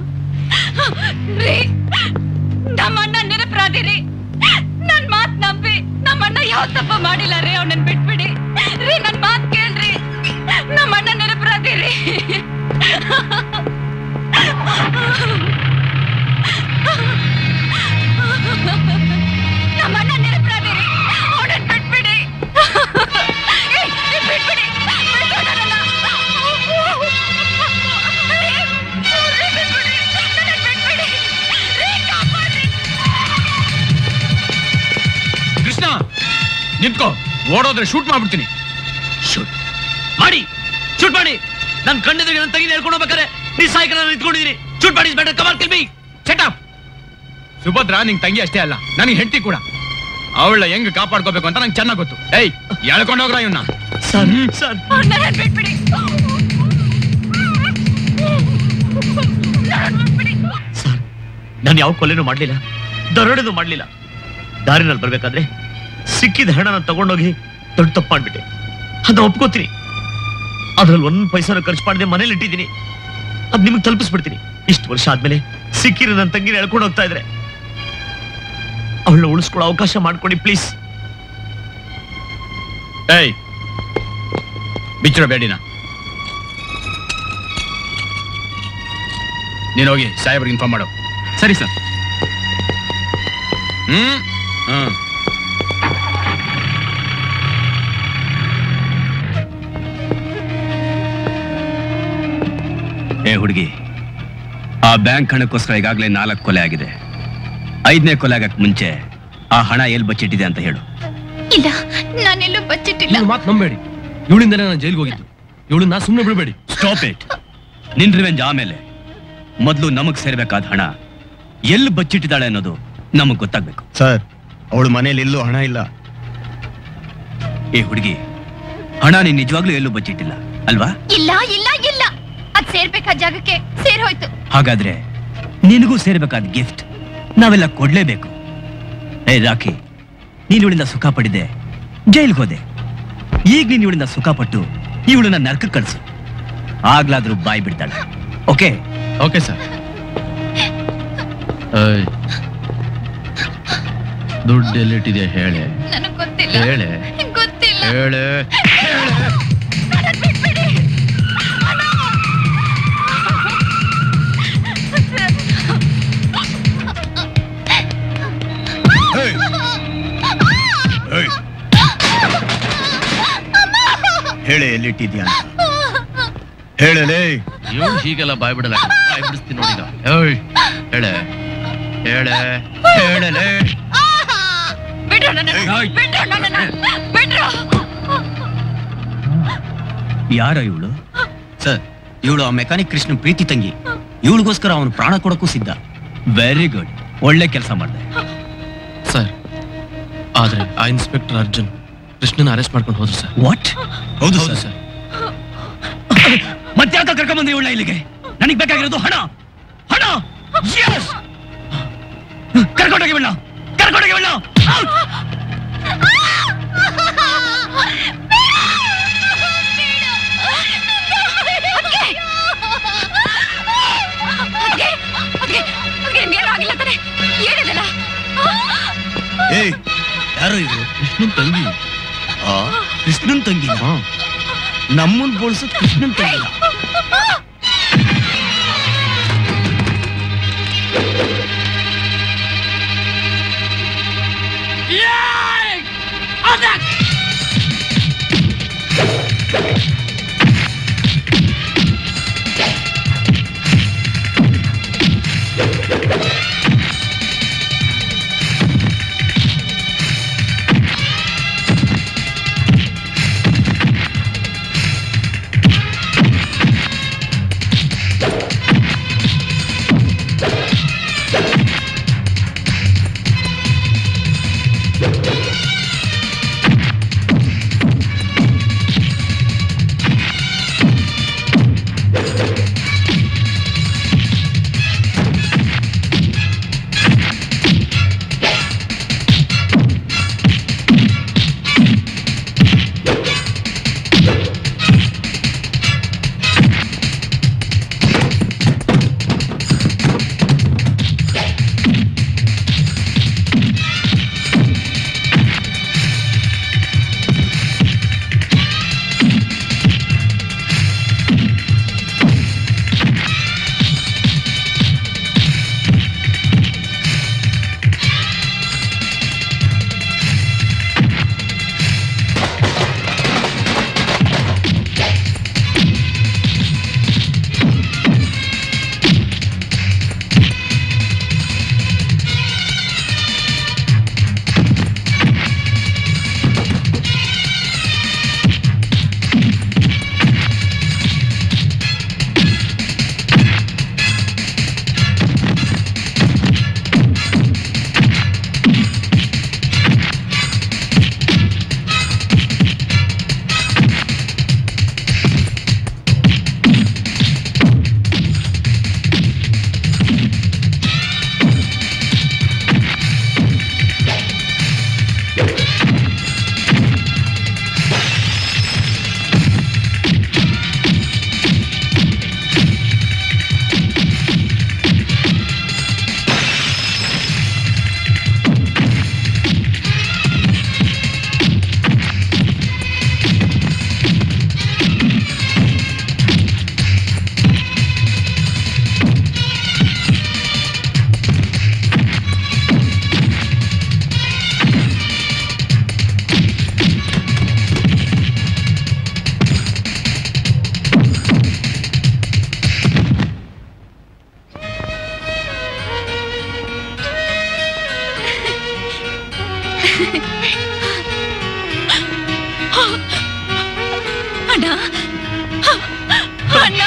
ರೀ ನಮ್ಮಣ್ಣ ನಿರಪರಾಧಿ ರೀ ನನ್ ಮಾತ್ ನಂಬಿ ನಮ್ಮಣ್ಣ ಯಾವ ತಪ್ಪ ಮಾಡಿಲ್ಲ ರೀ ಅವನನ್ನ ಬಿಟ್ಬಿಡಿ ರೀ ನನ್ ಮಾತ್ ಕೇಳ್ರಿ ನಮ್ಮಣ್ಣ ನಿರಪರಾಧಿ ರೀ ನಮ್ಮಣ್ಣ ನಿರಪರಾಧಿ ರೀ ಅವನನ್ನ ಬಿಟ್ಬಿಡಿ ಏ, ಏ, ಬಿಟ್ಬಿಡಿ ಬಿಟ್ಬಿಡು ನನ್ನನ್ನ. ರೀ, ರೀ, ಬಿಟ್ಬಿಡಿ. ನನ್ನನ್ನ ಬಿಟ್ಬಿಡಿ. ರೀ, ಕಾಪಾಡ್ರಿ. ಕೃಷ್ಣ ನಿಂತ್ಕೋ ಓಡೋದ್ರೆ ಶೂಟ್ ಮಾಡ್ಬಿಡ್ತೀನಿ ಶೂಟ್ ಮಾಡಿ ಶೂಟ್ ಮಾಡಿ ನನ್ ಕಣ್ಣೆದುರಿಗೆ ನನ್ನ ತಂಗಿ ಹೇಳ್ಕೊಂಡು ಹೋಗ್ಬೇಕಾರೆ ನೀ ಸಾಯಕ ನಾನು ನಿಂತ್ಕೊಂಡಿದ್ದೀನಿ ಶೂಟ್ ಮಾಡಿ ಬೇಡ ಕಮಾಲ್ ಕಿಲ್ ಮೀ ಚಟಪ್ ಸುಭದ್ರಾ ನಿಂಗ್ ತಂಗಿ ಅಷ್ಟೇ ಅಲ್ಲ ನನಗೆ ಹೆಂಡತಿ ಕೂಡ ಅವಳ ಹೆಂಗ್ ಕಾಪಾಡ್ಕೋಬೇಕು ಅಂತ ನಂಗೆ ಚೆನ್ನಾಗ್ ಗೊತ್ತು ಏಯ್ ಎಳ್ಕೊಂಡು ಹೋಗ್ರ ಇವನ್ನ ಸರ್ ಸರ್ ಬಿಟ್ಬಿಡಿ ನಾನು ಯಾವ ಕೊಲೆನೂ ಮಾಡ್ಲಿಲ್ಲ ದರೋಡೆನೂ ಮಾಡ್ಲಿಲ್ಲ ದಾರಿನಲ್ಲಿ ಬರ್ಬೇಕಾದ್ರೆ ಸಿಕ್ಕಿದ ಹಣನ ತಗೊಂಡೋಗಿ ದೊಡ್ಡ ತಪ್ಪು ಮಾಡ್ಬಿಟ್ಟೆ ಅದನ್ನ ಒಪ್ಕೋತೀನಿ ಅದ್ರಲ್ಲಿ ಒಂದ್ ಪೈಸಾನ ಖರ್ಚು ಮಾಡದೆ ಮನೇಲಿ ಇಟ್ಟಿದ್ದೀನಿ ಅದ್ ನಿಮ್ಗೆ ತಲುಪಿಸ್ಬಿಡ್ತೀನಿ ಇಷ್ಟು ವರ್ಷ ಆದ್ಮೇಲೆ ಸಿಕ್ಕಿರೋ ನನ್ನ ತಂಗಿನ ಎಳ್ಕೊಂಡು ಹೋಗ್ತಾ ಇದ್ರೆ ಅವಳನ್ನ ಉಳಿಸ್ಕೊಳ್ಳೋ ಅವಕಾಶ ಮಾಡ್ಕೊಡಿ ಪ್ಲೀಸ್ ಏಯ್ ಬಿಚ್ಚಿರೋ ಬೇಡಿನ ನೀನ್ ಹೋಗಿ ಸಾಹೇಬ್ರಿಗೆ ಇನ್ಫಾರ್ಮ್ ಮಾಡು ಸರಿ ಸರ್ ಹ್ಮ್ ಹ್ಮ್ ಏ ಹುಡುಗಿ ಆ ಬ್ಯಾಂಕ್ ಹಣಕ್ಕೋಸ್ಕರ ಈಗಾಗಲೇ ನಾಲ್ಕು ಕೊಲೆ ಆಗಿದೆ ಐದನೇ ಕೊಲೆ ಆಗಕ್ ಮುಂಚೆ ಆ ಹಣ ಎಲ್ಲಿ ಬಚ್ಚಿಟ್ಟಿದೆ ಅಂತ ಹೇಳು ಇಲ್ಲ ನಾನೆಲ್ಲೂ ಬಚ್ಚಿಟ್ಟಿಲ್ಲ ಮಾತು ನಂಬೇಡಿ ಇವಳಿಂದಲೇ ನಾನು ಜೈಲ್ಗೆ ಹೋಗಿದ್ದು ಇವಳನ್ನ ಸುಮ್ಮನೆ ಬಿಡಬೇಡಿ ಸ್ಟಾಪ್ ಇಟ್ ನಿನ್ ರಿವೆಂಜ್ ಆಮೇಲೆ ಮೊದಲು ನಮಗ್ ಸೇರ್ಬೇಕಾದ ಹಣ ಎಲ್ಲಿ ಬಚ್ಚಿಟ್ಟಿದ್ದಾಳೆ ಅನ್ನೋದು ನಮಗ್ ಗೊತ್ತಾಗ್ಬೇಕು ಸರ್ ಅವಳ ಮನೇಲಿ ಎಲ್ಲೂ ಹಣ ಇಲ್ಲ ಏ ಹುಡುಗಿ ಹಣ ನೀನ್ ನಿಜವಾಗ್ಲೂ ಎಲ್ಲೂ ಬಚ್ಚಿಟ್ಟಿಲ್ಲ ಅಲ್ವಾ ಇಲ್ಲ ಇಲ್ಲ ಇಲ್ಲ ಅದ್ ಸೇರ್ಬೇಕಾದ ಜಾಗಕ್ಕೆ ಸೇರ್ ಹೋಯ್ತು ಹಾಗಾದ್ರೆ ನಿನಗೂ ಸೇರ್ಬೇಕಾದ ಗಿಫ್ಟ್ ನಾವೆಲ್ಲ ಕೊಡ್ಲೇಬೇಕು ಏ ರಾಖಿ ನೀನ್ ಇವಳಿಂದ ಸುಖ ಪಡಿದೆ ಜೈಲ್ಗೆ ಹೋದೆ ಈಗ ನೀನ್ ಇವಳಿಂದ ಸುಖ ಪಟ್ಟು ಇವಳನ್ನ ನರ್ಕ ಕಳ್ಸು ಆಗ್ಲಾದ್ರೂ ಬಾಯ್ ಬಿಡ್ತಾಳೆ ಓಕೆ ಓಕೆ ಸರ್ ದುಡ್ಡು ಎಲ್ಲಿಟ್ಟಿದೆ ಹೇಳೆ ನನಗ್ ಗೊತ್ತಿಲ್ಲ ಹೇಳೆ ಗೊತ್ತಿಲ್ಲ ಹೇಳೆ ನನ್ನನ್ ಬಿಟ್ಬಿಡಿ. ಅಣ್ಣ. ಹೇಳೆ ಎಲ್ಲಿಟ್ಟಿದ್ಯಾ ಅಂತ ಹೇಳಲೇ ಇವಳು ಹೀಗೆಲ್ಲ ಬಾಯ್ ಬಿಡಲ್ಲ ಬಾಯ್ ಬಿಡಿಸ್ತೀನಿ ನೋಡಿಗ ಏಯ್ ಹೇಳೆ ಹೇಳೆ ಹೇಳಲೇ ಬಿಡ್ರು ನನ್ನ ಬಿಡ್ರು ನನ್ನ ಬಿಡ್ರು ಯಾರ ಇವಳು ಸರ್ ಇವಳು ಆ ಮೆಕ್ಯಾನಿಕ್ ಕೃಷ್ಣ ಪ್ರೀತಿ ತಂಗಿ ಇವಳಿಗೋಸ್ಕರ ಅವನು ಪ್ರಾಣ ಕೊಡಕ್ಕೂ ಸಿದ್ಧ ವೆರಿ ಗುಡ್ ಒಳ್ಳೆ ಕೆಲಸ ಮಾಡಿದೆ ಸರ್ ಆದ್ರೆ ಆ ಇನ್ಸ್ಪೆಕ್ಟರ್ ಅರ್ಜುನ್ ಕೃಷ್ಣನ ಅರೆಸ್ಟ್ ಮಾಡ್ಕೊಂಡು ಹೋದ್ರು ಸರ್ ವಾಟ್ ಹೌದು ಹೌದು ಸರ್ ಸರ್ ಮತ್ತೆ ಯಾಕೆ ಕರ್ಕೊಂಡ್ ಬಂದ್ರಿ ಇವಳ ಇಲ್ಲಿಗೆ ನನಗೆ ಬೇಕಾಗಿರೋದು ಹಣ ಹಣ Yes! ಕರ್ಕೊಂಡೋಗಿ ಬಿಡ ಕರ್ಕೊಂಡೋಗಿ ಬಿಡ ನಿಮ್ಗೇನು ಆಗಿಲ್ಲ ತಾನೆ ಏನಿದೆಲ್ಲ ಏಯ್ ಯಾರು ಇದು ಕೃಷ್ಣನ್ ತಂಗಿ ಆ ಕೃಷ್ಣನ್ ತಂಗಿನ ನಮ್ಮನ್ ಬೋಳ್ಸೋದ್ ಕೃಷ್ಣನ್ ತಂಗಿನ ಆ ಅಣ್ಣ ಅಣ್ಣ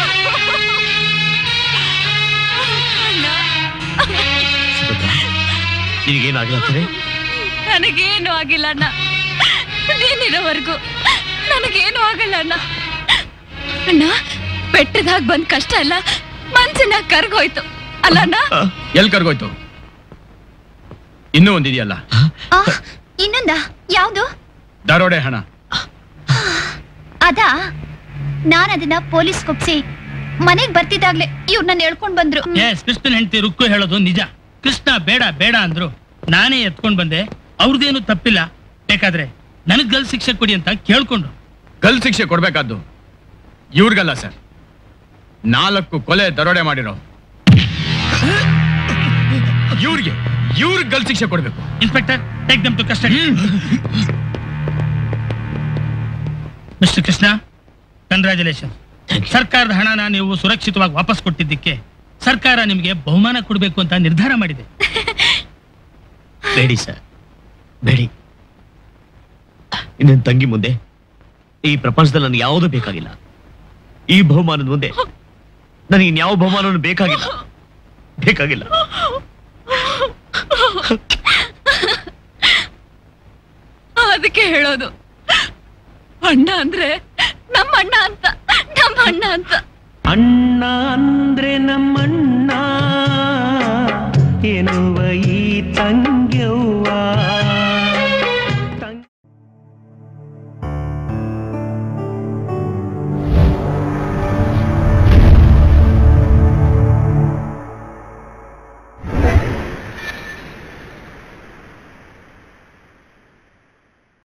ನಿನಗೇನಾಗ್ಲತ್ತದೆ ನನಗೇನು ಆಗಿಲ್ಲ ಅಣ್ಣ ನೀನಿರೋವರೆಗೂ ನನಗೇನು ಆಗಲ್ಲ ಅಣ್ಣ ಅಣ್ಣ ಬೆಟ್ಟದಾಗ ಬಂದ್ ಕಷ್ಟ ಎಲ್ಲ ಮನ್ಸಿನ ಕರ್ಗೋಯ್ತು ಅಲ್ಲ ಅಣ್ಣ ಎಲ್ ಕರ್ಗೋಯ್ತು ಇನ್ನೂ ಒಂದಿದೆಯಲ್ಲ ಆ, ಇನ್ನೊಂದ ಯಾವ್ದು ದರೋಡೆ ಹಣ ಅದಾ ನಾನ್ ಅದನ್ನ ಪೊಲೀಸ್ ಕೊಪ್ಸಿ ಮನೆಗ್ ಬರ್ತಿದ್ದಾಗ್ಲೆ ಇವ್ರನ್ನ ಎಳ್ಕೊಂಡ್ ಬಂದ್ರು ಎಸ್ ಕೃಷ್ಣನ್ ಹೆಂಡತಿ ರುಕ್ಕು ಹೇಳೋದು ನಿಜ ಕೃಷ್ಣ ಬೇಡ ಬೇಡ ಅಂದ್ರು ನಾನೇ ಎತ್ಕೊಂಡ್ ಬಂದೆ ಅವ್ರದ್ದೇನು ತಪ್ಪಿಲ್ಲ ಬೇಕಾದ್ರೆ ನನಗ್ ಗಲ್ ಶಿಕ್ಷೆ ಕೊಡಿ ಅಂತ ಕೇಳ್ಕೊಂಡು ಗಲ್ ಶಿಕ್ಷೆ ಕೊಡ್ಬೇಕಾದ್ದು ಇವ್ರಿಗಲ್ಲ ಸರ್ ನಾಲ್ಕು ಕೊಲೆ ದರೋಡೆ ಮಾಡಿರೋ ಇವ್ರಿಗೆ ಇವ್ರಿಗೆ ಗಲ್ ಶಿಕ್ಷೆ ಕೊಡ್ಬೇಕು inspector take them to custody mister Krishna congratulation ಸರ್ಕಾರದ ಹಣನ ನೀವು ಸುರಕ್ಷಿತವಾಗಿ ವಾಪಸ್ ಕೊಟ್ಟಿದ್ದಕ್ಕೆ ಸರ್ಕಾರ ನಿಮಗೆ ಬಹುಮಾನ ಕೊಡಬೇಕು ಅಂತ ನಿರ್ಧಾರ ಮಾಡಿದೆ ಬೇಡಿ ಸರ್ ಬೇಡಿ ನನ್ನ ತಂಗಿ ಮುಂದೆ ಈ ಪ್ರಪಂಚದಲ್ಲಿ ನನಗೆ ಯಾವುದೂ ಬೇಕಾಗಿಲ್ಲ ಈ ಬಹುಮಾನದ ಮುಂದೆ ನನಗೆ ಇನ್ಯಾವ ಬಹುಮಾನನೂ ಬೇಕಾಗಿಲ್ಲ ಬೇಕಾಗಿಲ್ಲ ಅದಕ್ಕೆ ಹೇಳೋದು ಅಣ್ಣ ಅಂದ್ರೆ ನಮ್ಮ ಅಣ್ಣ ಅಂತ ನಮ್ಮ ಅಣ್ಣ ಅಂತ ಅಣ್ಣ ಅಂದ್ರೆ ನಮ್ಮಣ್ಣ ಎನ್ನುವ ಈ ತಂಗ್ಯವ್ವ